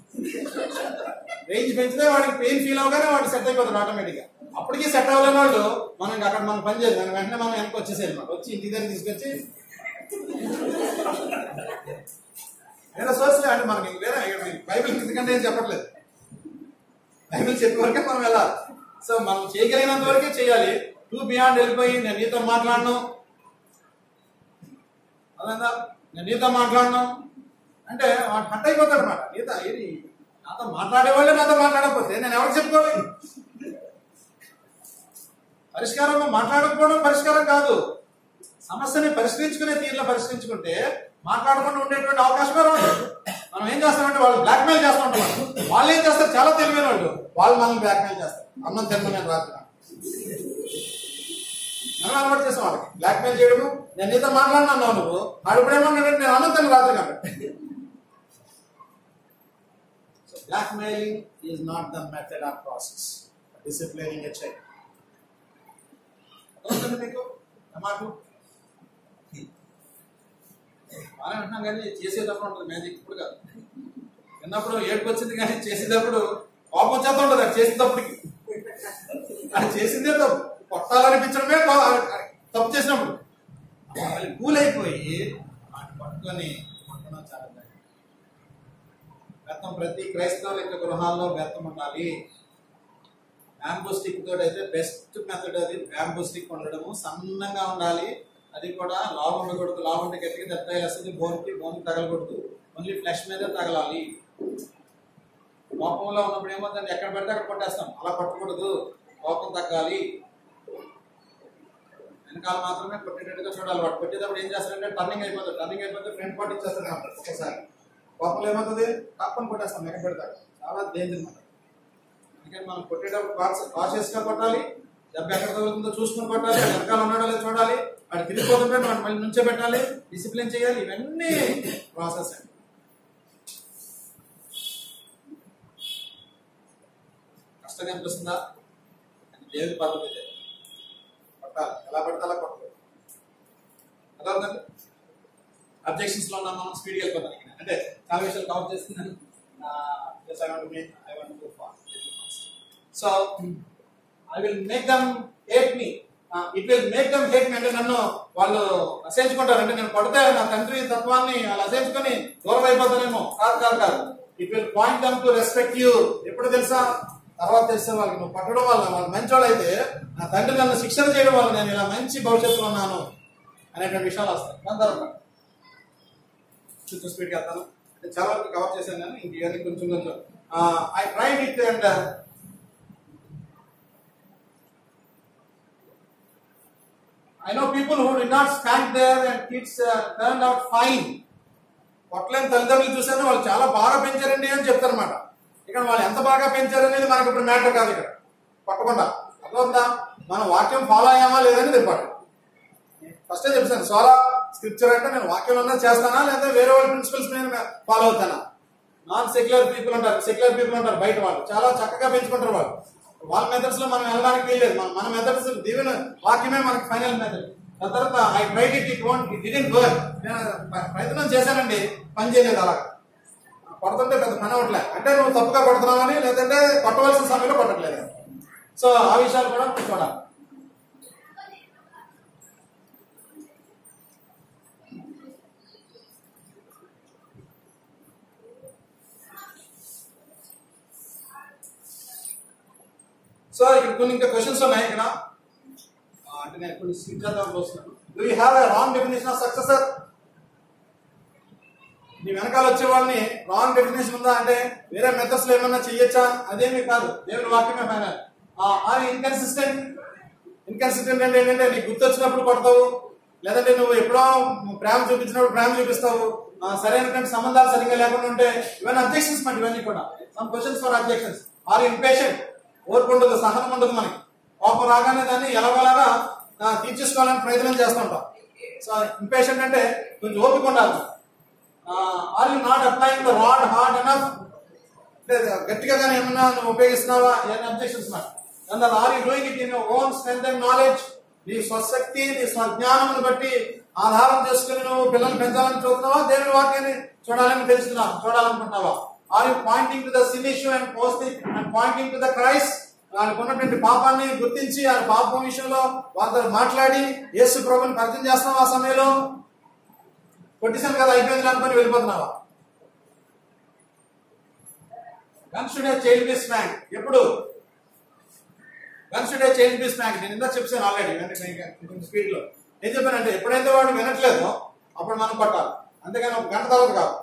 రేంజ్ పెంచితే వాడికి పెయిన్ ఫీల్ అవగానే వాడికి సెట్ అయిపోతుంది ఆటోమేటిక్ గా అప్పటికి సెట్ అవ్వలేని వాళ్ళు మనం ఇంకా అక్కడ మనం పని చేయాలి వెంటనే మనం వెనక్కి వచ్చేసేది అనమాట వచ్చి ఇంటి దగ్గర తీసుకొచ్చి వేరే సోర్స్ అంటే మనకి ఇంక వేరే ఇక్కడ మీకు బైబిల్ ఎందుకంటే ఏం చెప్పట్లేదు బైబిల్ చెప్పే వరకే మనం వెళ్ళాలి సో మనం చేయగలిగినంత వరకే చేయాలి టూ బియాండ్ వెళ్ళిపోయి నేను నీతో మాట్లాడను అదేందా నేను నీతో మాట్లాడను అంటే వాడు హట్ అయిపోతాడు అనమాట నీతో ఇది నాతో మాట్లాడేవాళ్ళే నాతో మాట్లాడకపోతే నేను ఎవరికి చెప్పుకోవాలి పరిష్కారం మాట్లాడకపోవడం పరిష్కారం కాదు సమస్యని పరిష్కరించుకునే తీరులో పరిష్కరించుకుంటే మాట్లాడకుండా ఉండేటువంటి అవకాశమే రాదు మనం ఏం చేస్తామంటే వాళ్ళు బ్లాక్మెయిల్ చేస్తూ ఉంటాం వాళ్ళు ఏం చేస్తారు చాలా తెలివైన వాళ్ళు వాళ్ళు మనల్ని బ్లాక్మెయిల్ చేస్తారు అన్నం తినమని రాత్రి మనం అలవాటు చేస్తాం వాళ్ళకి బ్లాక్మెయిల్ చేయడము నేను నీతో మాట్లాడినాను నువ్వు ఆడు ఇప్పుడు ఏమన్నాడంటే నేను అన్నం తిన్న రాత్రి కాబట్టి so blackmailing is not the method of process disciplining a child అర్థమవుతుందా మీకు నా మాట బాగా అంటున్నాం కానీ చేసేటప్పుడు ఉంటుంది మ్యాజిక్ ఇప్పుడు కాదు విన్నప్పుడు ఏడుపు వచ్చింది కానీ చేసేటప్పుడు కోపం వచ్చేస్తూ ఉంటుంది అది చేసేటప్పటికి అది చేసిందే తప్పు కొట్టాలనిపించడమే కో- తప్పు చేసినప్పుడు మళ్ళీ కూల్ అయిపోయి వాటిని పట్టుకొని కొట్టడం చాలా జాగ్రత్త. బెత్తం ప్రతి క్రైస్తవుల యొక్క గృహాల్లో బెత్తం ఉండాలి బ్యాంబూ స్టిక్ తోటి అయితే బెస్ట్ మెథడ్ అది బ్యాంబూ స్టిక్ ఉండడము సన్నంగా ఉండాలి అది కూడా లావు ఉండకూడదు లావు ఉంటే గట్టిగా దెబ్బ వేస్తుంది బోన్కి బోన్ తగలకూడదు ఓన్లీ ఫ్లెష్ మీద తగలాలి కోపంలో ఉన్నప్పుడు ఏమవుతుంది ఎక్కడ పడితే అక్కడ కొట్టేస్తాం అలా కొట్టకూడదు కోపం తగ్గాలి వెనకాల మాత్రమే కొట్టేటట్టుగా చూడాలి వాడు కొట్టేటప్పుడు ఏం చేస్తారంటే టర్నింగ్ అయిపోతుంది టర్నింగ్ అయిపోతే ఫ్రంట్ పార్ట్ ఇచ్చేస్తారు అన్నమాట ఒకసారి కోపంలో ఏమవుతుంది తప్పని కొట్టేస్తాం ఎక్కడ పెడతాడు చాలా డేంజర్ అన్నమాట అందుకని మనం కొట్టేటప్పుడు కాషియస్ గా కొట్టాలి దెబ్బ ఎక్కడ తగులుతుందో చూసుకుని కొట్టాలి వాడు వెనకాల ఉన్నాడో లేదో చూడాలి వాడు తిరిగిపోతుంటే మనం మళ్ళీ నుంచే పెట్టాలి డిసిప్లిన్ చేయాలి ఇవన్నీ ప్రాసెస్ అండి కష్టంగా అనిపిస్తుందా అది దేవుడి పద్ధతి ఇదే. కొట్టాలి ఎలా పడితే అలా కొట్టాలి అర్థమవుతుంది అబ్జెక్షన్స్ లో ఉన్నాం మనం స్పీడ్గా వెళ్ళిపోతాం ఇక్కడ. అంటే చాలా విషయాలు కవర్ చేస్తున్నాను I want to so I will make them hate me it will make them hate me అంటే నన్ను వాళ్ళు అసహించుకుంటారు అంటే నేను కొడితే నా తండ్రి తత్వాన్ని వాళ్ళు అసహించుకొని దూరం అయిపోతానేమో కాదు కాదు కాదు it will point them to respect you ఎప్పుడు తెలుసా తర్వాత తెలిసే వాళ్ళకి నువ్వు పట్టడం వల్ల వాళ్ళు మంచోళ్ళు అయితే నా తండ్రి నన్ను శిక్షణ చేయడం వల్ల నేను ఇలా మంచి భవిష్యత్తులో ఉన్నాను అనేటువంటి విషయాలు వస్తాయి దాని తర్వాత కొంచెం స్పీడ్గా వెళ్తాను అంటే చాలా వరకు కవర్ చేశాను కానీ ఇంక ఇవన్నీ కొంచెం కొంచెం I tried it and I know people who did not stand there and kids uh, turned out fine. కొట్లేని తల్లిదండ్రులు చూసాను వాళ్ళు చాలా బాగా పెంచారండి అని చెప్తారనమాట ఇక్కడ వాళ్ళు ఎంత బాగా పెంచారు అనేది మనకు ఇప్పుడు మ్యాటర్ కాదు ఇక్కడ కొట్టకుండా అర్థమవుతుందా మనం వాక్యం ఫాలో అయ్యామా లేదని ఇంపార్టెంట్ ఫస్టే చెప్పాను సోలా స్క్రిప్చర్ అంటే నేను వాక్యం అన్నా చేస్తానా లేదా వేరే వాళ్ళ ప్రిన్సిపల్స్ నేను ఫాలో అవుతానా నాన్ సెక్యులర్ పీపుల్ ఉంటారు సెక్యులర్ పీపుల్ ఉంటారు బయట వాళ్ళు చాలా చక్కగా పెంచుకుంటారు వాళ్ళు వాళ్ళ మెథడ్స్ లో మనం వెళ్ళడానికి వీల్లేదు మన మన మెథడ్స్ దీవెన వాక్యమే మనకి ఫైనల్ మెథడ్ దాని తర్వాత I tried it it won't it didn't work నేను ప్ర- ప్రయత్నం చేశానండి పని చేయలేదు అలా కొడుతుంటే పెద్ద పని అవ్వట్లే అంటే నువ్వు తప్పుగా కొడుతున్నావని లేదంటే కొట్టవలసిన సమయంలో కొట్టట్లేదు సో ఆ విషయాలు కూడా మనం చూడాలి సో ఇక్కడ కొన్ని ఇంకా క్వశ్చన్స్ ఉన్నాయి ఇక్కడ ఆ, అంటే నేను కొన్ని స్కిప్ చేద్దాం వస్తున్నాను do you have a wrong definition of successor నీ వెనకాల వచ్చే వాళ్ళని రాంగ్ డెఫినేషన్ ఉందా అంటే వేరే మెథడ్స్ లో ఏమన్నా చెయ్యొచ్చా అదేమీ కాదు దేవుని వాక్యమే ఫైనల్ ఆర్ ఇన్కన్సిస్టెంట్ ఇన్కన్సిస్టెంట్ అంటే ఏంటంటే నీకు గుర్తొచ్చినప్పుడు కొడతావు లేదంటే నువ్వు ఎప్పుడో ప్రేమ చూపించినప్పుడు ప్రేమ చూపిస్తావు ఆ, సరైనటువంటి సంబంధాలు సరిగ్గా లేకుండా ఉంటే ఇవన్నీ అబ్జెక్షన్స్ మాట ఇవన్నీ కూడా some questions for objections are impatient ఓర్పు ఉండదు సహనం ఉండదు మనకి కోపం రాగానే దాన్ని ఎలాగోలాగా ఆ, తీర్చేసుకోవాలని ప్రయత్నం చేస్తుంటాం సో ఇంపేషెంట్ అంటే కొంచెం ఓపిక ఉండాలి are you not applying the rod hard enough అంటే గట్టిగా కానీ ఏమన్నా నువ్వు ఉపయోగిస్తున్నావా ఏమైనా అబ్జెక్షన్స్ మాట and are you doing it in own strength and knowledge నీ స్వశక్తి నీ స్వజ్ఞానం బట్టి ఆధారం చేసుకుని నువ్వు పిల్లల్ని పెంచాలని చూస్తున్నావా దేవుని వాక్యాన్ని చూడాలని తెలుస్తున్నావా చూడాలనుకుంటున్నావా are you pointing to the sin issue and posting and pointing to the Christ వాళ్ళకు ఉన్నటువంటి పాపాన్ని గుర్తించి ఆ పాపం విషయంలో వాళ్ళతో మాట్లాడి యేసు ప్రభుని పరిచయం చేస్తున్నావా ఆ సమయంలో కొట్టిసాను కదా అయిపోయింది అనుకుని వెళ్ళిపోతున్నావా కన్సిడే చైల్డ్ బి స్మాక్ ఎప్పుడు కన్సిడే చైల్డ్ బి స్మాక్ నేను ఇందా చెప్పాను ఆల్రెడీ స్పీడ్ లో ఏం చెప్పానంటే ఎప్పుడైతే వాడు వినట్లేదో అప్పుడు మనం కొట్టాలి అంతేగాని ఒక గంట తర్వాత కాదు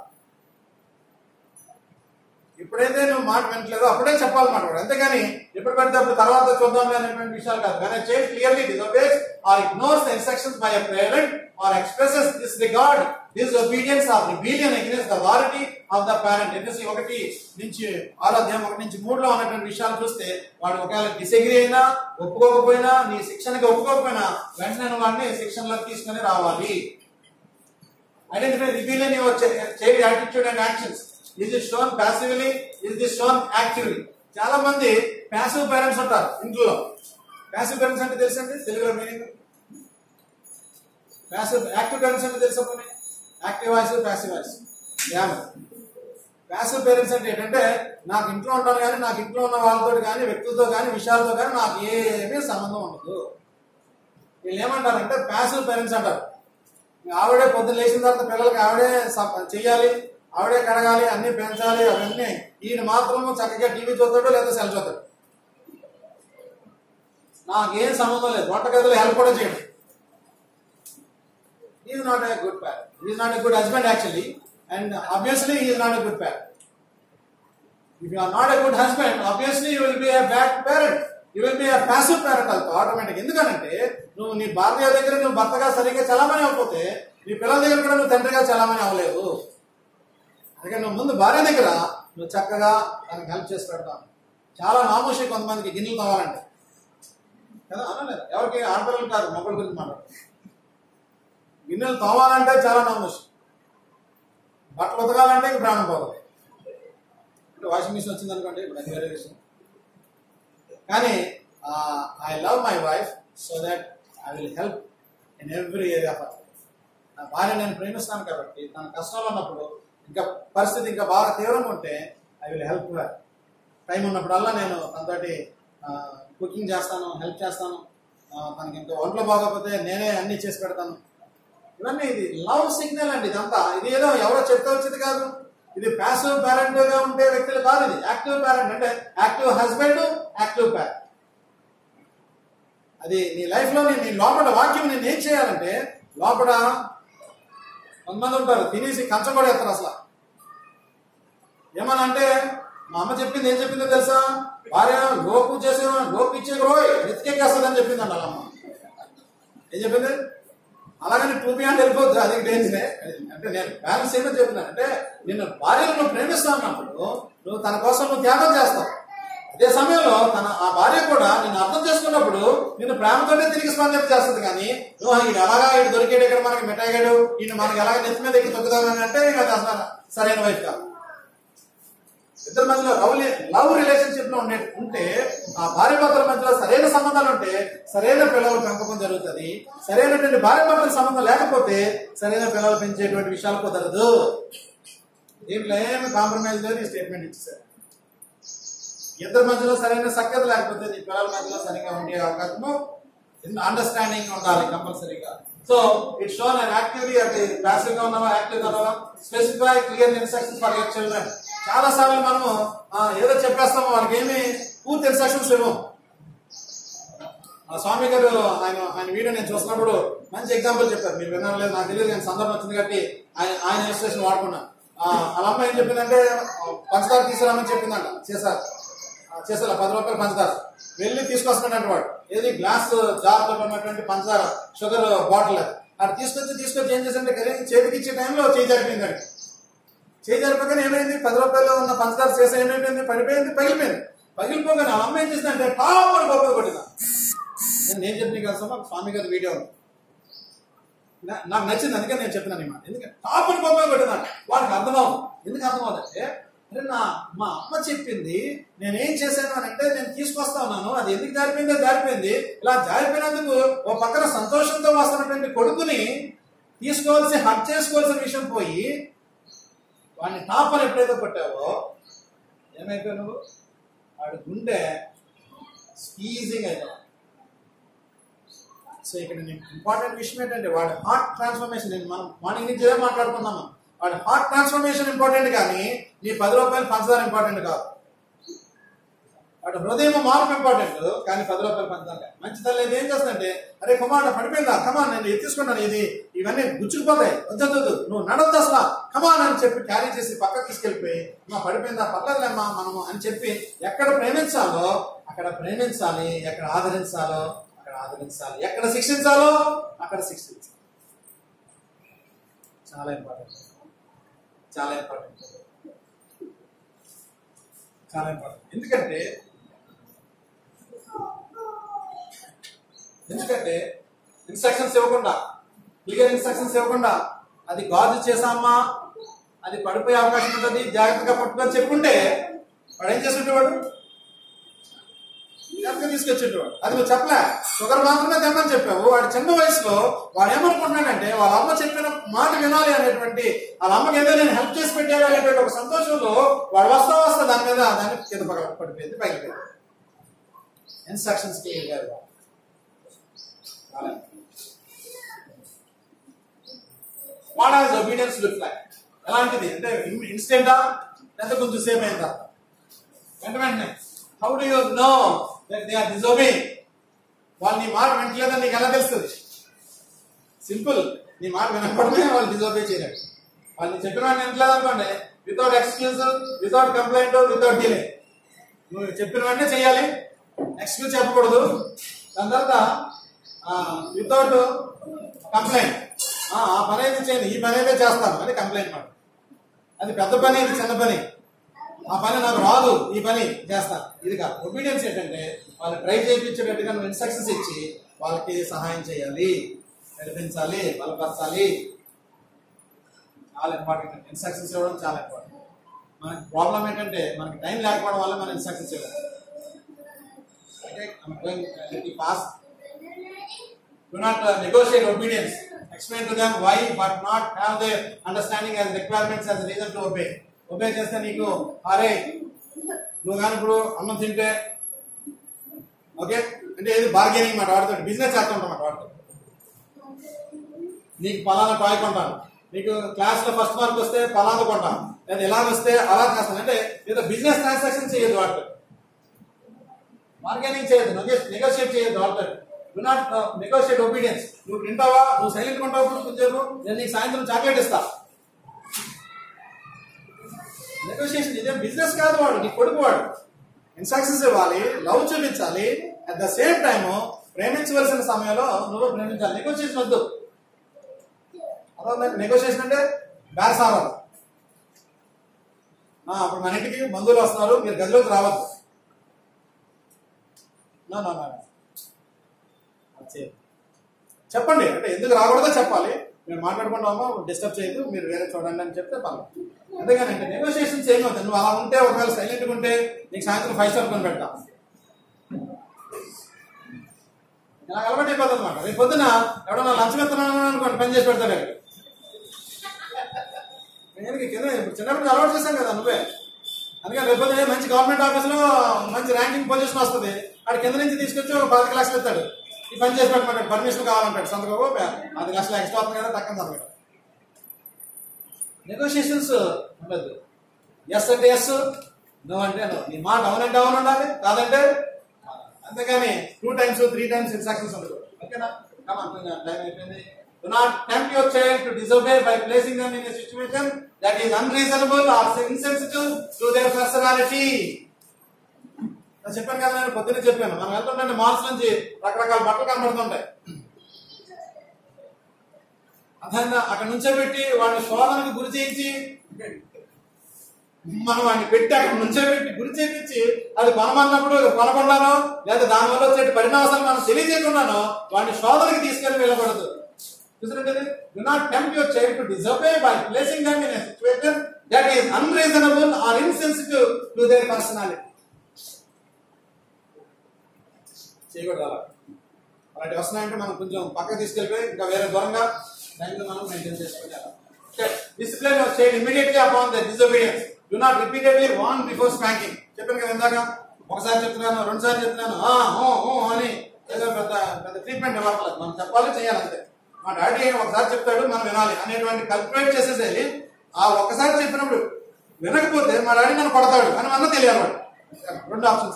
ఎప్పుడైతే నువ్వు మాట వినట్లేదో అప్పుడే చెప్పాలన్నమాట వాడు అంతేగాని ఎప్పుడు పడితే అప్పుడు తర్వాత చూద్దాం అనేటువంటి విషయాలు కాదు కానీ child clearly disobeys or ignores the instructions by a parent or expresses this regard this obedience of rebellion against the authority of the parent NSC ఒకటి నుంచి ఆరాధ్యం ఒకటి నుంచి మూడులో ఉన్నటువంటి విషయాలు చూస్తే వాడు ఒకవేళ డిసగ్రీ అయినా ఒప్పుకోకపోయినా నీ శిక్షణకి ఒప్పుకోకపోయినా వెంటనే నువ్వు వాడిని శిక్షణలోకి తీసుకొని రావాలి identify reveal your child attitude and actions is it shown passively is this shown actively చాలా మంది ప్యాసివ్ పేరెంట్స్ ఉంటారు ఇంట్లో ప్యాసివ్ పేరెంట్స్ అంటే తెలుసండి తెలుగులో మీనింగ్ ప్యాసివ్ యాక్టివ్ పేరెంట్స్ అంటే తెలుసా పోనీ active voice passive voice passive parents అంటే ఏంటంటే నాకు ఇంట్లో ఉంటాను కానీ నాకు ఇంట్లో ఉన్న వాళ్ళతో కానీ వ్యక్తులతో కానీ విషయాలతో కానీ నాకు ఏమీ సంబంధం ఉండదు వీళ్ళు ఏమంటారంటే ప్యాసివ్ పేరెంట్స్ అంటారు ఆవిడే పొద్దున్న లేచిన తర్వాత పిల్లలకి ఆవిడే సప- చెయ్యాలి ఆవిడే కడగాలి అన్ని పెంచాలి అవన్నీ ఈయన మాత్రం చక్కగా టీవీ చూస్తాడు లేదా సెల్ చూస్తాడు నాకేం సంబంధం లేదు వంటగదిలో హెల్ప్ కూడా చేయడు is not a good parent is not a good husband actually and obviously is not a good parent if you are not a good husband obviously you will be a bad parent you will be a passive parent అవుతావు automatic ఎందుకంటే నువ్వు నీ భార్య దగ్గర నువ్వు భర్తగా సరిగ్గా చలామణి అవ్వకపోతే నీ పిల్లల దగ్గర కూడా నువ్వు తండ్రిగా చలామణి అవ్వలేవు అందుకని నువ్వు ముందు భార్య దగ్గర నువ్వు చక్కగా తనకి హెల్ప్ చేసి పెడతావు చాలా నామోషి కొంతమందికి గిన్నెలు కావాలంటే కదా అనలేదు ఎవరికి ఆడపిల్లలు కాదు మొక్కల గురించి మాట్లాడు గిన్నెలు తోమాలంటే చాలా నామోషి బట్టలు ఉతకాలంటే ఇంక ప్రాణం పోవాలి అంటే వాషింగ్ మిషన్ వచ్చింది అనుకోండి ఇప్పుడు అది వేరే విషయం కానీ I love my wife so that I will help in every area for నా భార్య నేను ప్రేమిస్తాను కాబట్టి తన కష్టంలో ఉన్నప్పుడు ఇంకా పరిస్థితి ఇంకా బాగా తీవ్రంగా ఉంటే ఐ విల్ హెల్ప్ టైం ఉన్నప్పుడల్లా నేను తనతోటి కుకింగ్ చేస్తాను హెల్ప్ చేస్తాను ఆ, తనకి ఇంకా ఒంట్లో బాగోకపోతే నేనే అన్ని చేసి పెడతాను ఇవన్నీ ఇది లవ్ సిగ్నల్ అండి ఇదంతా ఇది ఏదో ఎవరో చెప్తే వచ్చేది కాదు ఇది ప్యాసివ్ పేరెంట్ గా ఉండే వ్యక్తులు కాదు ఇది యాక్టివ్ పేరెంట్ అంటే యాక్టివ్ హస్బెండ్ యాక్టివ్ పేరెంట్ అది నీ లైఫ్ లో నీ లోపల వాక్యం నేను ఏం చేయాలంటే లోపల కొంతమంది ఉంటారు తినేసి కంచం కూడా ఎత్తారు అసలు ఏమని అంటే మా అమ్మ చెప్పింది ఏం చెప్పిందో తెలుసా భార్య లోపు చేసే లోపు ఇచ్చే రోయ్ ఎత్తికెక్కేస్తుందని చెప్పింది అండి అమ్మ ఏం చెప్పింది అలాగని టూ బియాండ్ వెళ్ళిపోద్దు అది డేంజరే అంటే నేను బ్యాలెన్స్ ఏమో చెప్తున్నాను అంటే నిన్ను భార్యను నువ్వు ప్రేమిస్తా ఉన్నప్పుడు నువ్వు తన కోసం నువ్వు త్యాగం చేస్తావు అదే సమయంలో తన ఆ భార్య కూడా నిన్ను అర్థం చేసుకున్నప్పుడు నిన్ను ప్రేమతోనే తిరిగి స్పందన చేస్తుంది కానీ నువ్వు ఈయన ఎలాగా ఈయన దొరికాడు ఇక్కడ మనకి మిఠాయిగాడు ఈయన మనకి ఎలాగ నెత్తి మీద ఎక్కి తొక్కుదామని అంటే ఇక అది అసలు సరైన వైపు కాదు ఇద్దరి మధ్యలో లవ్ లవ్ రిలేషన్షిప్ లో ఉండే ఉంటే ఆ భార్య భర్తల మధ్యలో సరైన సంబంధాలు ఉంటే సరైన పిల్లల పెంపకం జరుగుతుంది సరైనటువంటి భార్య భర్తల సంబంధం లేకపోతే సరైన పిల్లలు పెంచేటువంటి విషయాలు కుదరదు దీంట్లో ఏమి కాంప్రమైజ్ లేదు ఈ స్టేట్మెంట్ ఇచ్చేసారు ఇద్దరి మధ్యలో సరైన సఖ్యత లేకపోతే నీ పిల్లల మధ్యలో సరిగా ఉండే అవకాశము అండర్స్టాండింగ్ ఉండాలి కంపల్సరీగా so it shown and actively అది ప్యాసివ్ గా ఉన్నావా యాక్టివ్ గా ఉన్నావా specify clear instructions for your children చాలా సార్లు మనము ఆ, ఏదో చెప్పేస్తాము వాళ్ళకి ఏమి పూర్తి ఇన్స్ట్రక్షన్స్ ఇవ్వం ఆ స్వామి గారు ఆయన ఆయన వీడియో నేను చూసినప్పుడు మంచి ఎగ్జాంపుల్ చెప్పారు మీరు విన్నారో లేదు నాకు తెలియదు నేను సందర్భం వచ్చింది కాబట్టి ఆయన ఆయన ఇన్స్ట్రక్షన్ వాడుకున్నా ఆ, వాళ్ళ అమ్మ ఏం చెప్పిందంటే ఆ, పంచదార తీసుకురామని చెప్పిందంట చేశారు ఆ, చేశారు పది రూపాయలు పంచదార వెళ్ళి తీసుకొస్తున్నాడంట వాడు ఏది గ్లాస్ జార్ తో ఉన్నటువంటి పంచదార షుగర్ బాటిల్ అది తీసుకొచ్చి తీసుకొచ్చి ఏం చేశాడంటే కరెక్ట్ చేతికి ఇచ్చే టైంలో చేయి జరిపిందండి చేయి జరిపగానే ఏమైంది పది రూపాయలు ఉన్న పంచదార చేసే ఏమైపోయింది పడిపోయింది పగిలిపోయింది పగిలిపోగానే ఆ అమ్మ ఏం చేసిందంటే టాప్ గొప్ప కొట్టిందా నేను నేను చెప్పిన కదా మాకు స్వామి గారి వీడియో ఉంది. నా- నాకు నచ్చింది అందుకే నేను చెప్పినాను ఈ మాట ఎందుకంటే టాప్ అని గొప్ప కొట్టినాను వాడికి అర్థమవుతుంది ఎందుకు అర్థమవుతుందంటే అరే నా మా అమ్మ చెప్పింది నేను ఏం చేశాను అని అంటే నేను తీసుకొస్తా ఉన్నాను అది ఎందుకు జారిపోయిందో జారిపోయింది ఇలా జారిపోయినందుకు ఓ పక్కన సంతోషంతో వస్తున్నటువంటి కొడుకుని తీసుకోవాల్సి హక్ చేసుకోవాల్సిన విషయం పోయి వాడిని టాప్ అని ఎప్పుడైతే కొట్టావో ఏమైపోయావు నువ్వు వాడి గుండె స్పీజింగ్ అయిపోయింది సో ఇక్కడ ఇంపార్టెంట్ విషయం ఏంటంటే వాడి హార్ట్ ట్రాన్స్ఫర్మేషన్ నేను మనం మార్నింగ్ నుంచి ఇదే మాట్లాడుకున్నాము వాడి హార్ట్ ట్రాన్స్ఫర్మేషన్ ఇంపార్టెంట్ కానీ నీ పది రూపాయలు పంచదార ఇంపార్టెంట్ కాదు వాటి హృదయం మార్పు ఇంపార్టెంట్ కానీ పది రూపాయలు పంచదార కాదు. మంచి తల్లి ఏం చేస్తుందంటే అరే కుమార్ పడిపోయిందా కమాన్ నేను ఎత్తిసుకున్నాను ఇది ఇవన్నీ గుచ్చుకుపోతాయి వద్దొద్దు నువ్వు నడవద్దు అసలు కమాన్ అని చెప్పి క్యారీ చేసి పక్కకి తీసుకెళ్ళిపోయి మా పడిపోయిందా పర్లేదులేమ్మా మనము అని చెప్పి ఎక్కడ ప్రేమించాలో అక్కడ ప్రేమించాలి ఎక్కడ ఆదరించాలో అక్కడ ఆదరించాలి ఎక్కడ శిక్షించాలో అక్కడ శిక్షించాలి చాలా ఇంపార్టెంట్ చాలా ఇంపార్టెంట్ చాలా ఇంపార్టెంట్ ఎందుకంటే ఎందుకంటే ఇన్స్ట్రక్షన్స్ ఇవ్వకుండా క్లియర్ ఇన్స్ట్రక్షన్స్ ఇవ్వకుండా అది గాజు చేసామా అది పడిపోయే అవకాశం ఉంటుంది జాగ్రత్తగా పట్టుకొని చెప్పుంటే వాడు ఏం చేస్తుంటేవాడు జాగ్రత్తగా తీసుకొచ్చేటవాడు అది నువ్వు చెప్పలే షుగర్ మాత్రమే తెమ్మని చెప్పావు వాడి చిన్న వయసులో వాడు ఏమనుకుంటున్నాడంటే వాళ్ళ అమ్మ చెప్పిన మాట వినాలి అనేటువంటి వాళ్ళ అమ్మకి ఏదో నేను హెల్ప్ చేసి పెట్టాలి అనేటువంటి ఒక సంతోషంలో వాడు వస్తా వస్తా దాని మీద దాన్ని కింద పగల పడిపోయింది పైకి ఇన్స్ట్రక్షన్స్ క్లియర్ గారు what has obedience look like ఎలాంటిది అంటే ఇన్స్టెంటా లేదా కొంచెం సేమ్ అయిందా వెంట వెంటనే how do you know that they are disobeying వాళ్ళు నీ మాట వింటలేదని నీకు ఎలా తెలుస్తుంది సింపుల్ నీ మాట వినకపోవడమే వాళ్ళు డిజోబే చేయలేదు వాళ్ళు నీ చెప్పిన వాడిని వినట్లేదు అనుకోండి without excuse without complaint without delay నువ్వు చెప్పిన వెంటనే చేయాలి ఎక్స్క్యూజ్ చెప్పకూడదు దాని తర్వాత వితౌట్ కంప్లైంట్ ఆ పని అయితే చేయండి ఈ పని అయితే చేస్తాను అని కంప్లైంట్ మాట అది పెద్ద పని ఇది చిన్న పని ఆ పని నాకు రాదు ఈ పని చేస్తాను ఇది కాదు ఒబీడియన్స్ ఏంటంటే వాళ్ళు ట్రై చేయించేటట్టుగా నువ్వు ఇన్స్ట్రక్షన్స్ ఇచ్చి వాళ్ళకి సహాయం చేయాలి నడిపించాలి బలపరచాలి చాలా ఇంపార్టెంట్ ఇన్స్ట్రక్షన్స్ ఇవ్వడం చాలా ఇంపార్టెంట్ మనకి ప్రాబ్లం ఏంటంటే మనకి టైం లేకపోవడం వల్ల మనం ఇన్స్ట్రక్షన్స్ ఇవ్వాలి అంటే pass do not uh, negotiate obedience. Explain to them why, but not have their understanding as requirements as a reason to obey. Obey చేస్తే నీకు అరే నువ్వు కానీ ఇప్పుడు అన్నం తింటే ఓకే అంటే ఏది బార్గెనింగ్ మాట వాడుతాడు బిజినెస్ చేస్తుంటామాట వాడుతాడు నీకు పలానా టాయ్ కొంటాను నీకు క్లాస్ లో ఫస్ట్ మార్క్ వస్తే పలానా కొంటాను లేదా ఎలా వస్తే అలా చేస్తాను అంటే ఏదో బిజినెస్ ట్రాన్సాక్షన్ చేయదు వాడుతాడు బార్గెనింగ్ చేయొద్దు నెగోషియేట్ చేయొద్దు వాడుతాడు డు నాట్ నెగోషియేట్ ఒబీడియన్స్ నువ్వు తింటావా నువ్వు సైలెంట్ ఉంటావు ఇప్పుడు కొంచెం నేను నీకు సాయంత్రం చాక్లెట్ ఇస్తా నెగోషియేషన్ ఇదే బిజినెస్ కాదు వాడు నీ కొడుకు వాడు ఇన్స్ట్రక్షన్స్ ఇవ్వాలి లవ్ చూపించాలి అట్ ద సేమ్ టైమ్ ప్రేమించవలసిన సమయంలో నువ్వు ప్రేమించాలి నెగోషియేషన్ వద్దు అదే నెగోషియేషన్ అంటే బేరసారాలు ఆ, అప్పుడు మన ఇంటికి బంధువులు వస్తున్నారు మీరు గదిలోకి రావద్దు నా నా నా అది చేయదు. చెప్పండి అంటే ఎందుకు రాకూడదో చెప్పాలి మేము మాట్లాడుకుంటామో డిస్టర్బ్ చేయదు మీరు వేరే చూడండి అని చెప్తే పర్లేదు అంతేగాని అంటే నెగోషియేషన్స్ ఏమి అవుతాయి నువ్వు అలా ఉంటే ఒకవేళ సైలెంట్గా ఉంటే నీకు సాయంత్రం ఫైవ్ స్టార్ కొని పెడతా ఇలా అలవాటు అయిపోతుంది అనమాట రేపు పొద్దున ఎవడన్నా లంచం ఎత్తున్నాను అనుకోండి పని చేసి పెడతాడు నేను కింద ఇప్పుడు చిన్నప్పుడు అలవాటు చేశాను కదా నువ్వే అందుకని రేపు మంచి గవర్నమెంట్ ఆఫీసులో మంచి ర్యాంకింగ్ పొజిషన్ వస్తుంది ఆడ కింద నుంచి తీసుకొచ్చి ఒక పది లక్షలు ఇస్తాడు ఈ పని చేసి పెట్టమంటాడు పర్మిషన్ కావాలంటాడు సంతకం పది లక్షలు ఎక్స్ట్రా అవుతుంది కదా తక్కువ సంతకం నెగోషియేషన్స్ ఉండదు ఎస్ అంటే ఎస్ నో అంటే నో నీ మాట అవునంటే అవును ఉండాలి కాదంటే అంతేగాని two times three times instructions ఉండదు ఓకేనా కమాన్ టైం అయిపోయింది Do not tempt your child to disobey by placing them in a situation that is unreasonable or insensitive to their personality. నేను చెప్పాను కదా నేను పొద్దున్నే చెప్పాను మనం వెళ్తుంటే మాల్స్ నుంచి రకరకాల బట్టలు కనబడుతుంటాయి అదన్నా అక్కడ నుంచో పెట్టి వాడిని శోధనకు గురి చేయించి మనం వాడిని పెట్టి అక్కడ నుంచో పెట్టి గురి చేయించి అది కొనమన్నప్పుడు కొనకుండానో లేదా దానివల్ల వచ్చే పరిణామాలు మనం తెలియజేయకుండానో వాడిని శోధనకి తీసుకెళ్ళి వెళ్ళకూడదు చూసినట్టు do not tempt your child to disobey by placing them in a situation that is unreasonable or insensitive to their personality చేయకూడదు అలా అలాంటి వస్తున్నాయంటే మనం కొంచెం పక్కకు తీసుకెళ్ళిపోయి ఇంకా వేరే దూరంగా టైంలో మనం మెయింటైన్ చేసుకోవాలి discipline your child immediately upon the disobedience do not repeatedly warn before spanking చెప్పాను కదా ఇందాక ఒకసారి చెప్తున్నాను రెండు సార్లు చెప్తున్నాను ఆ, ఊ, ఊ అని ఏదో పెద్ద పెద్ద ట్రీట్మెంట్ ఇవ్వాలి మనం చెప్పాలి చేయాలి అంతే మా డాడీ ఒకసారి చెప్తాడు మనం వినాలి అనేటువంటి కల్కులేట్ చేసేసేది ఆ ఒక్కసారి చెప్పినప్పుడు వినకపోతే మా డాడీ నన్ను కొడతాడు అని అన్న తెలియాలి వాడు. రెండు options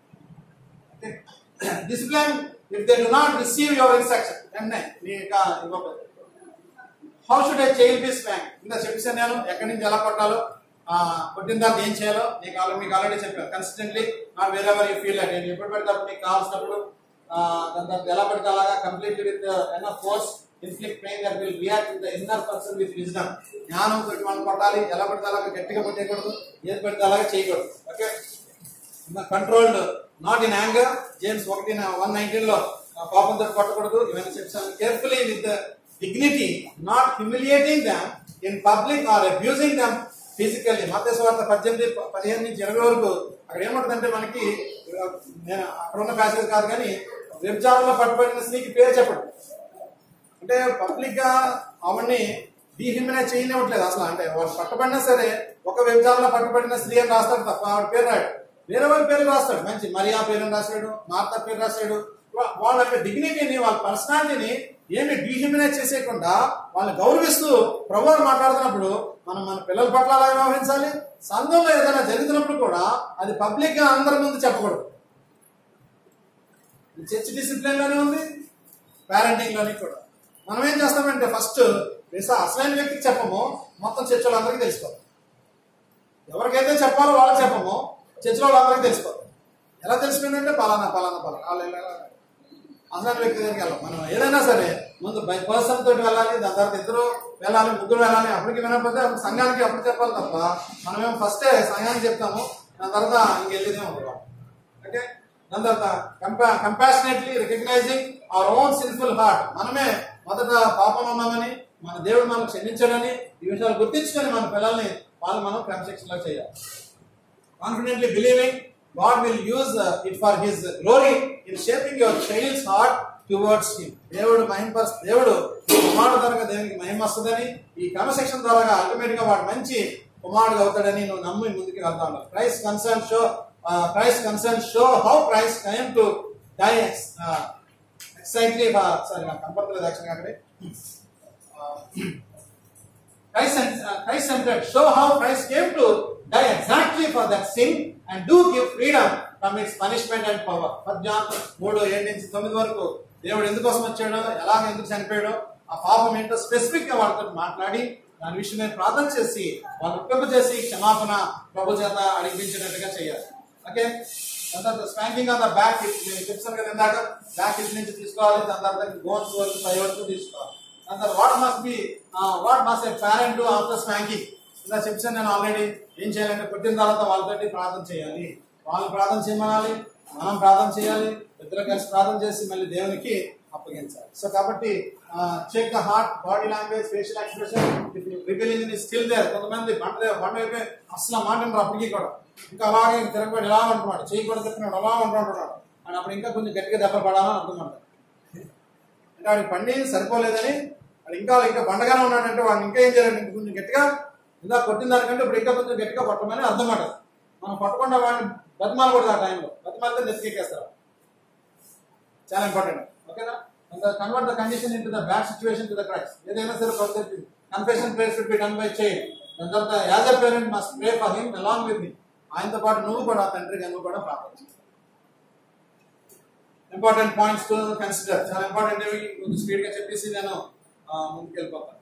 discipline if they do not receive your instruction వెంటనే నీ యొక్క ఇవ్వకపోతే how should I child be spank ఇంకా చెప్పేసాను నేను ఎక్కడి నుంచి ఎలా కొట్టాలో ఆ, కొట్టిన తర్వాత ఏం చేయాలో నీకు ఆల్రెడీ మీకు ఆల్రెడీ చెప్పాను కన్సిస్టెంట్లీ నాట్ వేరే ఎవర్ యూ ఫీల్ నేను ఎప్పుడు పెడితే అప్పుడు నీకు కావాల్సినప్పుడు ఆ, దాని తర్వాత ఎలా పడితే అలాగా complete with an force inflict pain that will react with inner person with wisdom జ్ఞానం తోటి మనం కొట్టాలి ఎలా పడితే అలాగా గట్టిగా కొట్టేయకూడదు ఏది పడితే అలాగా చేయకూడదు okay controlled not in anger James ఒకటి వన్ నైన్టీన్ లో ఆ, కోపంతో కొట్టకూడదు ఇవన్నీ చెప్తాను carefully with dignity not humiliating them in public or abusing them physically మతేశ్వార్త పద్దెనిమిది ప- పదిహేను నుంచి ఇరవై వరకు అక్కడ ఏముంటుందంటే మనకి ఆ, నేను అక్కడ ఉన్న ప్యాసేజ్ కాదు కానీ వ్యభిచారంలో పట్టుబడిన స్త్రీకి పేరు చెప్పడు అంటే పబ్లిక్ గా అవన్నీ డీహిమినైజ్ చేయనివ్వట్లేదు అసలు అంటే వాడు పట్టుబడినా సరే ఒక వ్యభిచారంలో పట్టుబడిన స్త్రీ అని రాస్తాడు తప్ప ఆవిడ పేరు రాడు వేరే వాళ్ళ పేరు రాస్తాడు మంచి మరియా పేరు రాశాడు మార్తా పేరు రాశాడు వా- వాళ్ళ యొక్క డిగ్నిటీని వాళ్ళ పర్సనాలిటీని ఏమి డీహిమినైజ్ చేసేయకుండా వాళ్ళని గౌరవిస్తూ ప్రభువారు మాట్లాడుతున్నప్పుడు మనం మన పిల్లల పట్ల అలా వ్యవహరించాలి సంఘంలో ఏదైనా జరుగుతున్నప్పుడు కూడా అది పబ్లిక్ గా అందరి ముందు చెప్పకూడదు చర్చ్ డిసిప్లిన్ లోనే ఉంది పేరెంటింగ్ లోని కూడా మనం ఏం చేస్తామంటే ఫస్ట్ అసలైన వ్యక్తికి చెప్పము మొత్తం చర్చ్ వాళ్ళందరికీ తెలుసుకోవాలి ఎవరికైతే చెప్పాలో వాళ్ళకి చెప్పము చర్చ్ వాళ్ళందరికీ తెలుసుకోవాలి ఎలా తెలుసుకుందంటే పలానా పలానా పలానా వాళ్ళు ఇలా- ఇలా- అసలైన వ్యక్తి దగ్గరికి వెళ్ళాలి మనం ఏదైనా సరే ముందు బై పర్సన్ తోటి వెళ్ళాలి దాని తర్వాత ఇద్దరు వెళ్ళాలి ముగ్గురు వెళ్ళాలి అప్పటికి వినకపోతే అప్పుడు సంఘానికి అప్పుడు చెప్పాలి తప్ప మనమేమో ఫస్టే సంఘానికి చెప్తాము దాని తర్వాత ఇంకెళ్ళేదే ఉండదు ఓకే దాని తర్వాత కంపా compassionately recognising our own sinful heart మనమే మొదట పాపం ఉన్నామని మన దేవుడు మనం క్షమించాడని ఈ విషయాలు గుర్తించుకొని మన పిల్లల్ని వాళ్ళు మనం క్రమశిక్షణలో చేయాలి confidently believing God will use it for his glory in shaping your child's heart towards him దేవుడు మహింపర్ దేవుడు ఈ కుమారుడు ద్వారా దేవునికి మహిమ వస్తుందని ఈ క్రమశిక్షణ ద్వారా అల్టిమేట్ గా వాడు మంచి కుమారుడు అవుతాడని నువ్వు నమ్మి ముందుకు వెళ్తా ఉన్నావు Christ concern show Christ concern show how Christ time to die exactly sorry నాకు కనపడలేదు యాక్చువల్గా అక్కడే Christ, uh, Christ centered. Show how Christ came to die exactly for that sin and do give freedom from its punishment and power. పద్యాన్ మూడు ఏడు నుంచి తొమ్మిది వరకు దేవుడు ఎందుకోసం వచ్చాడో ఎలాగ ఎందుకు చనిపోయాడో ఆ పాపం ఏంటో స్పెసిఫిక్ గా వాళ్ళతో మాట్లాడి దాని విషయమే ప్రార్థన చేసి వాళ్ళు ఒప్పింప చేసి క్షమాపణ ప్రభు చేత అడిగించినట్టుగా చేయాలి ఓకే దాని తర్వాత స్పాంకింగ్ ఆన్ ద బ్యాక్ నేను చెప్తాను కదా ఇందాక బ్యాక్ ఇటు నుంచి తీసుకోవాలి దాని తర్వాత గోన్స్ వరకు పై వరకు తీసుకోవాలి దాని తర్వాత what must be what must a parent to after spanking ఇలా చెప్పాను నేను ఆల్రెడీ ఏం చేయాలంటే పుట్టిన తర్వాత వాళ్ళతోటి ప్రార్థన చేయాలి వాళ్ళు ప్రార్థన చేయమనాలి మనం ప్రార్థన చేయాలి ఇద్దరు కలిసి ప్రార్థన చేసి మళ్ళీ దేవునికి అప్పగించాలి సో కాబట్టి check the heart body language facial expression repelling still there కొంతమంది బండ బండ అయిపోయి అసలు మాట వినరు అప్పటికి కూడా ఇంకా అలాగే తిరగబడి ఇలా ఉంటున్నాడు చేయి కూడా తిప్పినాడు అలా ఉంటున్నాడు అని అప్పుడు ఇంకా కొంచెం గట్టిగా దెబ్బ పడాలని అనుకున్నాడు అంటే వాడికి పండి సరిపోలేదని వాడు ఇంకా ఇంకా బండగానే ఉన్నాడంటే వాడిని ఇంకా ఏం చేయాలంటే ఇంకా కొంచెం గట్టిగా ఇందా కొట్టిన దానికంటే ఇప్పుడు ఇంకా కొంచెం గట్టిగా కొట్టమని అర్థం మాట మనం కొట్టకుండా వాడిని బతిమాలకూడదు ఆ టైంలో బతిమాలితే నెత్తికెక్కేస్తారు చాలా ఇంపార్టెంట్ ఓకేనా and convert the condition in to the bad situation to the Christ ఏదైనా సరే process confession prayer should be done by child దాని తర్వాత as a parent must pray for him along with me ఆయనతో పాటు నువ్వు కూడా తండ్రికి నువ్వు కూడా ప్రార్థించు ఇంపార్టెంట్ పాయింట్స్ టు కన్సిడర్ చాలా ఇంపార్టెంట్ ఇవి కొంచెం స్పీడ్ గా చెప్పేసి నేను ఆ, ముందుకు వెళ్ళిపోతాను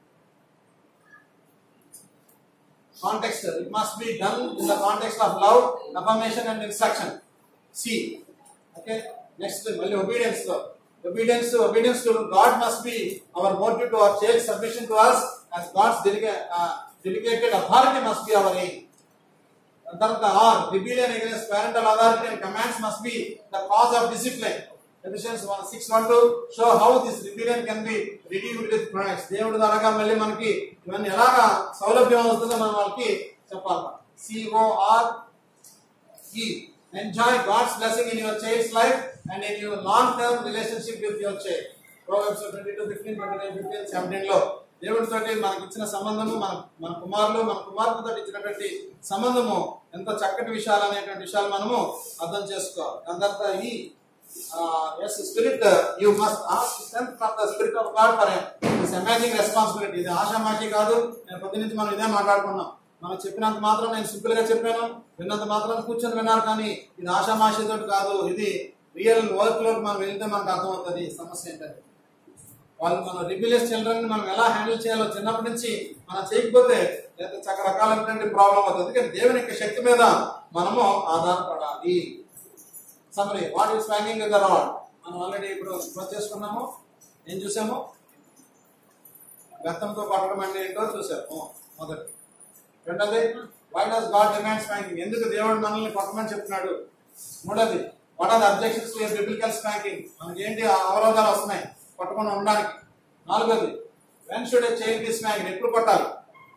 context it must be done in the context of love affirmation and instruction సి ఓకే నెక్స్ట్ మళ్ళీ ఒబీడియన్స్ లో obedience obedience to God must be our motive to our child submission to us as God's dedicated authority must be our aim. తర్వాత or rebellion against parental authority and commands must be the cause of discipline Ephesians one six one to show how this rebellion can be redeemed with Christ దేవుడు ద్వారా మళ్ళీ మనకి ఇవన్నీ ఎలాగా సౌలభ్యం అవుతుందో మనం వాళ్ళకి చెప్పాలి సిఓఆర్ ఈ enjoy God's blessing in your child's life and in your long term relationship with your child programmes twenty two fifteen twenty nine fifteen seventeen లో దేవుడితోటి మనకి ఇచ్చిన సంబంధము మన మన కుమారులు మన కుమార్తెతో ఇచ్చినటువంటి సంబంధము ఎంత చక్కటి విషయాలు అనేటువంటి విషయాలు మనము అర్థం చేసుకోవాలి దాని తర్వాత ఈ ఎస్ spirit you must ask strength from the spirit of God for this amazing responsibility ఇది ఆశామాషి కాదు నేను పొద్దు నుంచి మనం ఇదే మాట్లాడుకున్నాం మనం చెప్పినంత మాత్రం నేను సింపుల్ గా చెప్పాను విన్నంత మాత్రం కూర్చొని విన్నారు కానీ ఇది ఆశామాషితో కాదు ఇది రియల్ వర్క్ లోకి మనం వెళ్తే మనకు అర్థమవుతుంది ఈ సమస్య ఏంటంటే వాళ్ళు మన రిబిలియస్ చిల్డ్రన్ మనం ఎలా హ్యాండిల్ చేయాలో చిన్నప్పటి నుంచి మనం చేయకపోతే లేదా చక్క రకాలైనటువంటి ప్రాబ్లం అవుతుంది అందుకని దేవుని యొక్క శక్తి మీద మనము ఆధారపడాలి summary what is spanking with the rod మనం ఆల్రెడీ ఇప్పుడు క్లోజ్ చేసుకున్నాము ఏం చూసాము గతంతో పట్టడం అంటే ఏంటో చూసాము మొదటి రెండోది why does God demand spanking ఎందుకు దేవుడు మనల్ని కొట్టమని చెప్తున్నాడు మూడోది what are the objections to biblical spanking మనకి ఏంటి అవరోధాలు వస్తున్నాయి కొట్టకుండా ఉండడానికి నాలుగోది when should child be spanking ఎప్పుడు కొట్టాలి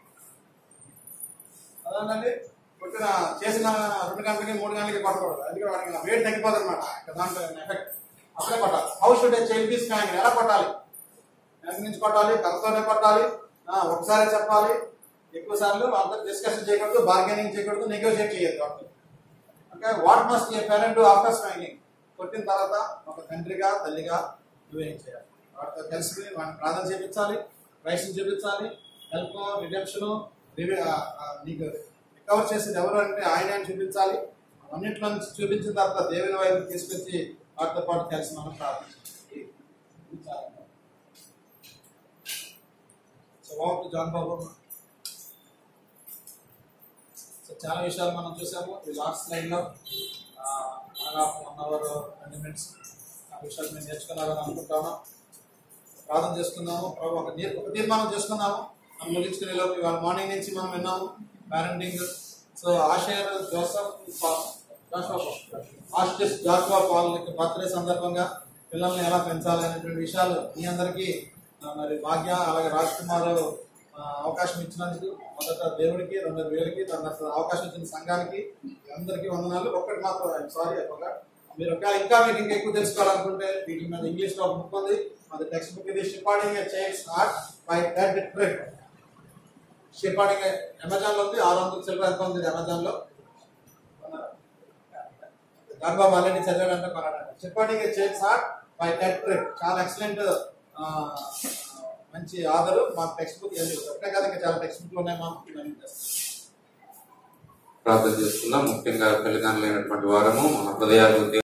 అదేనండి కొట్టిన చేసిన రెండు గంటలకి మూడు గంటలకి కొట్టకూడదు అందుకే వాడికి వెయిట్ తగ్గిపోతుంది అనమాట దాంట్లో ఎఫెక్ట్ అప్పుడే కొట్టాలి how should child be spanking ఎలా కొట్టాలి వెనక నుంచి కొట్టాలి కథతోనే కొట్టాలి ఆ, ఒకసారి చెప్పాలి ఎక్కువ సార్లు వాళ్ళతో డిస్కషన్ చేయకూడదు బార్గెనింగ్ చేయకూడదు నెగోషియేట్ చేయొద్దు వాళ్ళతో okay what must a parent after spanking కొట్టిన తర్వాత ఒక తండ్రిగా తల్లిగా నువ్వేం చేయాలి వాటితో కలిసి వాడిని ప్రార్థన చేయించాలి క్రైస్ట్ చూపించాలి హెల్ప్ రిడెప్షన్ నీకు రికవర్ చేసేది ఎవరు అంటే ఆయన అని చూపించాలి అన్నింటిలో నుంచి చూపించిన తర్వాత దేవుని వైపు తీసుకొచ్చి వాటితో పాటు కలిసి మనం ప్రార్థించాలి ఇది చాలా important. సో వాక్ జాన్ బాబు సో చాలా విషయాలు మనం చూసాము ఈ లాస్ట్ స్లైడ్ లో one one hour twenty minutes ఆ విషయాలు మేము నేర్చుకున్నారని అనుకుంటాను ప్రార్థన చేసుకుందాము ప్రభు ఒక తీర్ ఒక తీర్మానం చేసుకుందాము మనం ముగించుకునే లోపు ఇవాళ మార్నింగ్ నుంచి మనం విన్నాము పేరెంటింగ్ సో ఆషయర్ జోసఫ్ పా- జాషువా పాల్. ఆస్టిస్ జాషువా పాల్ యొక్క బర్త్డే సందర్భంగా పిల్లల్ని ఎలా పెంచాలి అనేటువంటి విషయాలు మీ అందరికీ ఆ, మరి భాగ్య అలాగే రాజ్ కుమార్ ఆ, అవకాశం ఇచ్చినందుకు మొదట దేవుడికి రెండు వేలకి దాని తర్వాత అవకాశం ఇచ్చిన సంఘానికి అందరికీ వందనాలు ఒక్కటి మాత్రం సారీ ఒక మీరు ఒక ఇంకా మీకు ఇంకా ఎక్కువ తెలుసుకోవాలనుకుంటే వీటి మీద ఇంగ్లీష్ లో ఒక బుక్ ఉంది అది టెక్స్ట్ బుక్ ఇది shepherding child start by Tedd Tripp shepherding Amazon లో ఉంది ఆరు వందల చిల్లర ఎంత ఉంది అమెజాన్ లో గర్భం ఆల్రెడీ చదివాడంటే కొనాడంట shepherding child start by Tedd Tripp చాలా ఎక్సలెంట్ మంచి ఆధారు మాకు టెక్స్ట్ బుక్ ఏం లేదు ఒకటే కదా ఇంకా చాలా టెక్స్ట్ బుక్లు ఉన్నాయి మాకు ఇవన్నీ చేస్తాం ప్రార్థన చేసుకుందాం ముఖ్యంగా పెళ్లి కానలేనటువంటి వారము మన హృదయాలు